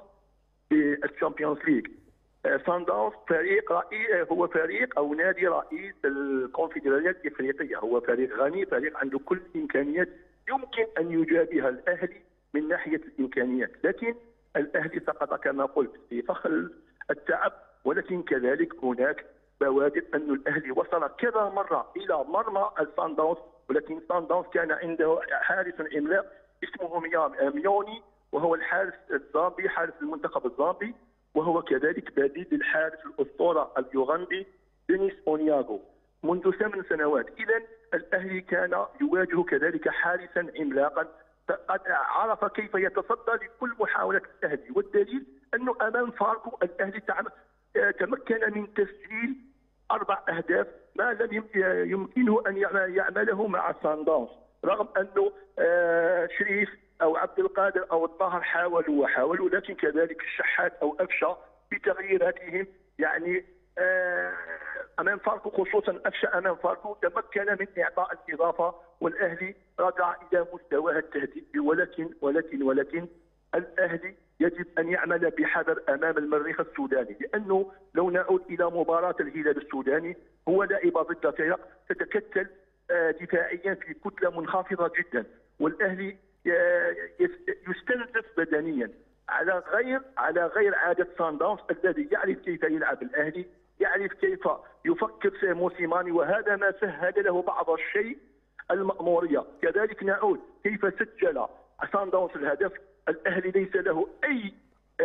في الشامبيونز ليج سان داونز فريق رئيس هو فريق او نادي رئيس الكونفدراليات الافريقيه هو فريق غني فريق عنده كل الامكانيات يمكن ان يجابه الاهلي من ناحيه الامكانيات لكن الاهلي سقط كما قلت في فخ التعب ولكن كذلك هناك بوادر أن الأهلي وصل كذا مرة إلى مرمى السان داونز ولكن سان داونز كان عنده حارس عملاق اسمه ميام- ميوني وهو الحارس الزامبي حارس المنتخب الزامبي وهو كذلك بديل للحارس الأسطورة اليوغندي دينيس أونياغو منذ ثمان سنوات إذا الأهلي كان يواجه كذلك حارسا عملاقا فقد عرف كيف يتصدى لكل محاولة الأهلي والدليل أنه أمام فاركو الأهلي تعم- آه، تمكن من تسجيل أربع أهداف ما لم يم- يمكنه أن يعمل- يعمله مع سان داونز رغم أنه آه، شريف أو عبد القادر أو الطاهر حاولوا وحاولوا لكن كذلك الشحات أو أفشا بتغييراتهم يعني آه، امام فاركو خصوصا افشا امام فاركو تمكن من اعطاء الاضافه والاهلي رجع الى مستواه التهديفي ولكن ولكن ولكن الاهلي يجب ان يعمل بحذر امام المريخ السوداني لانه لو نعود الى مباراه الهلال السوداني هو لعب ضد فرق تتكتل آه، دفاعيا في كتله منخفضه جدا والاهلي آه، يس- يستنزف بدنيا على غير على غير عاده سان داونز الذي يعرف كيف يلعب الاهلي يعرف كيف يفكر في موسيماني وهذا ما سهل له بعض الشيء المأمورية كذلك نعود كيف سجل سان داونز الهدف الأهلي ليس له أي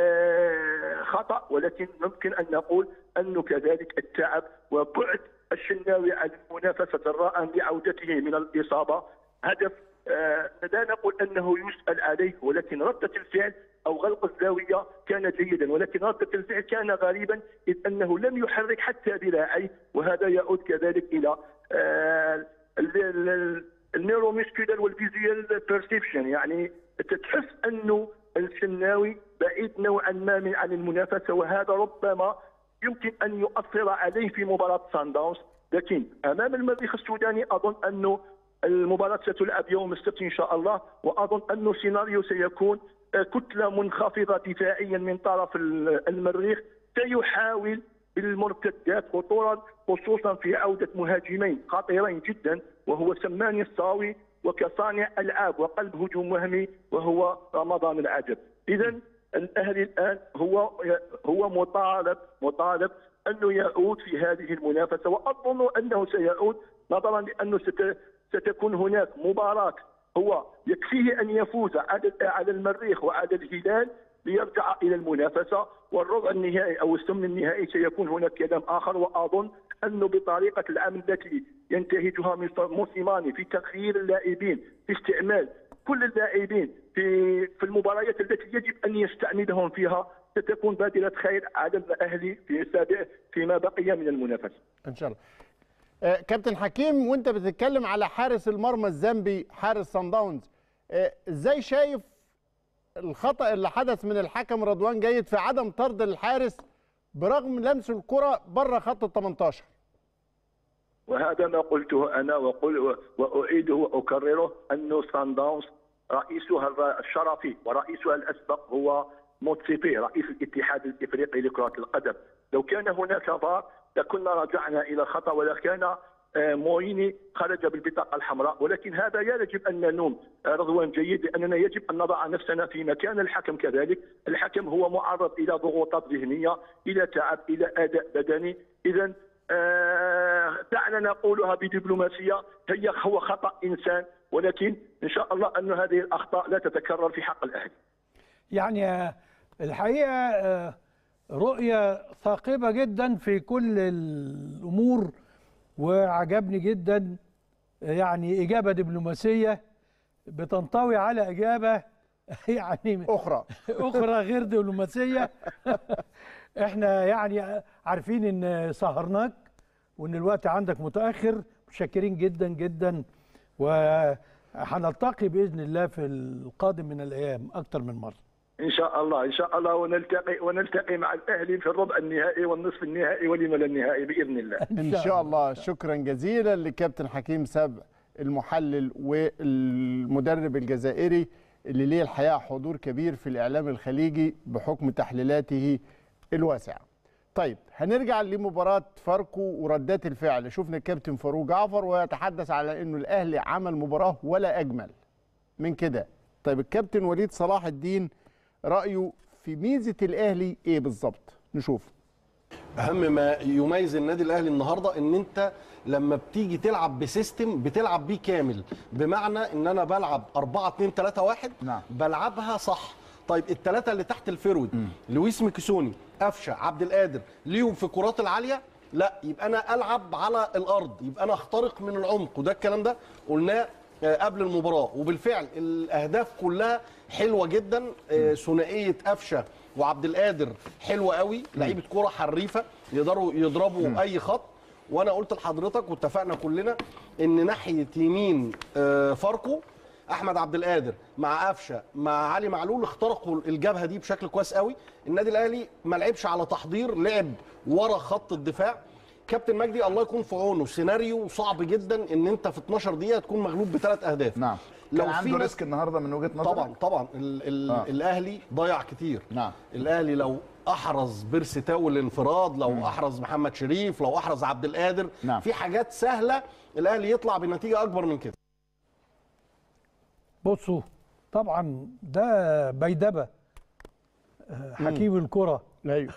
آه، خطأ ولكن ممكن أن نقول أنه كذلك التعب وبعد الشناوي عن المنافسة جراء لعودته من الإصابة هدف آه، لا نقول أنه يسأل عليه ولكن ردة الفعل أو غلق الزاوية كان جيدا ولكن ردة الفعل كان غريبا إذ أنه لم يحرك حتى ذراعيه وهذا يعود كذلك إلى آه، ال- ال- ال- النيوروميسكولار والفيزيال بيرسيبشن يعني تتحس انه الشناوي بعيد نوعا ما من عن المنافسه وهذا ربما يمكن ان يؤثر عليه في مباراه سان داونز لكن امام المريخ السوداني اظن انه المباراه ستلعب يوم السبت ان شاء الله واظن انه سيناريو سيكون آه، كتله منخفضه دفاعيا من طرف ال- المريخ سيحاول بالمرتدات خطورا خصوصا في عوده مهاجمين خطيرين جدا وهو سماني الصاوي وكصانع العاب وقلب هجوم وهمي وهو رمضان العجب اذا الاهلي الان هو هو مطالب مطالب انه يعود في هذه المنافسه واظن انه سيعود نظرا لانه ست- ستكون هناك مباراه هو يكفيه ان يفوز على على المريخ وعلى الهلال ليرجع الى المنافسه والربع النهائي او الثمن النهائي سيكون هناك كلام اخر واظن انه بطريقه العمل التي ينتهجها مستر موسيماني في تغيير اللاعبين في استعمال كل اللاعبين في في المباريات التي يجب ان يستعملهم فيها ستكون بادره خير على الاهلي في سابع فيما بقي من المنافسه. ان شاء الله آه، كابتن حكيم وانت بتتكلم على حارس المرمى الزامبي حارس سان داونز آه، ازاي شايف الخطا اللي حدث من الحكم رضوان جيد في عدم طرد الحارس برغم لمس الكره بره خط ال 18 وهذا ما قلته انا وقل واعيده واكرره انه سان داونز رئيسها الشرفي ورئيسها الاسبق هو موتسيبي رئيس الاتحاد الافريقي لكره القدم لو كان هناك فار لكنا رجعنا الى الخطا ولكان آه، مويني خرج بالبطاقه الحمراء ولكن هذا لا يجب ان نلوم آه، رضوان جيد لاننا يجب ان نضع نفسنا في مكان الحكم كذلك الحكم هو معرض الى ضغوطات ذهنيه الى تعب الى اداء بدني اذا آه، دعنا نقولها بدبلوماسيه هي هو خطا انسان ولكن ان شاء الله ان هذه الاخطاء لا تتكرر في حق الاهلي يعني آه، الحقيقه آه، رؤيه ثاقبه جدا في كل الامور وعجبني جدا آه، يعني اجابه دبلوماسيه بتنطوي على اجابه يعني اخرى اخرى غير دبلوماسيه احنا يعني عارفين ان سهرناك وان الوقت عندك متاخر متشكرين جدا جدا وهنلتقي باذن الله في القادم من الايام اكتر من مره ان شاء الله ان شاء الله ونلتقي ونلتقي مع الاهلي في الربع النهائي والنصف النهائي ولم لا النهائي باذن الله ان شاء الله شكرا جزيلا لكابتن حكيم سبع المحلل والمدرب الجزائري اللي ليه الحقيقه حضور كبير في الاعلام الخليجي بحكم تحليلاته الواسعه. طيب هنرجع لمباراه فاركو وردات الفعل، شفنا الكابتن فاروق جعفر ويتحدث على انه الاهلي عمل مباراه ولا اجمل من كده. طيب الكابتن وليد صلاح الدين رايه في ميزه الاهلي ايه بالظبط؟ نشوف. اهم ما يميز النادي الاهلي النهارده ان انت لما بتيجي تلعب بسيستم بتلعب بيه كامل بمعنى ان انا بلعب 4 2 3 1 نعم. بلعبها صح طيب الثلاثه اللي تحت الفيرود لويس ميكيسوني قفشه عبد القادر ليهم في الكرات العاليه لا يبقى انا العب على الارض يبقى انا اخترق من العمق وده الكلام ده قلناه آه، قبل المباراه وبالفعل الاهداف كلها حلوه جدا آه، ثنائيه قفشه وعبد القادر حلوه قوي لعيبه كوره حريفه يقدروا يضربوا اي خط وانا قلت لحضرتك واتفقنا كلنا ان ناحيه يمين آه، فاركو احمد عبد القادر مع قفشه مع علي معلول اخترقوا الجبهه دي بشكل كويس قوي النادي الاهلي ما لعبش على تحضير لعب ورا خط الدفاع كابتن مجدي الله يكون في عونه سيناريو صعب جدا ان انت في 12 دقيقه تكون مغلوب بثلاث اهداف نعم لو كان في عنده ناس- ريسك النهارده من وجهه نظرك طبعا طبعا ال ال آه. آه. الاهلي ضيع كتير نعم الاهلي لو احرز بيرسي تاو الانفراد لو مم. احرز محمد شريف لو احرز عبد القادر نعم. في حاجات سهله الاهلي يطلع بنتيجه اكبر من كده بصوا طبعا ده بيدبه آه، حكيم الكره ايوه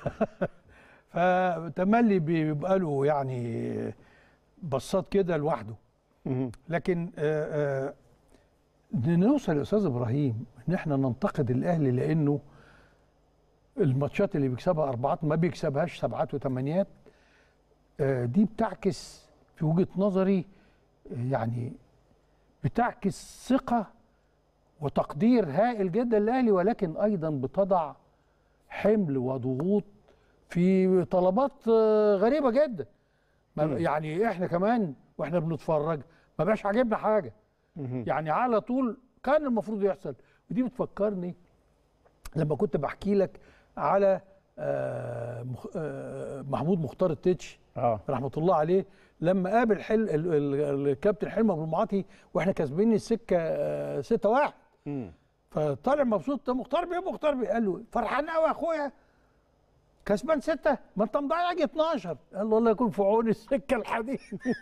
فتملي بيبقى له يعني بصات كده لوحده لكن آه، آه، نوصل يا استاذ ابراهيم ان احنا ننتقد الاهلي لانه الماتشات اللي بيكسبها اربعات ما بيكسبهاش سبعات وثمانيات آه، دي بتعكس في وجهه نظري آه، يعني بتعكس ثقه وتقدير هائل جدا للاهلي ولكن ايضا بتضع حمل وضغوط في طلبات آه، غريبه جدا ما- مم. يعني احنا كمان واحنا بنتفرج ما بقاش عاجبنا حاجه يعني على طول كان المفروض يحصل ودي بتفكرني لما كنت بحكي لك على آه، مخ- آه، محمود مختار التتش اه رحمه الله عليه لما قابل حل ال- ال- الكابتن حلمي ابو المعاطي واحنا كاسبين السكه 6 1 فطالع مبسوط ده مختار بيه مختار بيه قال له فرحان قوي يا اخويا كسبان ستة ما انت مضيع يجي 12 قال له الله يكون في عون السكه الحديد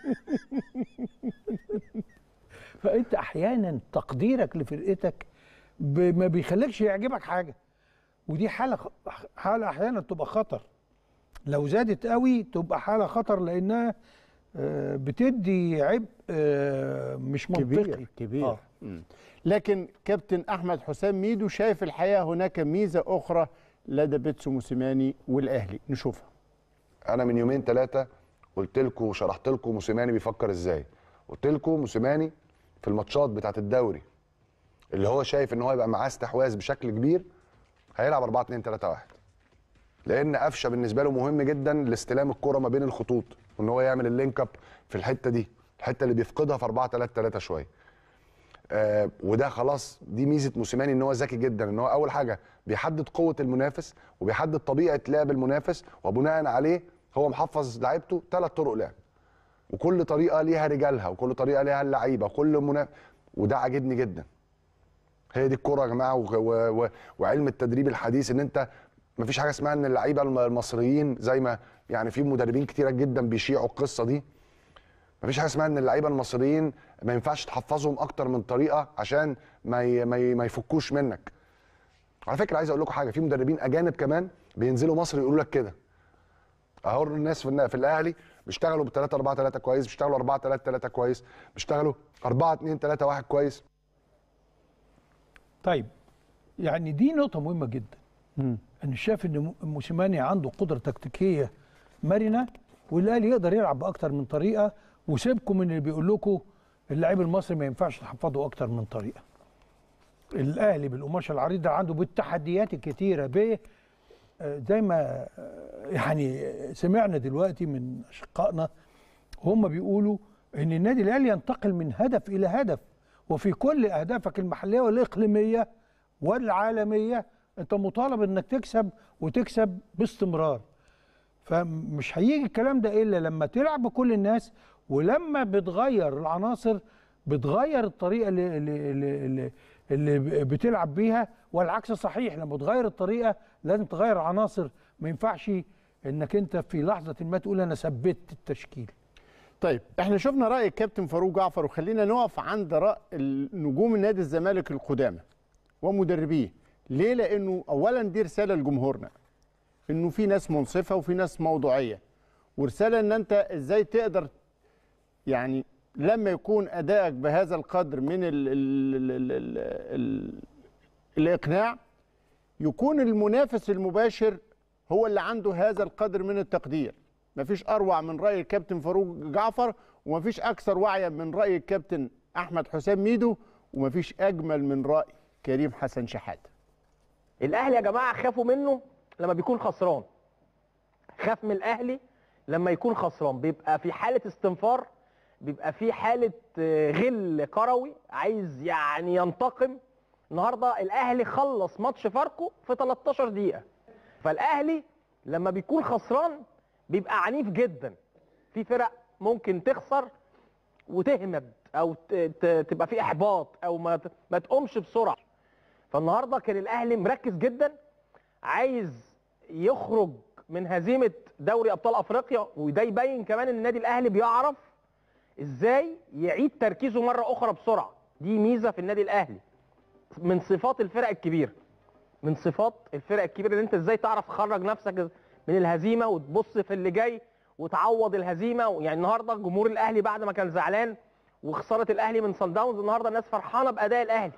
فانت احيانا تقديرك لفرقتك ب- ما بيخليكش يعجبك حاجه ودي حاله خ- حاله احيانا تبقى خطر لو زادت قوي تبقى حاله خطر لانها آه، بتدي عبء آه، مش منطقي كبير كبير آه. مم. لكن كابتن احمد حسام ميدو شايف الحقيقه هناك ميزه اخرى لدى بيتسو موسيماني والاهلي نشوفها انا من يومين ثلاثه قلت لكم وشرحت لكم موسيماني بيفكر ازاي قلت لكم موسيماني في الماتشات بتاعه الدوري اللي هو شايف ان هو يبقى معاه استحواذ بشكل كبير هيلعب 4 2 3 1 لان قفشه بالنسبه له مهم جدا لاستلام الكره ما بين الخطوط وان هو يعمل اللينك اب في الحته دي الحته اللي بيفقدها في 4 3 3 شويه آه وده خلاص دي ميزه موسيماني ان هو ذكي جدا ان هو اول حاجه بيحدد قوه المنافس وبيحدد طبيعه لعب المنافس وبناء عليه هو محفظ لعيبته ثلاث طرق لعب وكل طريقه ليها رجالها وكل طريقه ليها اللعيبه وكل منافس وده عاجبني جدا هي دي الكوره يا جماعه و... و... و... وعلم التدريب الحديث ان انت مفيش حاجه اسمها ان اللعيبه الم- المصريين زي ما يعني في مدربين كتيره جدا بيشيعوا القصه دي مفيش حاجه اسمها ان اللعيبه المصريين ما ينفعش تحفظهم اكتر من طريقه عشان ما ي... ما, ي... ما يفكوش منك على فكره عايز اقول لكم حاجه في مدربين اجانب كمان بينزلوا مصر يقولوا لك كده اهو الناس في, النا- في الاهلي بيشتغلوا ب 3 4 3 كويس بيشتغلوا 4 3 3 كويس بيشتغلوا 4 2 3 1 كويس طيب يعني دي نقطة مهمة جدا أنا شايف إن م- موسيماني عنده قدرة تكتيكية مرنة والأهلي يقدر يلعب بأكتر من طريقة وسيبكم من اللي بيقول لكم اللاعب المصري ما ينفعش تحفظه أكتر من طريقة. الأهلي بالقماشة العريضة عنده بالتحديات الكتيرة ب آه، زي ما آه، يعني سمعنا دلوقتي من أشقائنا هم بيقولوا ان النادي الاهلي ينتقل من هدف الى هدف وفي كل اهدافك المحليه والاقليميه والعالميه انت مطالب انك تكسب وتكسب باستمرار فمش هيجي الكلام ده الا لما تلعب بكل الناس ولما بتغير العناصر بتغير الطريقه اللي, اللي, اللي, اللي, اللي بتلعب بيها والعكس صحيح لما تغير الطريقه لازم تغير العناصر ما ينفعش انك انت في لحظه ما تقول انا ثبت التشكيل طيب احنا شفنا راي الكابتن فاروق جعفر وخلينا نقف عند راي نجوم النادي الزمالك القدامى ومدربيه ليه لانه اولا دي رساله لجمهورنا انه في ناس منصفه وفي ناس موضوعيه ورساله ان انت ازاي تقدر يعني لما يكون ادائك بهذا القدر من ال ال ال ال ال ال الاقناع يكون المنافس المباشر هو اللي عنده هذا القدر من التقدير مفيش اروع من راي الكابتن فاروق جعفر ومفيش اكثر وعيا من راي الكابتن احمد حسام ميدو ومفيش اجمل من راي كريم حسن شحاته الاهلي يا جماعه خافوا منه لما بيكون خسران خاف من الاهلي لما يكون خسران بيبقى في حاله استنفار بيبقى في حاله آه، غل كروي عايز يعني ينتقم النهارده الاهلي خلص ماتش فاركو في 13 دقيقه فالاهلي لما بيكون خسران بيبقى عنيف جدا في فرق ممكن تخسر وتهمد او ت- ت- تبقى في احباط او ما ت- ما تقومش بسرعه فالنهارده كان الاهلي مركز جدا عايز يخرج من هزيمه دوري ابطال افريقيا وده يبين كمان ان النادي الاهلي بيعرف ازاي يعيد تركيزه مره اخرى بسرعه دي ميزه في النادي الاهلي من صفات الفرق الكبيره من صفات الفرق الكبيره ان انت ازاي تعرف تخرج نفسك من الهزيمه وتبص في اللي جاي وتعوض الهزيمه يعني النهارده جمهور الاهلي بعد ما كان زعلان وخساره الاهلي من صن داونز النهارده الناس فرحانه باداء الاهلي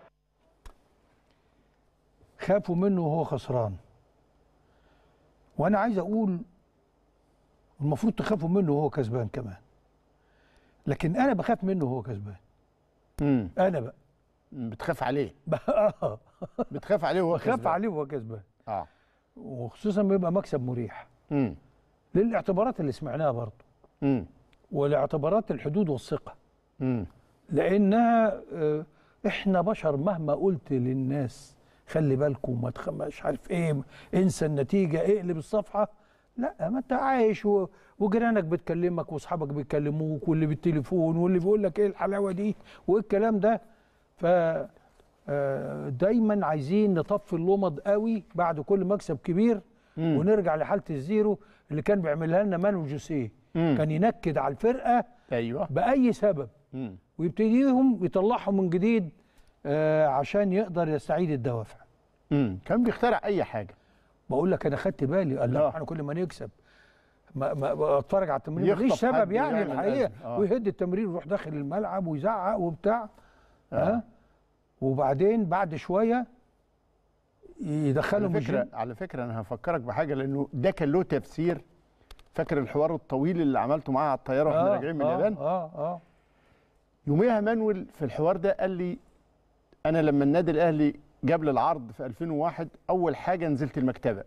خافوا منه وهو خسران وانا عايز اقول المفروض تخافوا منه وهو كسبان كمان لكن انا بخاف منه وهو كسبان امم انا بقى بتخاف عليه اه بتخاف عليه وهو بخاف كسبان. عليه وهو كسبان اه وخصوصا ما يبقى مكسب مريح امم للاعتبارات اللي سمعناها برضه امم ولاعتبارات الحدود والثقه امم لانها آه، احنا بشر مهما قلت للناس خلي بالكم ما تخ- مش عارف ايه انسى النتيجه اقلب الصفحه لا ما انت عايش و- وجيرانك بتكلمك واصحابك بيكلموك واللي بالتليفون واللي بيقول لك ايه الحلاوه دي وايه الكلام ده ف آه، دايما عايزين نطفي اللمض قوي بعد كل مكسب كبير مم. ونرجع لحاله الزيرو اللي كان بيعملها لنا مانو جوسيه مم. كان ينكد على الفرقه ايوه باي سبب مم. ويبتديهم يطلعهم من جديد آه عشان يقدر يستعيد الدوافع امم كان بيخترع اي حاجه بقول لك انا خدت بالي قال لا آه. احنا كل ما نكسب ما ما اتفرج على التمرين يخطف مفيش سبب حد يعني يعمل الحقيقه أزمة. آه. ويهد التمرين ويروح داخل الملعب ويزعق وبتاع آه. ها وبعدين بعد شويه يدخلهم على فكره الجيم. على فكره انا هفكرك بحاجه لانه ده كان له تفسير فاكر الحوار الطويل اللي عملته معاه على الطياره واحنا آه، راجعين من آه، اليابان اه اه يوميها مانويل في الحوار ده قال لي انا لما النادي الاهلي جاب لي العرض في 2001 اول حاجه نزلت المكتبه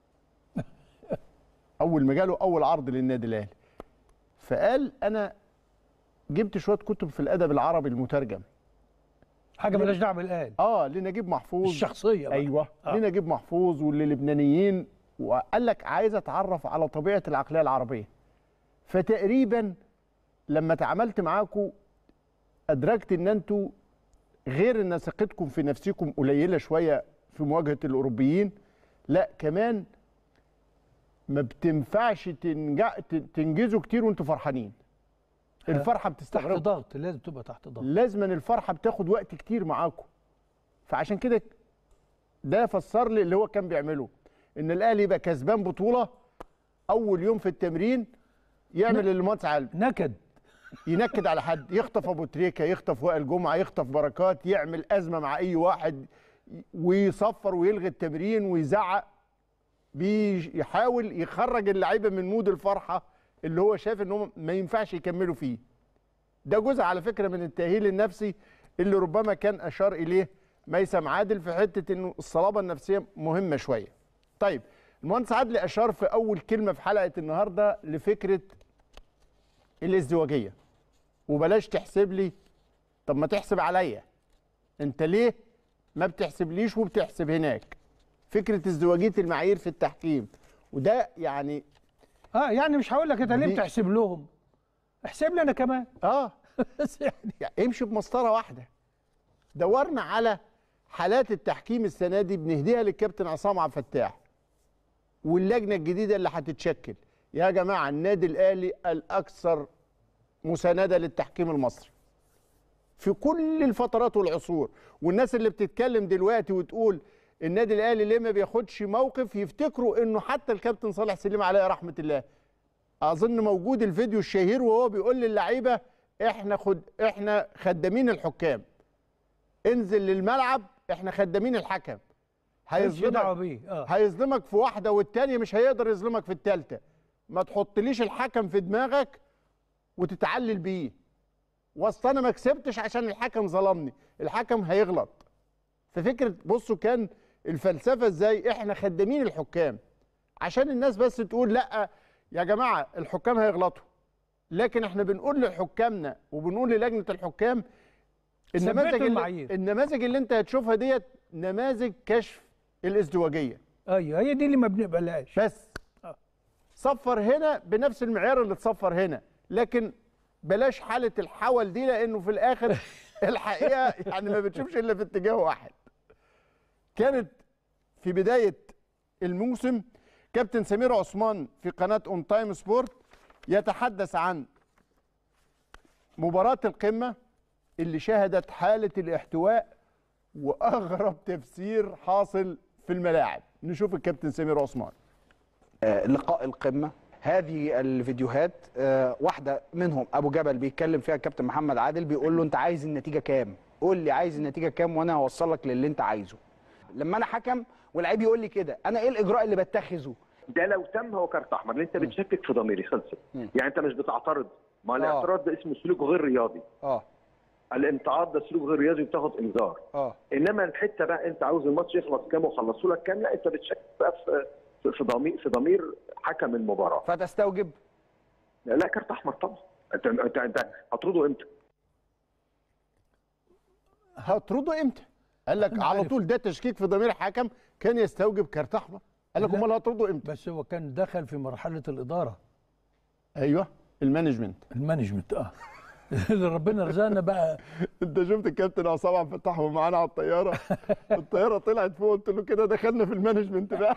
اول ما جاله اول عرض للنادي الاهلي فقال انا جبت شويه كتب في الادب العربي المترجم حاجه مالهاش دعوه بالاهلي اه لنجيب محفوظ الشخصيه بقى. ايوه آه. آه. لنجيب محفوظ وللبنانيين وقال لك عايز اتعرف على طبيعه العقليه العربيه فتقريبا لما تعاملت معاكم ادركت ان انتوا غير ان ثقتكم في نفسكم قليله شويه في مواجهه الاوروبيين لا كمان ما بتنفعش تنجا تنجزوا كتير وانتوا فرحانين الفرحه تحت بتستغرب ضغط لازم تبقى تحت ضغط لازما الفرحه بتاخد وقت كتير معاكم فعشان كده ده فسر لي اللي هو كان بيعمله ان الاهلي يبقى كسبان بطوله اول يوم في التمرين يعمل اللي المهندس عالم نكد ينكد على حد يخطف ابو تريكه يخطف وائل جمعه يخطف بركات يعمل ازمه مع اي واحد ويصفر ويلغي التمرين ويزعق بيحاول يخرج اللعيبه من مود الفرحه اللي هو شايف ان هم ما ينفعش يكملوا فيه ده جزء على فكره من التاهيل النفسي اللي ربما كان اشار اليه ميسم عادل في حته انه الصلابه النفسيه مهمه شويه. طيب المهندس عادل اشار في اول كلمه في حلقه النهارده لفكره الازدواجيه وبلاش تحسب لي طب ما تحسب عليا انت ليه ما بتحسبليش وبتحسب هناك فكره ازدواجيه المعايير في التحكيم وده يعني اه يعني مش هقول لك انت ليه دي- بتحسب لهم احسب لي انا كمان اه بس يعني يعني امشي بمسطره واحده دورنا على حالات التحكيم السنه دي بنهديها للكابتن عصام عبد الفتاح واللجنه الجديده اللي هتتشكل يا جماعه النادي الاهلي الاكثر مسانده للتحكيم المصري في كل الفترات والعصور والناس اللي بتتكلم دلوقتي وتقول النادي الاهلي ليه ما بياخدش موقف يفتكروا انه حتى الكابتن صالح سليم عليه رحمه الله اظن موجود الفيديو الشهير وهو بيقول للعيبه احنا خد احنا خدامين الحكام انزل للملعب احنا خدامين الحكم مالكش دعوه هيظلمك بيه اه هيظلمك في واحده والتانيه مش هيقدر يظلمك في التالته ما تحطليش الحكم في دماغك وتتعلل بيه واصل انا ما كسبتش عشان الحكم ظلمني الحكم هيغلط ففكره بصوا كان الفلسفه ازاي احنا خدامين الحكام عشان الناس بس تقول لا يا جماعه الحكام هيغلطوا لكن احنا بنقول لحكامنا وبنقول للجنه الحكام النماذج ثبتوا اللي, المعايير. النماذج اللي انت هتشوفها ديت نماذج كشف الازدواجيه ايوه هي دي اللي ما بنقبلهاش بس صفر هنا بنفس المعيار اللي اتصفر هنا لكن بلاش حاله الحول دي لانه في الاخر الحقيقه يعني ما بتشوفش الا في اتجاه واحد كانت في بدايه الموسم كابتن سمير عثمان في قناه اون تايم سبورت يتحدث عن مباراه القمه اللي شهدت حاله الاحتواء واغرب تفسير حاصل في الملاعب نشوف الكابتن سمير عثمان آه، لقاء القمه هذه الفيديوهات آه، واحده منهم ابو جبل بيتكلم فيها الكابتن محمد عادل بيقول له انت عايز النتيجه كام قول لي عايز النتيجه كام وانا هوصل لك للي انت عايزه لما انا حكم واللعيب يقول لي كده انا ايه الاجراء اللي بتخذه ده لو تم هو كارت احمر لان انت بتشكك في ضميري خلصت يعني انت مش بتعترض ما الاعتراض ده اسمه سلوك غير رياضي اه الامتعاض ده سلوك غير رياضي بتاخد انذار اه انما الحته بقى انت عاوز الماتش يخلص كام وخلصوا لك كام لا انت بتشكك بقى في في- في ضمير في ضمير حكم المباراه فتستوجب لا كارت احمر طبعا انت انت انت هتطرده امتى؟ هترده امتى؟ قال لك على طول ده تشكيك في ضمير حكم كان يستوجب كارت احمر قال لك لا. امال هترده امتى؟ بس هو كان دخل في مرحله الاداره ايوه المانجمنت المانجمنت اه اللي ربنا رزقنا بقى انت شفت الكابتن عصام عبد الفتاح وهو معانا على الطياره الطياره طلعت فوق قلت له كده دخلنا في المانجمنت بقى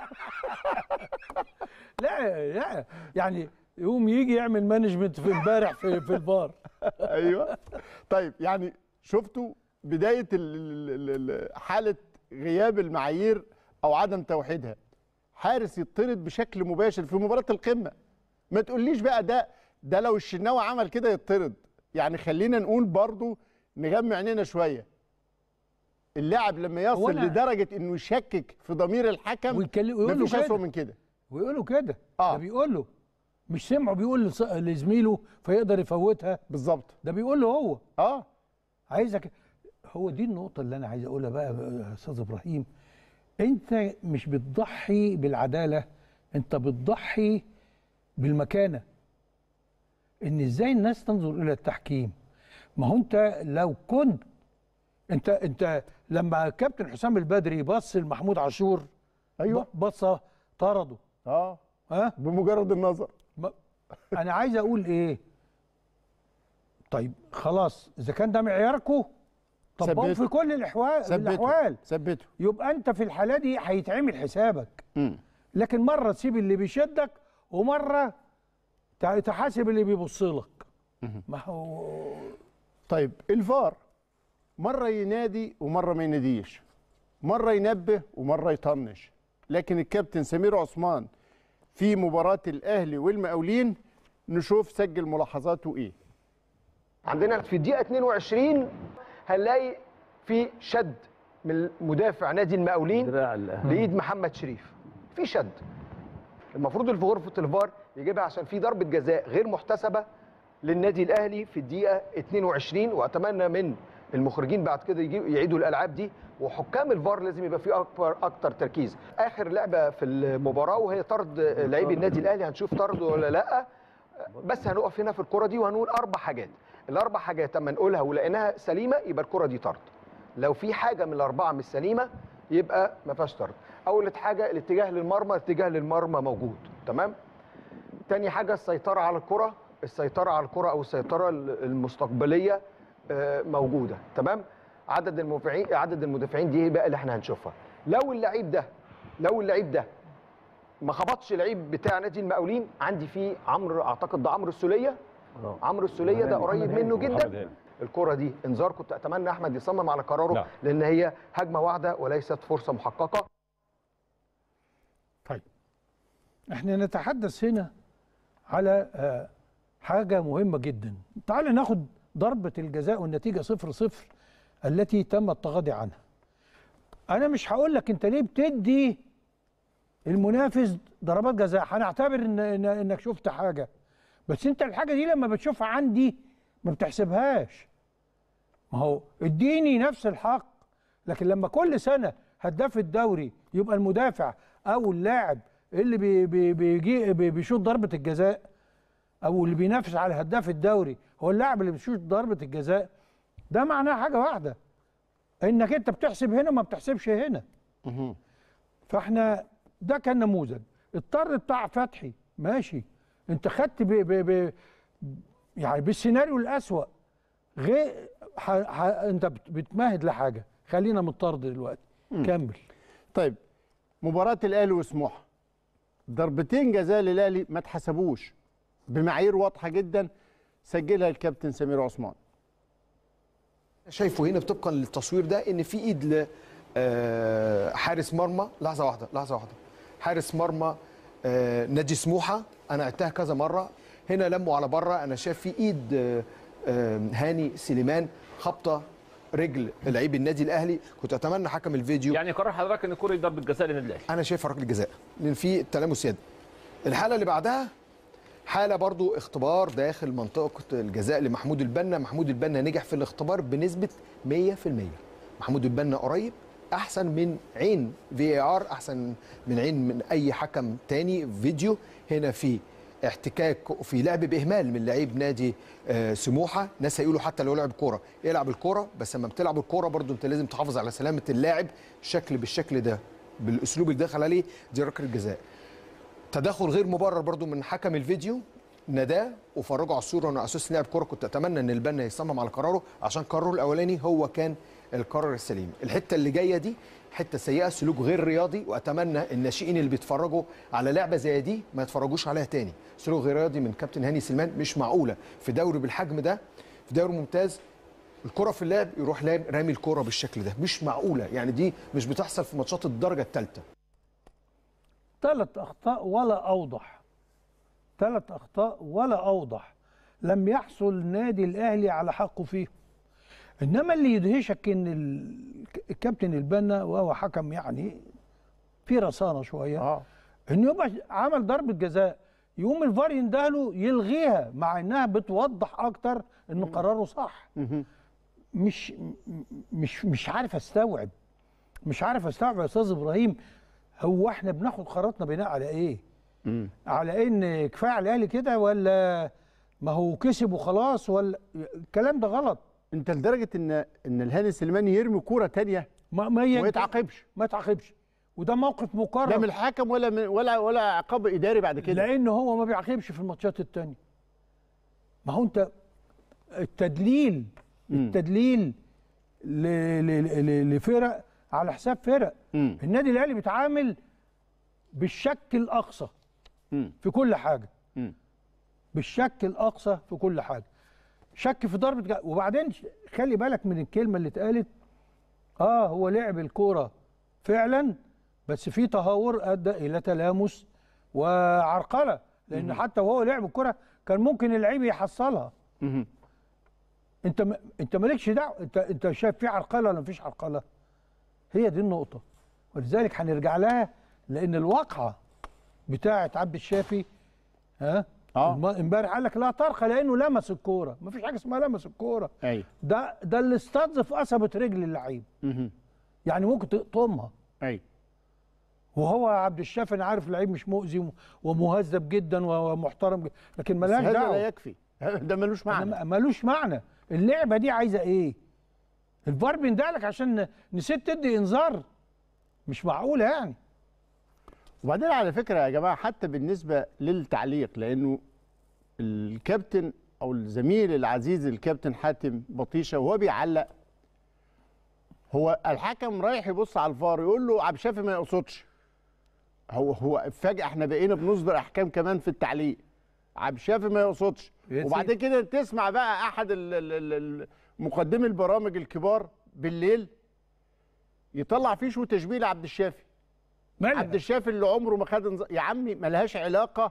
لا لا يعني يقوم يجي يعمل مانجمنت في امبارح في في البار ايوه طيب يعني شفتوا بدايه ال- ال- ال- ال- حاله غياب المعايير او عدم توحيدها حارس يطرد بشكل مباشر في مباراه القمه ما تقوليش بقى ده ده لو الشناوي عمل كده يطرد يعني خلينا نقول برضو نغمى عينينا شويه اللاعب لما هو يصل أنا- لدرجه انه يشكك في ضمير الحكم ويكلم- ويقول له مفيش اسوء كده. من كده ويقولوا كده آه. ده بيقول له مش سمعه بيقول لص- لزميله فيقدر يفوتها بالظبط ده بيقول له هو اه عايزك هو دي النقطة اللي أنا عايز أقولها بقى يا أستاذ إبراهيم أنت مش بتضحي بالعدالة أنت بتضحي بالمكانة إن إزاي الناس تنظر إلى التحكيم ما هو أنت لو كنت انت انت لما كابتن حسام البدري بص لمحمود عاشور ايوه بصه طرده اه ها بمجرد النظر انا عايز اقول ايه طيب خلاص اذا كان ده معياركم طبقوه ثبته. في كل الاحوال ثبته. الاحوال ثبته يبقى انت في الحاله دي هيتعمل حسابك مم. لكن مره تسيب اللي بيشدك ومره تع- تحاسب اللي بيبص لك ما هو طيب الفار مره ينادي ومره ما يناديش مره ينبه ومره يطنش لكن الكابتن سمير عثمان في مباراه الاهلي والمقاولين نشوف سجل ملاحظاته ايه عندنا في الدقيقة 22 هنلاقي في شد من مدافع نادي المقاولين لإيد محمد شريف في شد المفروض اللي في غرفة الفار يجيبها عشان في ضربة جزاء غير محتسبة للنادي الأهلي في الدقيقة 22 وأتمنى من المخرجين بعد كده يجي- يعيدوا الألعاب دي وحكام الفار لازم يبقى فيه أكبر أكتر تركيز آخر لعبة في المباراة وهي طرد لاعبي النادي الأهلي هنشوف طرد ولا لأ بس هنقف هنا في الكرة دي وهنقول أربع حاجات الأربع حاجات أما نقولها ولقيناها سليمة يبقى الكرة دي طرد لو في حاجة من الأربعة مش سليمة يبقى ما فيهاش طرد أول حاجة الاتجاه للمرمى الاتجاه للمرمى موجود تمام تاني حاجة السيطرة على الكرة السيطرة على الكرة أو السيطرة المستقبلية آه، موجودة تمام عدد المدافعين عدد المدافعين دي بقى اللي احنا هنشوفها لو اللعيب ده لو اللعيب ده ما خبطش اللعيب بتاع نادي المقاولين عندي فيه عمرو اعتقد ده عمرو السوليه عمرو السوليه ده قريب منه جدا الكرة دي انذار كنت اتمنى احمد يصمم على قراره نعم. لان هي هجمه واحده وليست فرصه محققه احنا نتحدث هنا على آه، حاجة مهمة جدا تعال ناخد ضربة الجزاء والنتيجة صفر صفر التي تم التغاضي عنها انا مش هقول لك انت ليه بتدي المنافس ضربات جزاء هنعتبر إن إن انك شفت حاجة بس انت الحاجة دي لما بتشوفها عندي ما بتحسبهاش ما هو اديني نفس الحق لكن لما كل سنه هداف الدوري يبقى المدافع او اللاعب اللي بي بي بيجي بي بيشوط ضربه الجزاء او اللي بينافس على هداف الدوري هو اللاعب اللي بيشوط ضربه الجزاء ده معناه حاجه واحده انك انت بتحسب هنا وما بتحسبش هنا فاحنا ده كان نموذج الطرد بتاع فتحي ماشي انت خدت ب ب ب يعني بالسيناريو الاسوأ غير ح... ح... انت بت- بتمهد لحاجه خلينا من الطرد دلوقتي كمل طيب مباراة الأهلي وسموحة ضربتين جزاء للأهلي ما اتحسبوش بمعايير واضحة جدا سجلها الكابتن سمير عثمان شايفه هنا طبقا للتصوير ده ان في ايد ل آه، حارس مرمى لحظه واحده لحظه واحده حارس مرمى آه، نادي سموحه انا عدتها كذا مره هنا لموا على بره انا شايف في ايد آه، آه، هاني سليمان خبطه رجل لعيب النادي الاهلي كنت اتمنى حكم الفيديو يعني قرر حضرتك ان الكوره دي ضربه جزاء للنادي الاهلي انا شايفها ركله جزاء لان في تلامس يد الحاله اللي بعدها حاله برضو اختبار داخل منطقه الجزاء لمحمود البنا محمود البنا نجح في الاختبار بنسبه 100% محمود البنا قريب احسن من عين في ار احسن من عين من اي حكم تاني فيديو هنا في احتكاك في لعب باهمال من لعيب نادي آه، سموحه ناس هيقولوا حتى لو لعب كوره العب الكوره بس لما بتلعب الكوره برضو انت لازم تحافظ على سلامه اللاعب شكل بالشكل ده بالاسلوب اللي دخل عليه دي ركله جزاء تدخل غير مبرر برضو من حكم الفيديو نداه وفرجوا على الصوره انا اساس لاعب كوره كنت اتمنى ان البنا يصمم على قراره عشان قراره الاولاني هو كان القرار السليم الحته اللي جايه دي حته سيئه سلوك غير رياضي واتمنى الناشئين اللي بيتفرجوا على لعبه زي دي ما يتفرجوش عليها تاني سلوك غير رياضي من كابتن هاني سلمان مش معقوله في دوري بالحجم ده في دوري ممتاز الكره في اللعب يروح لعب رامي الكره بالشكل ده مش معقوله يعني دي مش بتحصل في ماتشات الدرجه الثالثه ثلاث اخطاء ولا اوضح ثلاث اخطاء ولا اوضح لم يحصل النادي الاهلي على حقه فيه انما اللي يدهشك ان ال- الكابتن البنا وهو حكم يعني في رصانه شويه اه انه يبقى عمل ضربه جزاء يقوم الفار يندهله يلغيها مع انها بتوضح اكتر ان قراره صح مش م- مش مش عارف استوعب مش عارف استوعب يا استاذ ابراهيم هو احنا بناخد قراراتنا بناء على ايه؟ على ان كفايه على الاهلي كده ولا ما هو كسب وخلاص ولا الكلام ده غلط انت لدرجه ان ان الهاني سليماني يرمي كوره تانية ما ما هي وما يتعاقبش ما يتعاقبش وده موقف مكرر لا من الحكم ولا من ولا ولا عقاب اداري بعد كده لان هو ما بيعاقبش في الماتشات التانية ما هو انت التدليل التدليل ل- ل- ل- لفرق على حساب فرق النادي الاهلي بيتعامل بالشك الاقصى في كل حاجه بالشك الاقصى في كل حاجه شك في ضربه جزاء وبعدين ش- خلي بالك من الكلمه اللي اتقالت اه هو لعب الكوره فعلا بس في تهور ادى الى تلامس وعرقله لان مم. حتى وهو لعب الكوره كان ممكن اللعيب يحصلها انت م... انت مالكش دعوه انت انت شايف في عرقله ولا مفيش عرقله هي دي النقطه ولذلك هنرجع لها لان الواقعه بتاعه عبد الشافي ها الم- امبارح قال لك لا ترقى لانه لمس الكوره مفيش حاجه اسمها لمس الكوره ايوه ده ده اللي استظف قصبه رجل اللعيب يعني ممكن تقطمها ايوه وهو عبد الشافي انا عارف لعيب مش مؤذي وم- ومهذب جدا ومحترم جدا لكن بس ملهاش هذا دعوه لا يكفي ده ملوش معنى أنا م- ملوش معنى اللعبه دي عايزه ايه الفار بيندهلك عشان نسيت تدي انذار مش معقوله يعني وبعدين على فكره يا جماعه حتى بالنسبه للتعليق لانه الكابتن او الزميل العزيز الكابتن حاتم بطيشه وهو بيعلق هو الحكم رايح يبص على الفار يقول له عبد الشافي ما يقصدش هو هو فجاه احنا بقينا بنصدر احكام كمان في التعليق عبد الشافي ما يقصدش يا وبعد سيدي. كده تسمع بقى احد ال- ال- ال- ال- مقدمي البرامج الكبار بالليل يطلع فيش وتشبيه لعبد الشافي مالها؟ عبد الشافي اللي عمره ما خد انذار- يا عمي ملهاش علاقه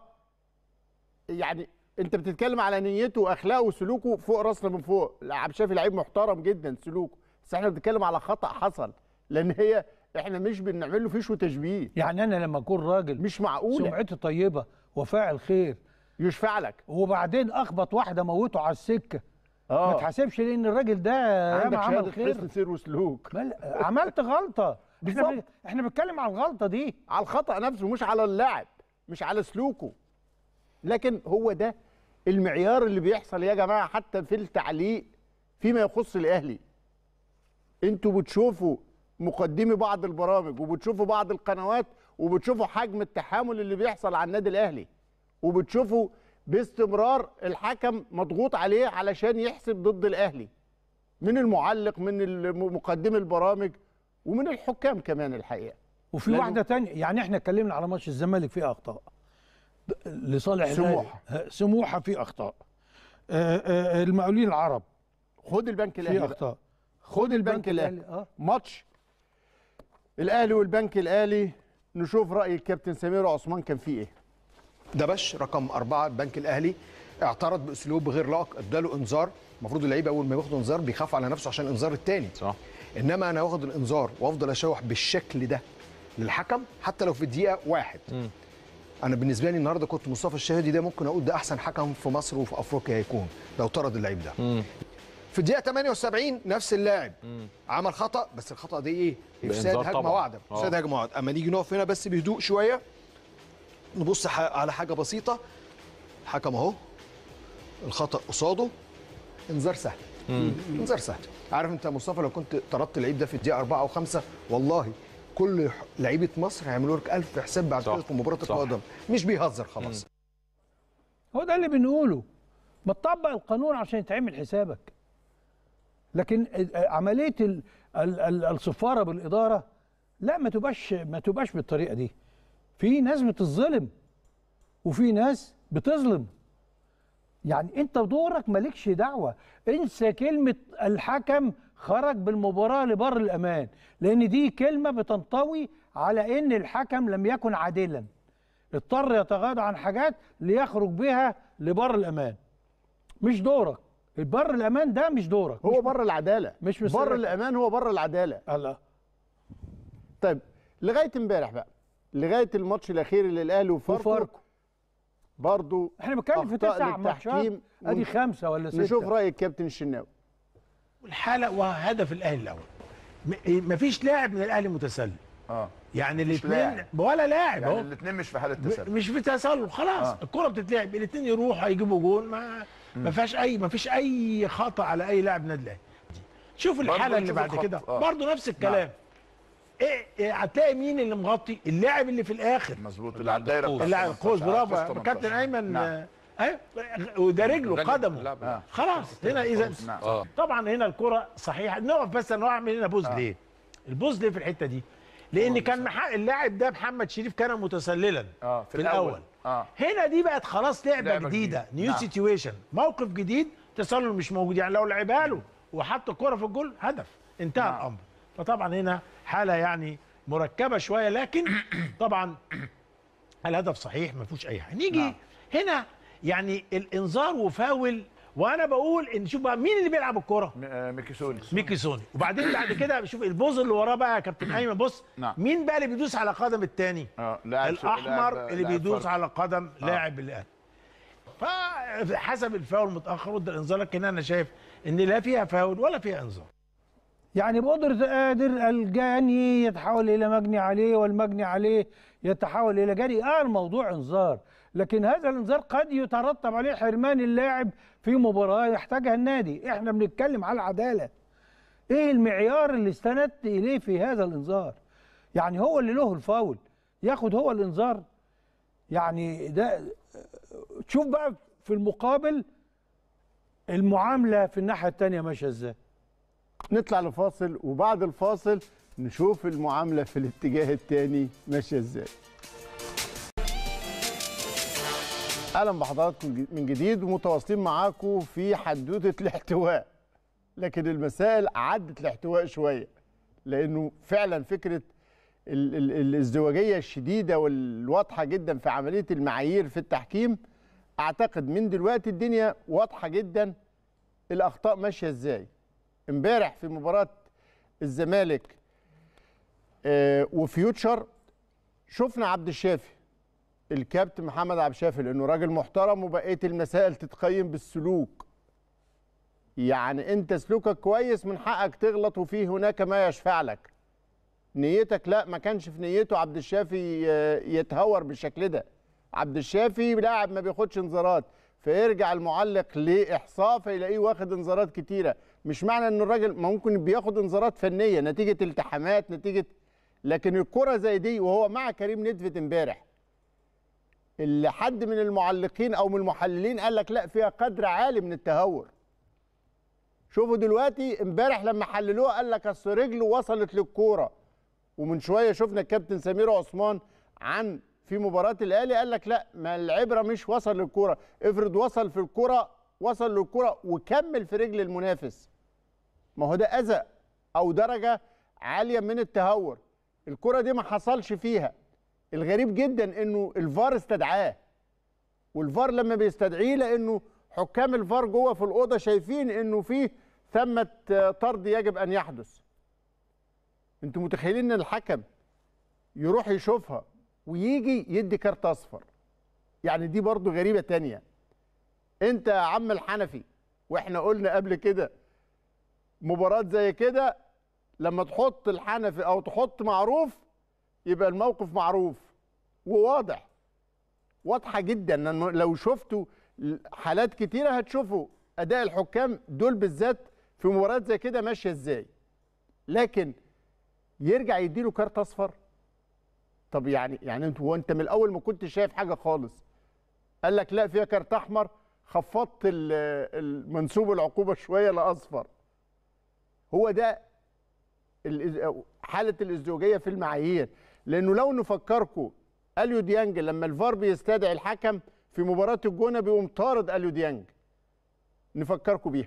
يعني انت بتتكلم على نيته واخلاقه وسلوكه فوق راسنا من فوق لا، عبد الشافي لعيب محترم جدا سلوكه بس احنا بنتكلم على خطا حصل لان هي احنا مش بنعمل له فيش وتشبيه يعني انا لما اكون راجل مش معقوله سمعتي طيبه وفاعل خير يشفع لك وبعدين اخبط واحده موته على السكه آه. ما تحاسبش لان الراجل ده عندك ياما عمل شهاده خير حسن سير وسلوك مال- عملت غلطه احنا بالظبط. بن- احنا بنتكلم على الغلطه دي على الخطا نفسه مش على اللاعب مش على سلوكه لكن هو ده المعيار اللي بيحصل يا جماعه حتى في التعليق فيما يخص الاهلي انتوا بتشوفوا مقدمي بعض البرامج وبتشوفوا بعض القنوات وبتشوفوا حجم التحامل اللي بيحصل على النادي الاهلي وبتشوفوا باستمرار الحكم مضغوط عليه علشان يحسب ضد الاهلي من المعلق من الم- مقدمي البرامج ومن الحكام كمان الحقيقه وفي لأنه- واحده تانية يعني احنا اتكلمنا على ماتش الزمالك فيه اخطاء ب- لصالح الأهلي. سموحة. ها، سموحه فيه اخطاء آه، آه، المقاولين العرب خد البنك الاهلي فيه بقى. اخطاء خد البنك الاهلي اه ماتش الاهلي والبنك الاهلي نشوف راي الكابتن سمير عثمان كان فيه ايه دبش رقم أربعة البنك الأهلي اعترض بأسلوب غير لائق اداله إنذار المفروض اللعيب أول ما ياخد إنذار بيخاف على نفسه عشان الإنذار التاني صح إنما أنا واخد الإنذار وأفضل أشوح بالشكل ده للحكم حتى لو في الدقيقة واحد أنا بالنسبة لي النهاردة كنت مصطفى الشهادي ده ممكن أقول ده أحسن حكم في مصر وفي أفريقيا هيكون لو طرد اللعيب ده في الدقيقة 78 نفس اللاعب عمل خطأ بس الخطأ ده إيه؟ إفساد بإنذار هجمة طبعاً. واحدة آه. إفساد هجمة واحدة أما نيجي نقف هنا بس بهدوء شوية نبص ح- على حاجه بسيطه الحكم اهو الخطا قصاده انذار سهل انذار سهل عارف انت يا مصطفى لو كنت طردت اللعيب ده في الدقيقه 4 او 5 والله كل ح- لعيبه مصر هيعملوا لك ألف حساب بعد كده في مباراه صح. القادم مش بيهزر خلاص هو ده اللي بنقوله ما تطبق القانون عشان يتعمل حسابك لكن عمليه ال- ال- ال- الصفاره بالاداره لا ما تبقاش ما تبقاش بالطريقه دي في ناس بتظلم وفي ناس بتظلم يعني انت دورك مالكش دعوه انسى كلمه الحكم خرج بالمباراه لبر الامان لان دي كلمه بتنطوي على ان الحكم لم يكن عادلا اضطر يتغاضى عن حاجات ليخرج بها لبر الامان مش دورك البر الامان ده مش دورك هو بره العداله مش بره مسؤوليتك. الامان هو بره العداله الله طيب لغايه امبارح بقى لغايه الماتش الاخير اللي الاهلي وفاركو وفاركو. برضو احنا بنتكلم في أخطاء تسع ماتشات للتحكيم ادي ون- خمسه ولا سته نشوف راي الكابتن الشناوي والحاله وهدف الاهلي الاول م- مفيش لاعب من الاهلي متسلل اه يعني مش الاثنين لاعب. ولا لاعب يعني اهو الاثنين مش في حاله م- تسلل مش في تسلل خلاص آه. آه. الكره بتتلعب الاثنين يروحوا هيجيبوا جول ما ما فيهاش اي ما فيش اي خطا على اي لاعب نادي الاهلي شوف برضه الحاله اللي نشوف بعد الخط. كده آه. برضه نفس الكلام ايه إيه هتلاقي مين اللي مغطي اللاعب اللي في الاخر مظبوط اللي على الدايره بتاع اللاعب 18. القوس آه، برافو قوس كابتن 18. ايمن نعم. آه، ايوه وده رجله رجل قدمه اللعب. آه. خلاص هنا اذا نعم. آه. طبعا هنا الكره صحيحه نقف بس انا اعمل هنا بوز ليه البوز ليه في الحته دي لان كان مح... اللاعب ده محمد شريف كان متسللا اه في الاول اه هنا دي بقت خلاص لعبه, لعبة جديده جديدة. نيو نعم. سيتويشن موقف جديد تسلل مش موجود يعني لو لعبها له وحط الكره في الجول هدف انتهى نعم. الامر فطبعا هنا حاله يعني مركبه شويه لكن طبعا الهدف صحيح ما فيهوش اي حاجه نيجي نعم. هنا يعني الانذار وفاول وانا بقول ان شوف بقى مين اللي بيلعب الكره م- آه، ميكيسوني ميكي سوني وبعدين بعد كده شوف البوز اللي وراه بقى يا كابتن ايمن بص نعم. مين بقى اللي بيدوس على قدم الثاني اه لاعب الاحمر لاعب- اللي لاعب بيدوس فرد. على قدم آه. لاعب الاهلي فحسب الفاول متاخر وادى الانذار لكن انا شايف ان لا فيها فاول ولا فيها انذار يعني بقدرة قادر الجاني يتحول إلى مجني عليه والمجني عليه يتحول إلى جاني آه الموضوع إنذار لكن هذا الإنذار قد يترتب عليه حرمان اللاعب في مباراة يحتاجها النادي إحنا بنتكلم على العدالة إيه المعيار اللي استندت إليه في هذا الإنذار يعني هو اللي له الفاول ياخد هو الإنذار يعني ده تشوف بقى في المقابل المعاملة في الناحية التانية ماشية إزاي نطلع لفاصل وبعد الفاصل نشوف المعامله في الاتجاه الثاني ماشيه ازاي اهلا بحضراتكم من جديد ومتواصلين معاكم في حدوته الاحتواء لكن المسائل عدت الاحتواء شويه لانه فعلا فكره ال- ال- الازدواجيه الشديده والواضحه جدا في عمليه المعايير في التحكيم اعتقد من دلوقتي الدنيا واضحه جدا الاخطاء ماشيه ازاي امبارح في مباراه الزمالك آه، وفيوتشر شفنا عبد الشافي الكابتن محمد عبد الشافي لانه راجل محترم وبقيه المسائل تتقيم بالسلوك يعني انت سلوكك كويس من حقك تغلط وفيه هناك ما يشفع لك نيتك لا ما كانش في نيته عبد الشافي آه، يتهور بالشكل ده عبد الشافي لاعب ما بياخدش انذارات فيرجع المعلق لاحصاء فيلاقيه واخد انذارات كتيره مش معنى ان الراجل ممكن بياخد انذارات فنيه نتيجه التحامات نتيجه لكن الكره زي دي وهو مع كريم ندفت امبارح اللي حد من المعلقين او من المحللين قال لك لا فيها قدر عالي من التهور شوفوا دلوقتي امبارح لما حللوها قال لك اصل رجله وصلت للكوره ومن شويه شفنا الكابتن سمير عثمان عن في مباراه الاهلي قال لك لا ما العبره مش وصل للكوره افرض وصل في الكوره وصل للكوره وكمل في رجل المنافس ما هو ده اذى او درجه عاليه من التهور الكره دي ما حصلش فيها الغريب جدا انه الفار استدعاه والفار لما بيستدعيه لانه حكام الفار جوه في الاوضه شايفين انه في ثمه آه، طرد يجب ان يحدث انتوا متخيلين ان الحكم يروح يشوفها ويجي يدي كارت اصفر يعني دي برضو غريبه تانية انت يا عم الحنفي واحنا قلنا قبل كده مباراه زي كده لما تحط الحنفي او تحط معروف يبقى الموقف معروف وواضح واضحه جدا لأنه لو شفتوا حالات كتيره هتشوفوا اداء الحكام دول بالذات في مباريات زي كده ماشيه ازاي لكن يرجع يديله كارت اصفر طب يعني يعني انت هو انت من الاول ما كنتش شايف حاجه خالص قال لك لا فيها كارت احمر خفضت ال- المنسوب العقوبه شويه لاصفر هو ده الإز- حاله الازدواجيه في المعايير لانه لو نفكركم اليو ديانج لما الفار بيستدعي الحكم في مباراه الجونه بيقوم طارد اليو ديانج نفكركم بيها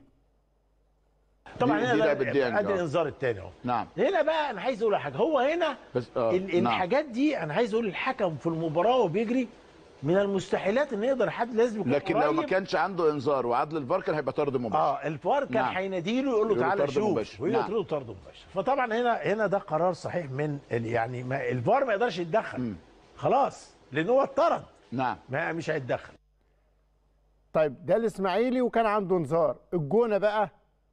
طبعا دي- هنا دي ده- لعبة ديانج، ادي آه. الانذار الثاني اهو نعم هنا بقى انا عايز اقول على حاجه هو هنا بس آه ال- نعم. الحاجات دي انا عايز اقول الحكم في المباراه وهو بيجري من المستحيلات ان يقدر حد لازم يكون لكن لو ما قريب. كانش عنده انذار وعدل الفار كان هيبقى طرد مباشر اه الفار كان نعم. هيناديله يقول له يقول له تعالى طرد شوف مباشر. ويقول نعم. له طرد مباشر فطبعا هنا هنا ده قرار صحيح من ال- يعني ما الفار ما يقدرش يتدخل خلاص لان هو اتطرد نعم ما مش هيتدخل طيب ده الاسماعيلي وكان عنده انذار الجونه بقى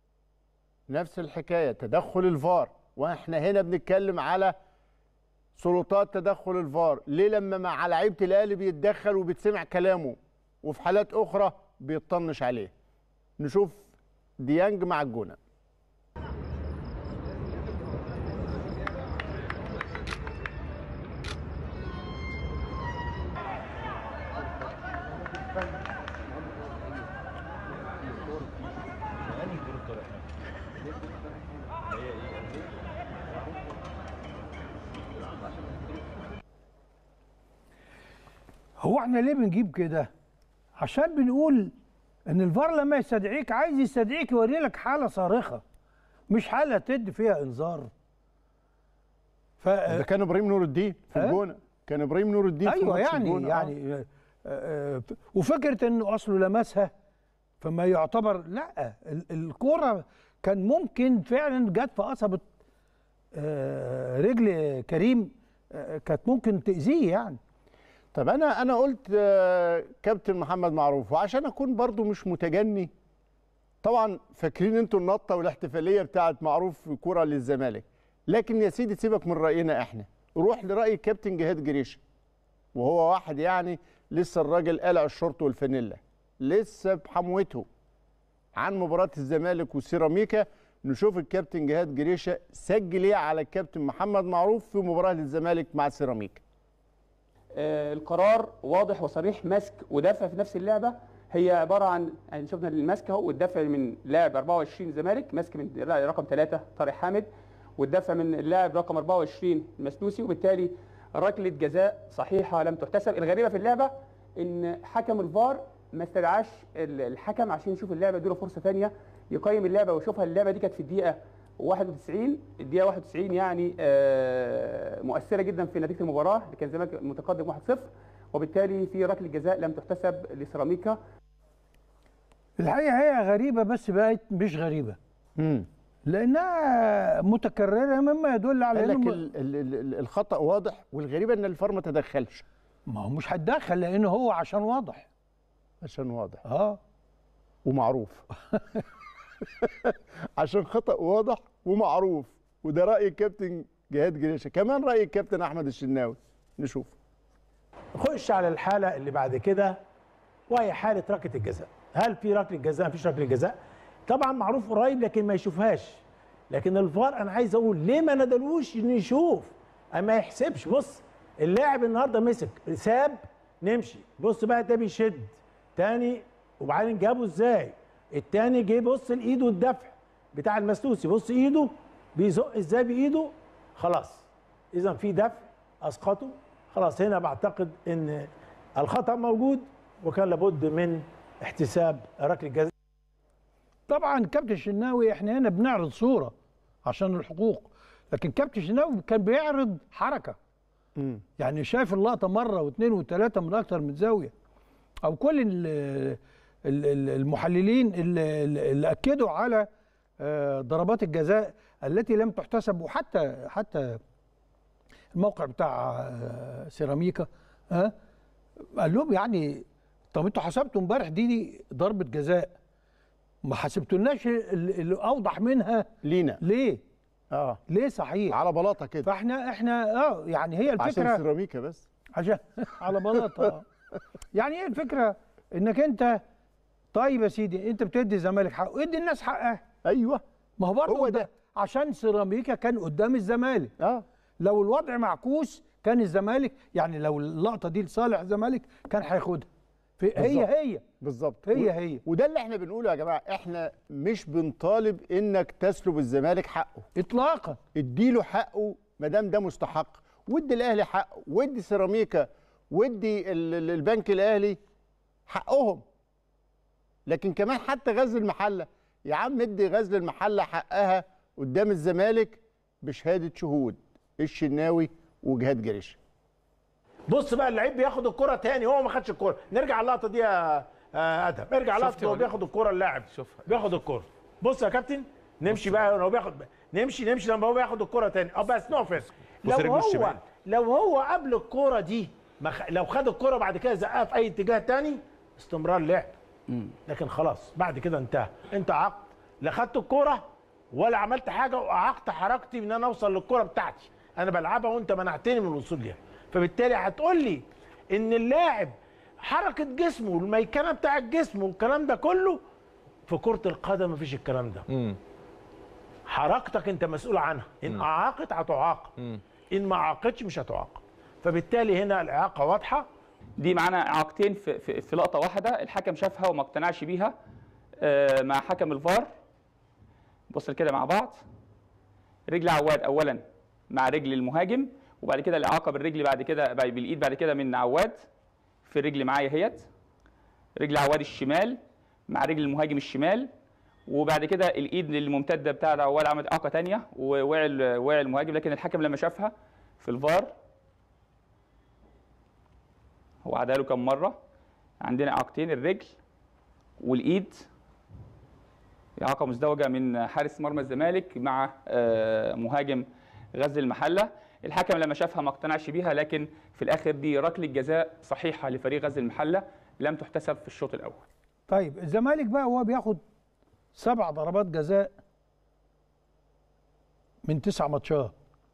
نفس الحكايه تدخل الفار واحنا هنا بنتكلم على سلطات تدخل الفار ليه لما مع لعيبه الاهلي بيتدخل وبتسمع كلامه وفي حالات اخرى بيطنش عليه نشوف ديانج مع الجونه هو احنا ليه بنجيب كده؟ عشان بنقول ان الفار لما يستدعيك عايز يستدعيك يوري لك حاله صارخه مش حاله تدي فيها انذار ف ده كان ابراهيم نور الدين في ها؟ الجونه كان ابراهيم نور الدين في ايوه ماتش يعني الجونة. آه. يعني آه، آه، وفكره انه اصله لمسها فما يعتبر لا ال- الكوره كان ممكن فعلا جت في قصبه آه، رجل كريم آه، كانت ممكن تاذيه يعني طب انا انا قلت آه، كابتن محمد معروف وعشان اكون برضو مش متجني طبعا فاكرين انتوا النطه والاحتفاليه بتاعت معروف في كوره للزمالك لكن يا سيدي سيبك من راينا احنا روح لراي الكابتن جهاد جريشه وهو واحد يعني لسه الراجل قلع الشورت والفانيلا لسه بحموته عن مباراه الزمالك وسيراميكا نشوف الكابتن جهاد جريشه سجل ايه على الكابتن محمد معروف في مباراه الزمالك مع سيراميكا آه، القرار واضح وصريح مسك ودفع في نفس اللعبه هي عباره عن يعني شفنا المسك اهو والدفع من لاعب 24 زمالك مسك من رقم 3 طارق حامد والدفع من اللاعب رقم 24 المسلوسي وبالتالي ركله جزاء صحيحه لم تحتسب الغريبه في اللعبه ان حكم الفار ما استدعاش ال- الحكم عشان يشوف اللعبه اديله فرصه ثانيه يقيم اللعبه ويشوفها اللعبه دي كانت في الدقيقه 91 الدقيقه 91 يعني آه، مؤثره جدا في نتيجه المباراه اللي كان الزمالك متقدم 1-0 وبالتالي في ركله جزاء لم تحتسب لسيراميكا الحقيقه هي غريبه بس بقت مش غريبه امم لانها متكرره مما يدل على قال لك انه ال- ال- ال- الخطا واضح والغريبه ان الفار ما تدخلش ما هو مش هتدخل لانه هو عشان واضح عشان واضح اه ومعروف عشان خطا واضح ومعروف وده راي الكابتن جهاد جريشه كمان راي الكابتن احمد الشناوي نشوف نخش على الحاله اللي بعد كده وهي حاله ركله الجزاء هل في ركله جزاء مفيش ركله جزاء طبعا معروف قريب لكن ما يشوفهاش لكن الفار انا عايز اقول ليه ما ندلوش انه يشوف أما ما يحسبش بص اللاعب النهارده مسك ساب نمشي بص بقى ده بيشد تاني وبعدين جابه ازاي التاني جه بص لايده الدفع بتاع المسلوسي بص ايده بيزق ازاي بايده خلاص اذا في دفع اسقطه خلاص هنا بعتقد ان الخطا موجود وكان لابد من احتساب ركله جزاء طبعا كابتن الشناوي احنا هنا بنعرض صوره عشان الحقوق لكن كابتن الشناوي كان بيعرض حركه يعني شاف اللقطه مره واثنين وثلاثه من اكتر من زاويه او كل ال- ال- ال- المحللين اللي, اللي اكدوا على آه، ضربات الجزاء التي لم تحتسب وحتى حتى الموقع بتاع آه، سيراميكا ها قال لهم يعني طب انتوا حسبتوا امبارح دي, دي ضربه جزاء ما حسبتولناش ال- اللي اوضح منها لينا ليه؟ اه ليه صحيح؟ على بلاطه كده فاحنا احنا اه يعني هي الفكره عشان سيراميكا بس عشان على بلاطه آه. يعني ايه الفكره انك انت طيب يا سيدي انت بتدي الزمالك حقه ادي الناس حقها ايوه ما هو برضه هو ده عشان سيراميكا كان قدام الزمالك اه لو الوضع معكوس كان الزمالك يعني لو اللقطه دي لصالح الزمالك كان هياخدها في هي بالظبط. هي بالظبط هي و- هي وده اللي احنا بنقوله يا جماعه احنا مش بنطالب انك تسلب الزمالك حقه اطلاقا اديله حقه ما دام ده مستحق وادي الاهلي حقه وادي سيراميكا وادي ال- ال- البنك الاهلي حقهم لكن كمان حتى غزل المحله يا عم ادي غزل المحله حقها قدام الزمالك بشهاده شهود الشناوي وجهاد جريشه بص بقى اللعيب بياخد الكره تاني هو ما خدش الكره نرجع اللقطه دي يا آه، ادهم ارجع شفت اللقطه هو ولا- بياخد الكره اللاعب بياخد الكره بص يا كابتن نمشي بقى لو بياخد نمشي نمشي لما هو بياخد الكره تاني اه بس نقف بص لو رجله هو الشمال. لو هو قبل الكره دي ما خ... لو خد الكره بعد كده زقها في اي اتجاه تاني استمرار لعب لكن خلاص بعد كده انتهى انت عقد لا خدت الكره ولا عملت حاجه واعقت حركتي ان انا اوصل للكره بتاعتي انا بلعبها وانت منعتني من الوصول ليها فبالتالي هتقول لي ان اللاعب حركه جسمه والميكنه بتاع الجسم والكلام ده كله في كره القدم مفيش الكلام ده حركتك انت مسؤول عنها ان اعاقت هتعاقب ان ما عاقتش مش هتعاقب فبالتالي هنا الاعاقه واضحه دي معانا اعاقتين في, في, في لقطه واحده الحكم شافها وما اقتنعش بيها آه، مع حكم الفار بص كده مع بعض رجل عواد اولا مع رجل المهاجم وبعد كده الاعاقه بالرجل بعد كده بعد- بالايد بعد كده من عواد في الرجل معايا اهيت رجل عواد الشمال مع رجل المهاجم الشمال وبعد كده الايد الممتده بتاع عواد عملت اعاقه ثانيه ووقع ال- وقع المهاجم لكن الحكم لما شافها في الفار هو عدها له كم مره عندنا اعاقتين الرجل والايد اعاقه مزدوجه من حارس مرمى الزمالك مع آه، مهاجم غزل المحله الحكم لما شافها ما اقتنعش بيها لكن في الاخر دي ركله جزاء صحيحه لفريق غزل المحله لم تحتسب في الشوط الاول طيب الزمالك بقى هو بياخد سبع ضربات جزاء من تسع ماتشات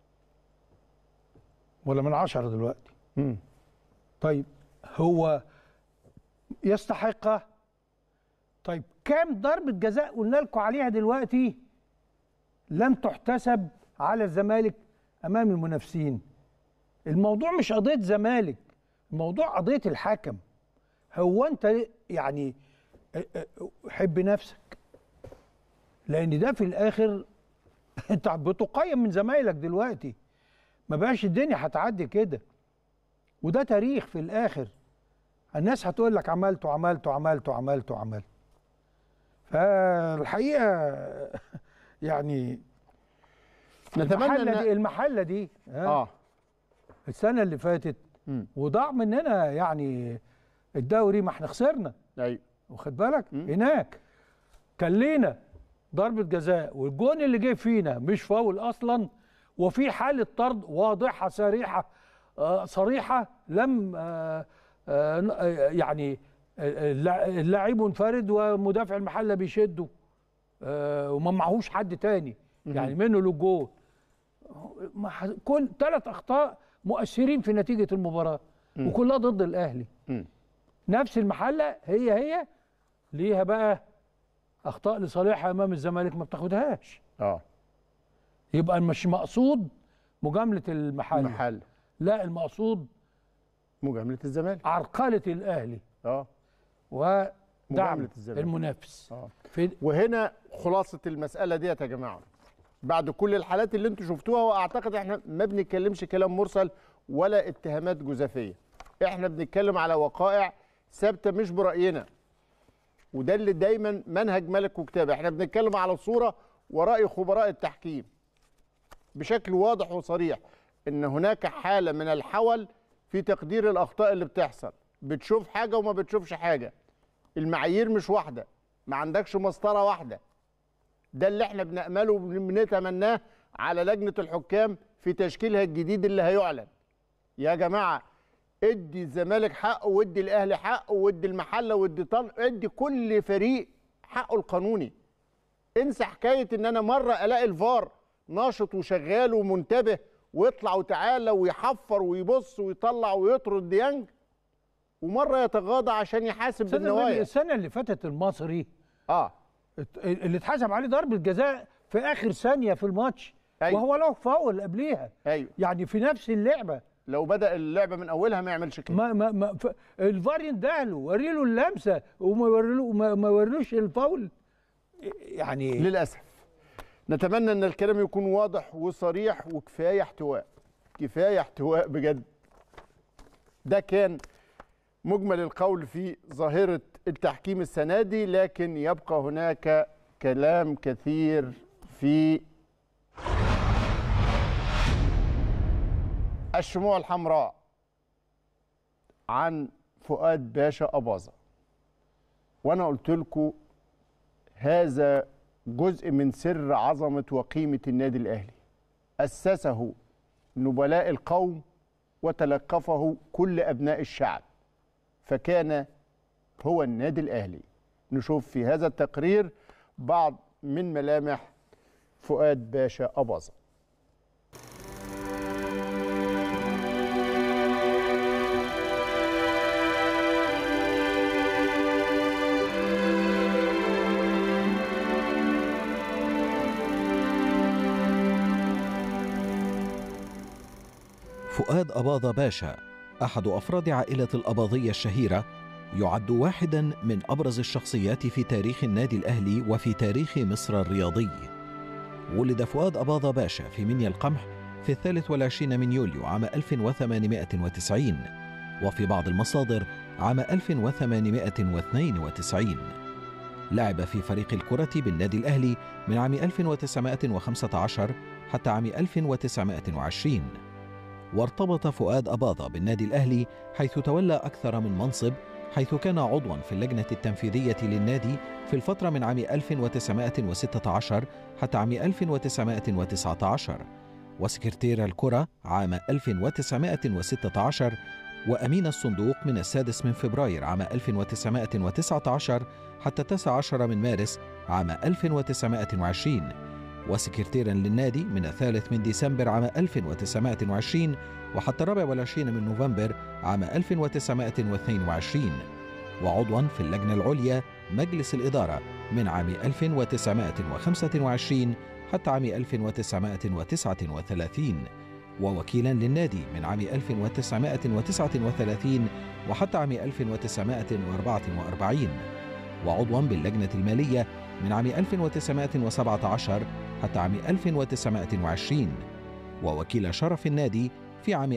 ولا من عشرة دلوقتي طيب هو يستحقها طيب كام ضربة جزاء قلنا لكم عليها دلوقتي لم تحتسب على الزمالك امام المنافسين الموضوع مش قضية زمالك الموضوع قضية الحكم هو انت يعني اه اه حب نفسك لان ده في الاخر انت بتقيم من زمايلك دلوقتي ما بقاش الدنيا هتعدي كده وده تاريخ في الاخر الناس هتقول لك عملت وعملت وعملت وعملت وعملت فالحقيقه يعني نتمنى المحله إن- دي المحله دي اه السنه اللي فاتت وضاع مننا يعني الدوري ما احنا خسرنا ايوه واخد بالك هناك كان لينا ضربه جزاء والجون اللي جه فينا مش فاول اصلا وفي حاله طرد واضحه صريحه آه صريحه لم آه آه ن- آه، يعني آه، اللاع- اللاعب منفرد ومدافع المحله بيشده آه وما معهوش حد تاني يعني منه للجول ما ح- كل ثلاث اخطاء مؤثرين في نتيجه المباراه وكلها ضد الاهلي نفس المحله هي هي ليها بقى اخطاء لصالحها امام الزمالك ما بتاخدهاش اه يبقى مش مقصود مجامله المحل المحل. لا المقصود مجامله الزمالك عرقله الاهلي اه ودعم مجاملة الزمالك. المنافس اه في وهنا خلاصه المساله ديت يا جماعه بعد كل الحالات اللي انتم شفتوها واعتقد احنا ما بنتكلمش كلام مرسل ولا اتهامات جزافيه احنا بنتكلم على وقائع ثابته مش براينا وده اللي دايما منهج ملك وكتاب احنا بنتكلم على صوره وراي خبراء التحكيم بشكل واضح وصريح ان هناك حاله من الحول في تقدير الاخطاء اللي بتحصل بتشوف حاجه وما بتشوفش حاجه المعايير مش واحده ما عندكش مسطره واحده ده اللي احنا بنأمله وبنتمناه على لجنة الحكام في تشكيلها الجديد اللي هيعلن يا جماعة ادي الزمالك حقه وادي الاهلي حقه وادي المحله وادي طن ادي كل فريق حقه القانوني انسى حكايه ان انا مره الاقي الفار ناشط وشغال ومنتبه ويطلع وتعالى ويحفر ويبص ويطلع ويطرد ديانج ومره يتغاضى عشان يحاسب السنة بالنوايا السنة اللي فاتت المصري اه اللي اتحسب عليه ضربة جزاء في آخر ثانية في الماتش أيوة. وهو له فاول قبليها ايوه يعني في نفس اللعبة لو بدأ اللعبة من أولها ما يعملش كده ما ما, ما ف... الفار يندهله وري له اللمسة وما يوريله ما, ما يوريلوش الفاول يعني للأسف نتمنى ان الكلام يكون واضح وصريح وكفايه احتواء كفايه احتواء بجد ده كان مجمل القول في ظاهره التحكيم السنه دي لكن يبقى هناك كلام كثير في الشموع الحمراء عن فؤاد باشا أباظة وأنا قلت لكم هذا جزء من سر عظمة وقيمة النادي الأهلي أسسه نبلاء القوم وتلقفه كل أبناء الشعب فكان هو النادي الأهلي نشوف في هذا التقرير بعض من ملامح فؤاد باشا أباظة فؤاد أباظة باشا أحد أفراد عائلة الأباضية الشهيرة يعد واحدا من أبرز الشخصيات في تاريخ النادي الأهلي وفي تاريخ مصر الرياضي ولد فؤاد أباضة باشا في منيا القمح في الثالث والعشرين من يوليو عام 1890 وفي بعض المصادر عام 1892 لعب في فريق الكرة بالنادي الأهلي من عام 1915 حتى عام 1920 وارتبط فؤاد أباضة بالنادي الأهلي حيث تولى أكثر من منصب حيث كان عضوا في اللجنة التنفيذية للنادي في الفترة من عام 1916 حتى عام 1919 وسكرتير الكرة عام 1916 وأمين الصندوق من السادس من فبراير عام 1919 حتى 19 من مارس عام 1920 وسكرتيرا للنادي من الثالث من ديسمبر عام 1920 وحتى الرابع والعشرين من نوفمبر عام 1922 وعضوا في اللجنة العليا مجلس الإدارة من عام 1925 حتى عام 1939 ووكيلا للنادي من عام 1939 وحتى عام 1944 وعضوا باللجنة المالية من عام 1917 حتى عام 1920 ووكيل شرف النادي في عام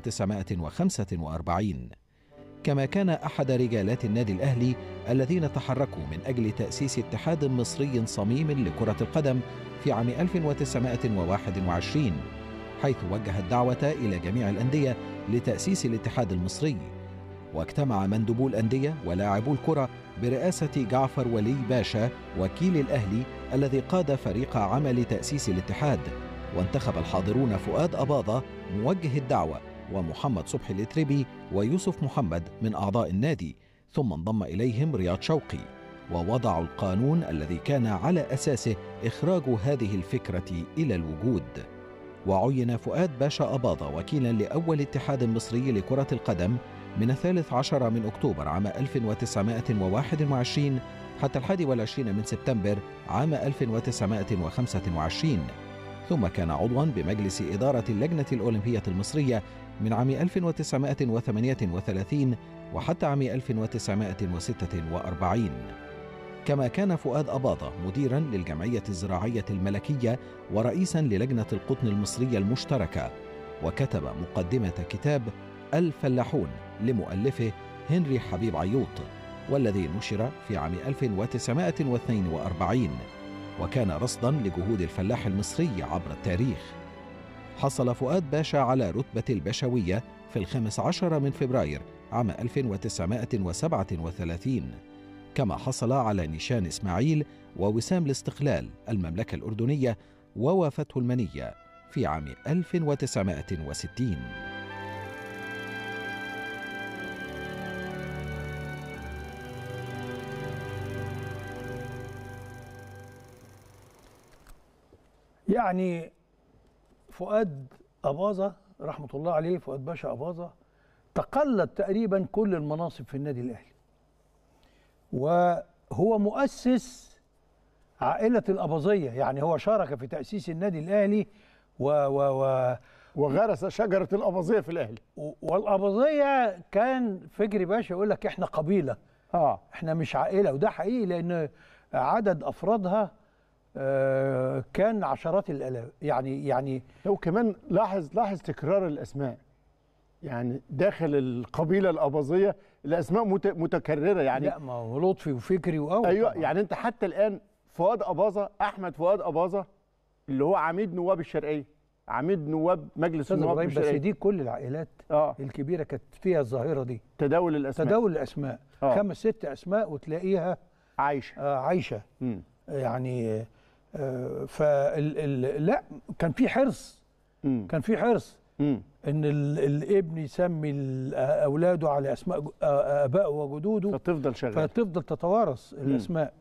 1945 كما كان أحد رجالات النادي الأهلي الذين تحركوا من أجل تأسيس اتحاد مصري صميم لكرة القدم في عام 1921 حيث وجه الدعوة إلى جميع الأندية لتأسيس الاتحاد المصري واجتمع مندوبو الأندية ولاعبو الكرة برئاسة جعفر ولي باشا وكيل الأهلي الذي قاد فريق عمل تأسيس الاتحاد وانتخب الحاضرون فؤاد أباضة موجه الدعوة ومحمد صبحي الإتربي ويوسف محمد من أعضاء النادي ثم انضم إليهم رياض شوقي ووضعوا القانون الذي كان على أساسه إخراج هذه الفكرة إلى الوجود وعين فؤاد باشا أباضة وكيلا لأول اتحاد مصري لكرة القدم من الثالث عشر من أكتوبر عام 1921 حتى الحادي والعشرين من سبتمبر عام 1925 ثم كان عضوا بمجلس إدارة اللجنة الأولمبية المصرية من عام 1938 وحتى عام 1946 كما كان فؤاد أباضة مديرا للجمعية الزراعية الملكية ورئيسا للجنة القطن المصرية المشتركة وكتب مقدمة كتاب الفلاحون لمؤلفه هنري حبيب عيوط والذي نشر في عام 1942 وكان رصدا لجهود الفلاح المصري عبر التاريخ حصل فؤاد باشا على رتبة البشوية في الخامس عشر من فبراير عام 1937 كما حصل على نيشان إسماعيل ووسام الاستقلال المملكة الأردنية ووافته المنية في عام 1960 يعني فؤاد أباظة رحمة الله عليه فؤاد باشا أباظة تقلد تقريبا كل المناصب في النادي الأهلي وهو مؤسس عائلة الأباظية يعني هو شارك في تأسيس النادي الأهلي و و و وغرس شجرة الأباظية في الأهلي والأباظية كان فكري باشا يقول لك إحنا قبيلة اه إحنا مش عائلة وده حقيقي لأن عدد أفرادها آه كان عشرات الآلاف يعني يعني لو كمان لاحظ لاحظ تكرار الأسماء يعني داخل القبيلة الأباظية الأسماء مت- متكررة يعني لا ما هو لطفي وفكري وأول ايوه طبعاً. يعني انت حتى الان فؤاد اباظه احمد فؤاد اباظه اللي هو عميد نواب الشرقيه عميد نواب مجلس استاذ النواب ابراهيم بس بالشرقيه دي كل العائلات اه الكبيره كانت فيها الظاهره دي تداول الاسماء تداول الاسماء آه. خمس ست اسماء وتلاقيها عايشه آه عايشه مم. يعني آه فال ال لا كان في حرص مم. كان في حرص مم. ان ال الابن يسمي ال- اولاده على اسماء ج- آه، ابائه وجدوده فتفضل شغال فتفضل تتوارث الاسماء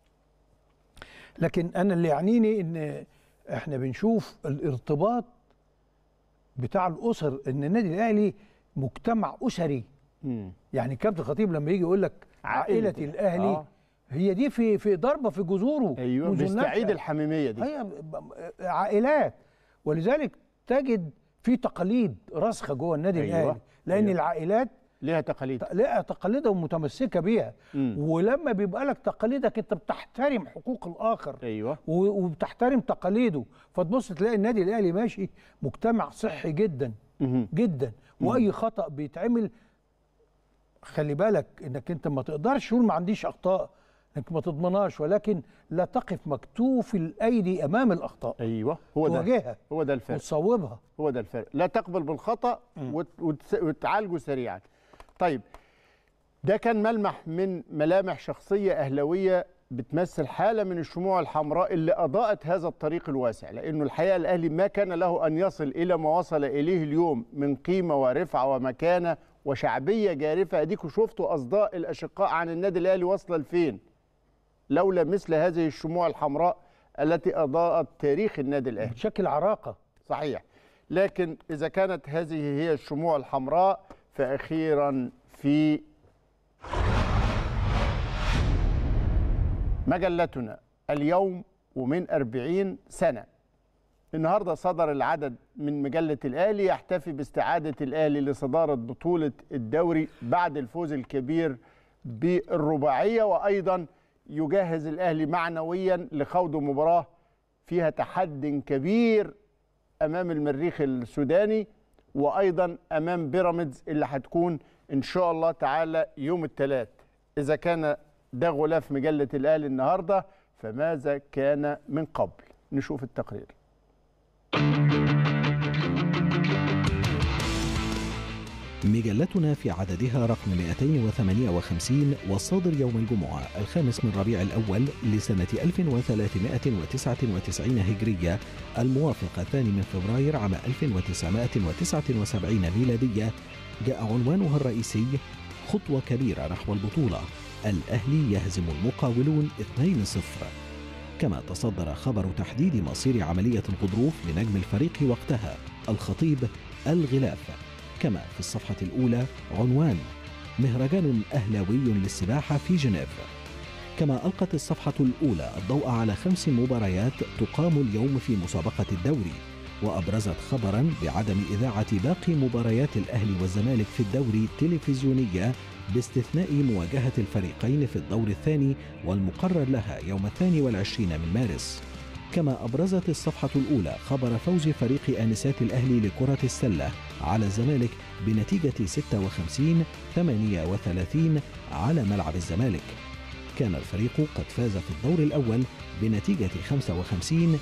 لكن انا اللي يعنيني ان احنا بنشوف الارتباط بتاع الاسر ان النادي الاهلي مجتمع اسري مم. يعني كابتن خطيب لما يجي يقول لك عائله عائلة. الاهلي آه. هي دي في في ضربه في جذوره ايوه منذ بيستعيد النشأة. الحميميه دي هي ب- عائلات ولذلك تجد في تقاليد راسخه جوه النادي أيوة. الاهلي لان أيوة. العائلات ليها تقاليد ليها تقاليدها ومتمسكه بيها مم. ولما بيبقى لك تقاليدك انت بتحترم حقوق الاخر ايوه وبتحترم تقاليده فتبص تلاقي النادي الاهلي ماشي مجتمع صحي جدا جدا واي خطا بيتعمل خلي بالك انك انت ما تقدرش تقول ما عنديش اخطاء انك ما تضمنهاش ولكن لا تقف مكتوف الايدي امام الاخطاء ايوه هو ده تواجهها هو ده الفرق وتصوبها هو ده الفرق لا تقبل بالخطا وت- وتس- وتعالجه سريعا طيب ده كان ملمح من ملامح شخصيه اهلاويه بتمثل حاله من الشموع الحمراء اللي اضاءت هذا الطريق الواسع لانه الحقيقه الاهلي ما كان له ان يصل الى ما وصل اليه اليوم من قيمه ورفعه ومكانه وشعبيه جارفه اديكوا شفتوا اصداء الاشقاء عن النادي الاهلي واصله لفين لولا مثل هذه الشموع الحمراء التي اضاءت تاريخ النادي الاهلي بشكل عراقه صحيح لكن اذا كانت هذه هي الشموع الحمراء فاخيرا في مجلتنا اليوم ومن أربعين سنة النهاردة صدر العدد من مجلة الأهلي يحتفي باستعادة الأهلي لصدارة بطولة الدوري بعد الفوز الكبير بالرباعية وأيضا يجهز الأهلي معنويا لخوض مباراة فيها تحد كبير أمام المريخ السوداني وأيضا أمام بيراميدز اللي هتكون إن شاء الله تعالى يوم الثلاث إذا كان ده غلاف مجلة الأهلي النهاردة فماذا كان من قبل نشوف التقرير مجلتنا في عددها رقم 258 والصادر يوم الجمعة الخامس من ربيع الأول لسنة 1399 هجرية الموافق الثاني من فبراير عام 1979 ميلادية جاء عنوانها الرئيسي خطوة كبيرة نحو البطولة الأهلي يهزم المقاولون 2-0 كما تصدر خبر تحديد مصير عملية الغضروف لنجم الفريق وقتها الخطيب الغلاف كما في الصفحة الأولى عنوان مهرجان أهلاوي للسباحة في جنيف كما ألقت الصفحة الأولى الضوء على خمس مباريات تقام اليوم في مسابقة الدوري وأبرزت خبرا بعدم إذاعة باقي مباريات الأهلي والزمالك في الدوري تلفزيونية باستثناء مواجهة الفريقين في الدور الثاني والمقرر لها يوم الثاني والعشرين من مارس كما أبرزت الصفحة الأولى خبر فوز فريق آنسات الأهلي لكرة السلة على الزمالك بنتيجة 56 38 على ملعب الزمالك كان الفريق قد فاز في الدور الأول بنتيجة 55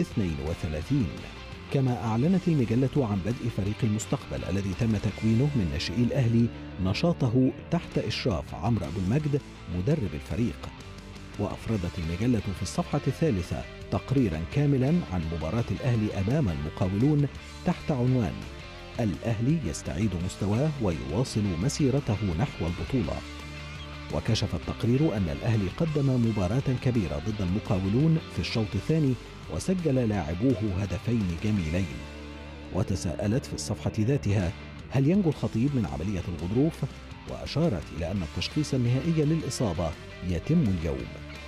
32 كما أعلنت المجلة عن بدء فريق المستقبل الذي تم تكوينه من ناشئي الأهلي نشاطه تحت إشراف عمرو أبو المجد مدرب الفريق وأفردت المجلة في الصفحة الثالثة تقريرا كاملا عن مباراة الأهلي أمام المقاولون تحت عنوان الأهلي يستعيد مستواه ويواصل مسيرته نحو البطولة وكشف التقرير أن الأهلي قدم مباراة كبيرة ضد المقاولون في الشوط الثاني وسجل لاعبوه هدفين جميلين وتساءلت في الصفحة ذاتها هل ينجو الخطيب من عملية الغضروف؟ وأشارت إلى أن التشخيص النهائي للإصابة يتم اليوم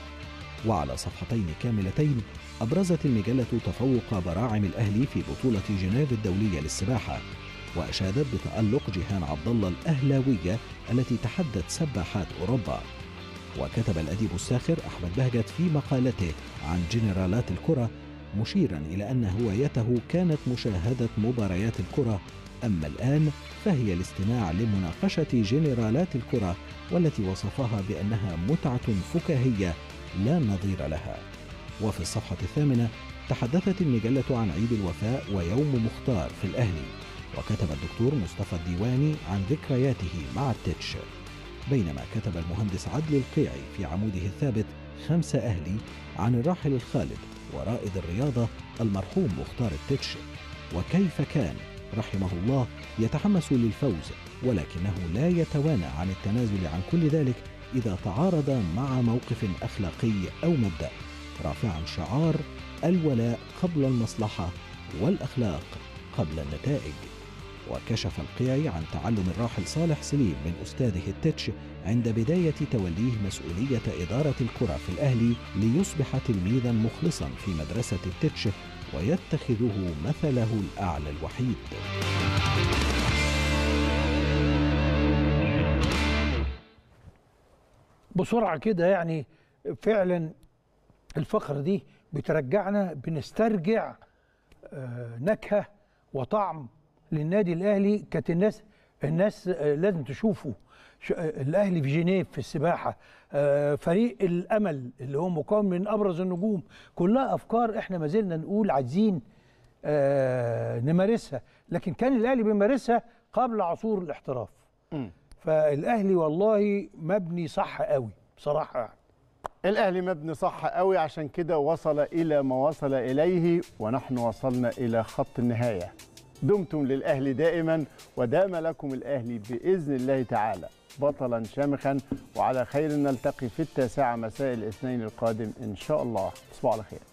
وعلى صفحتين كاملتين أبرزت المجلة تفوق براعم الأهلي في بطولة جنيف الدولية للسباحة وأشادت بتألق جيهان عبد الله الأهلاوية التي تحدت سباحات أوروبا وكتب الأديب الساخر أحمد بهجت في مقالته عن جنرالات الكرة مشيرا إلى أن هوايته كانت مشاهدة مباريات الكرة أما الآن فهي الاستماع لمناقشة جنرالات الكرة والتي وصفها بأنها متعة فكاهية لا نظير لها وفي الصفحة الثامنة تحدثت المجلة عن عيد الوفاء ويوم مختار في الأهلي وكتب الدكتور مصطفى الديواني عن ذكرياته مع التتش بينما كتب المهندس عدلي القيعي في عموده الثابت خمسة أهلي عن الراحل الخالد ورائد الرياضة المرحوم مختار التتش وكيف كان رحمه الله يتحمس للفوز ولكنه لا يتوانى عن التنازل عن كل ذلك إذا تعارض مع موقف أخلاقي أو مبدأ رافعا شعار الولاء قبل المصلحة والأخلاق قبل النتائج وكشف القيعي عن تعلم الراحل صالح سليم من أستاذه التتش عند بداية توليه مسؤولية إدارة الكرة في الأهلي ليصبح تلميذا مخلصا في مدرسة التتش ويتخذه مثله الأعلى الوحيد بسرعه كده يعني فعلا الفقره دي بترجعنا بنسترجع آه، نكهه وطعم للنادي الاهلي كانت الناس الناس آه، لازم تشوفه ش- آه، الاهلي في جنيف في السباحه آه، فريق الامل اللي هو مكون من ابرز النجوم كلها افكار احنا ما زلنا نقول عايزين آه، نمارسها لكن كان الاهلي بيمارسها قبل عصور الاحتراف فالاهلي والله مبني صح قوي بصراحه يعني. الاهلي مبني صح قوي عشان كده وصل الى ما وصل اليه ونحن وصلنا الى خط النهايه دمتم للاهلي دائما ودام لكم الاهلي باذن الله تعالى بطلا شامخا وعلى خير نلتقي في التاسعه مساء الاثنين القادم ان شاء الله تصبحوا على خير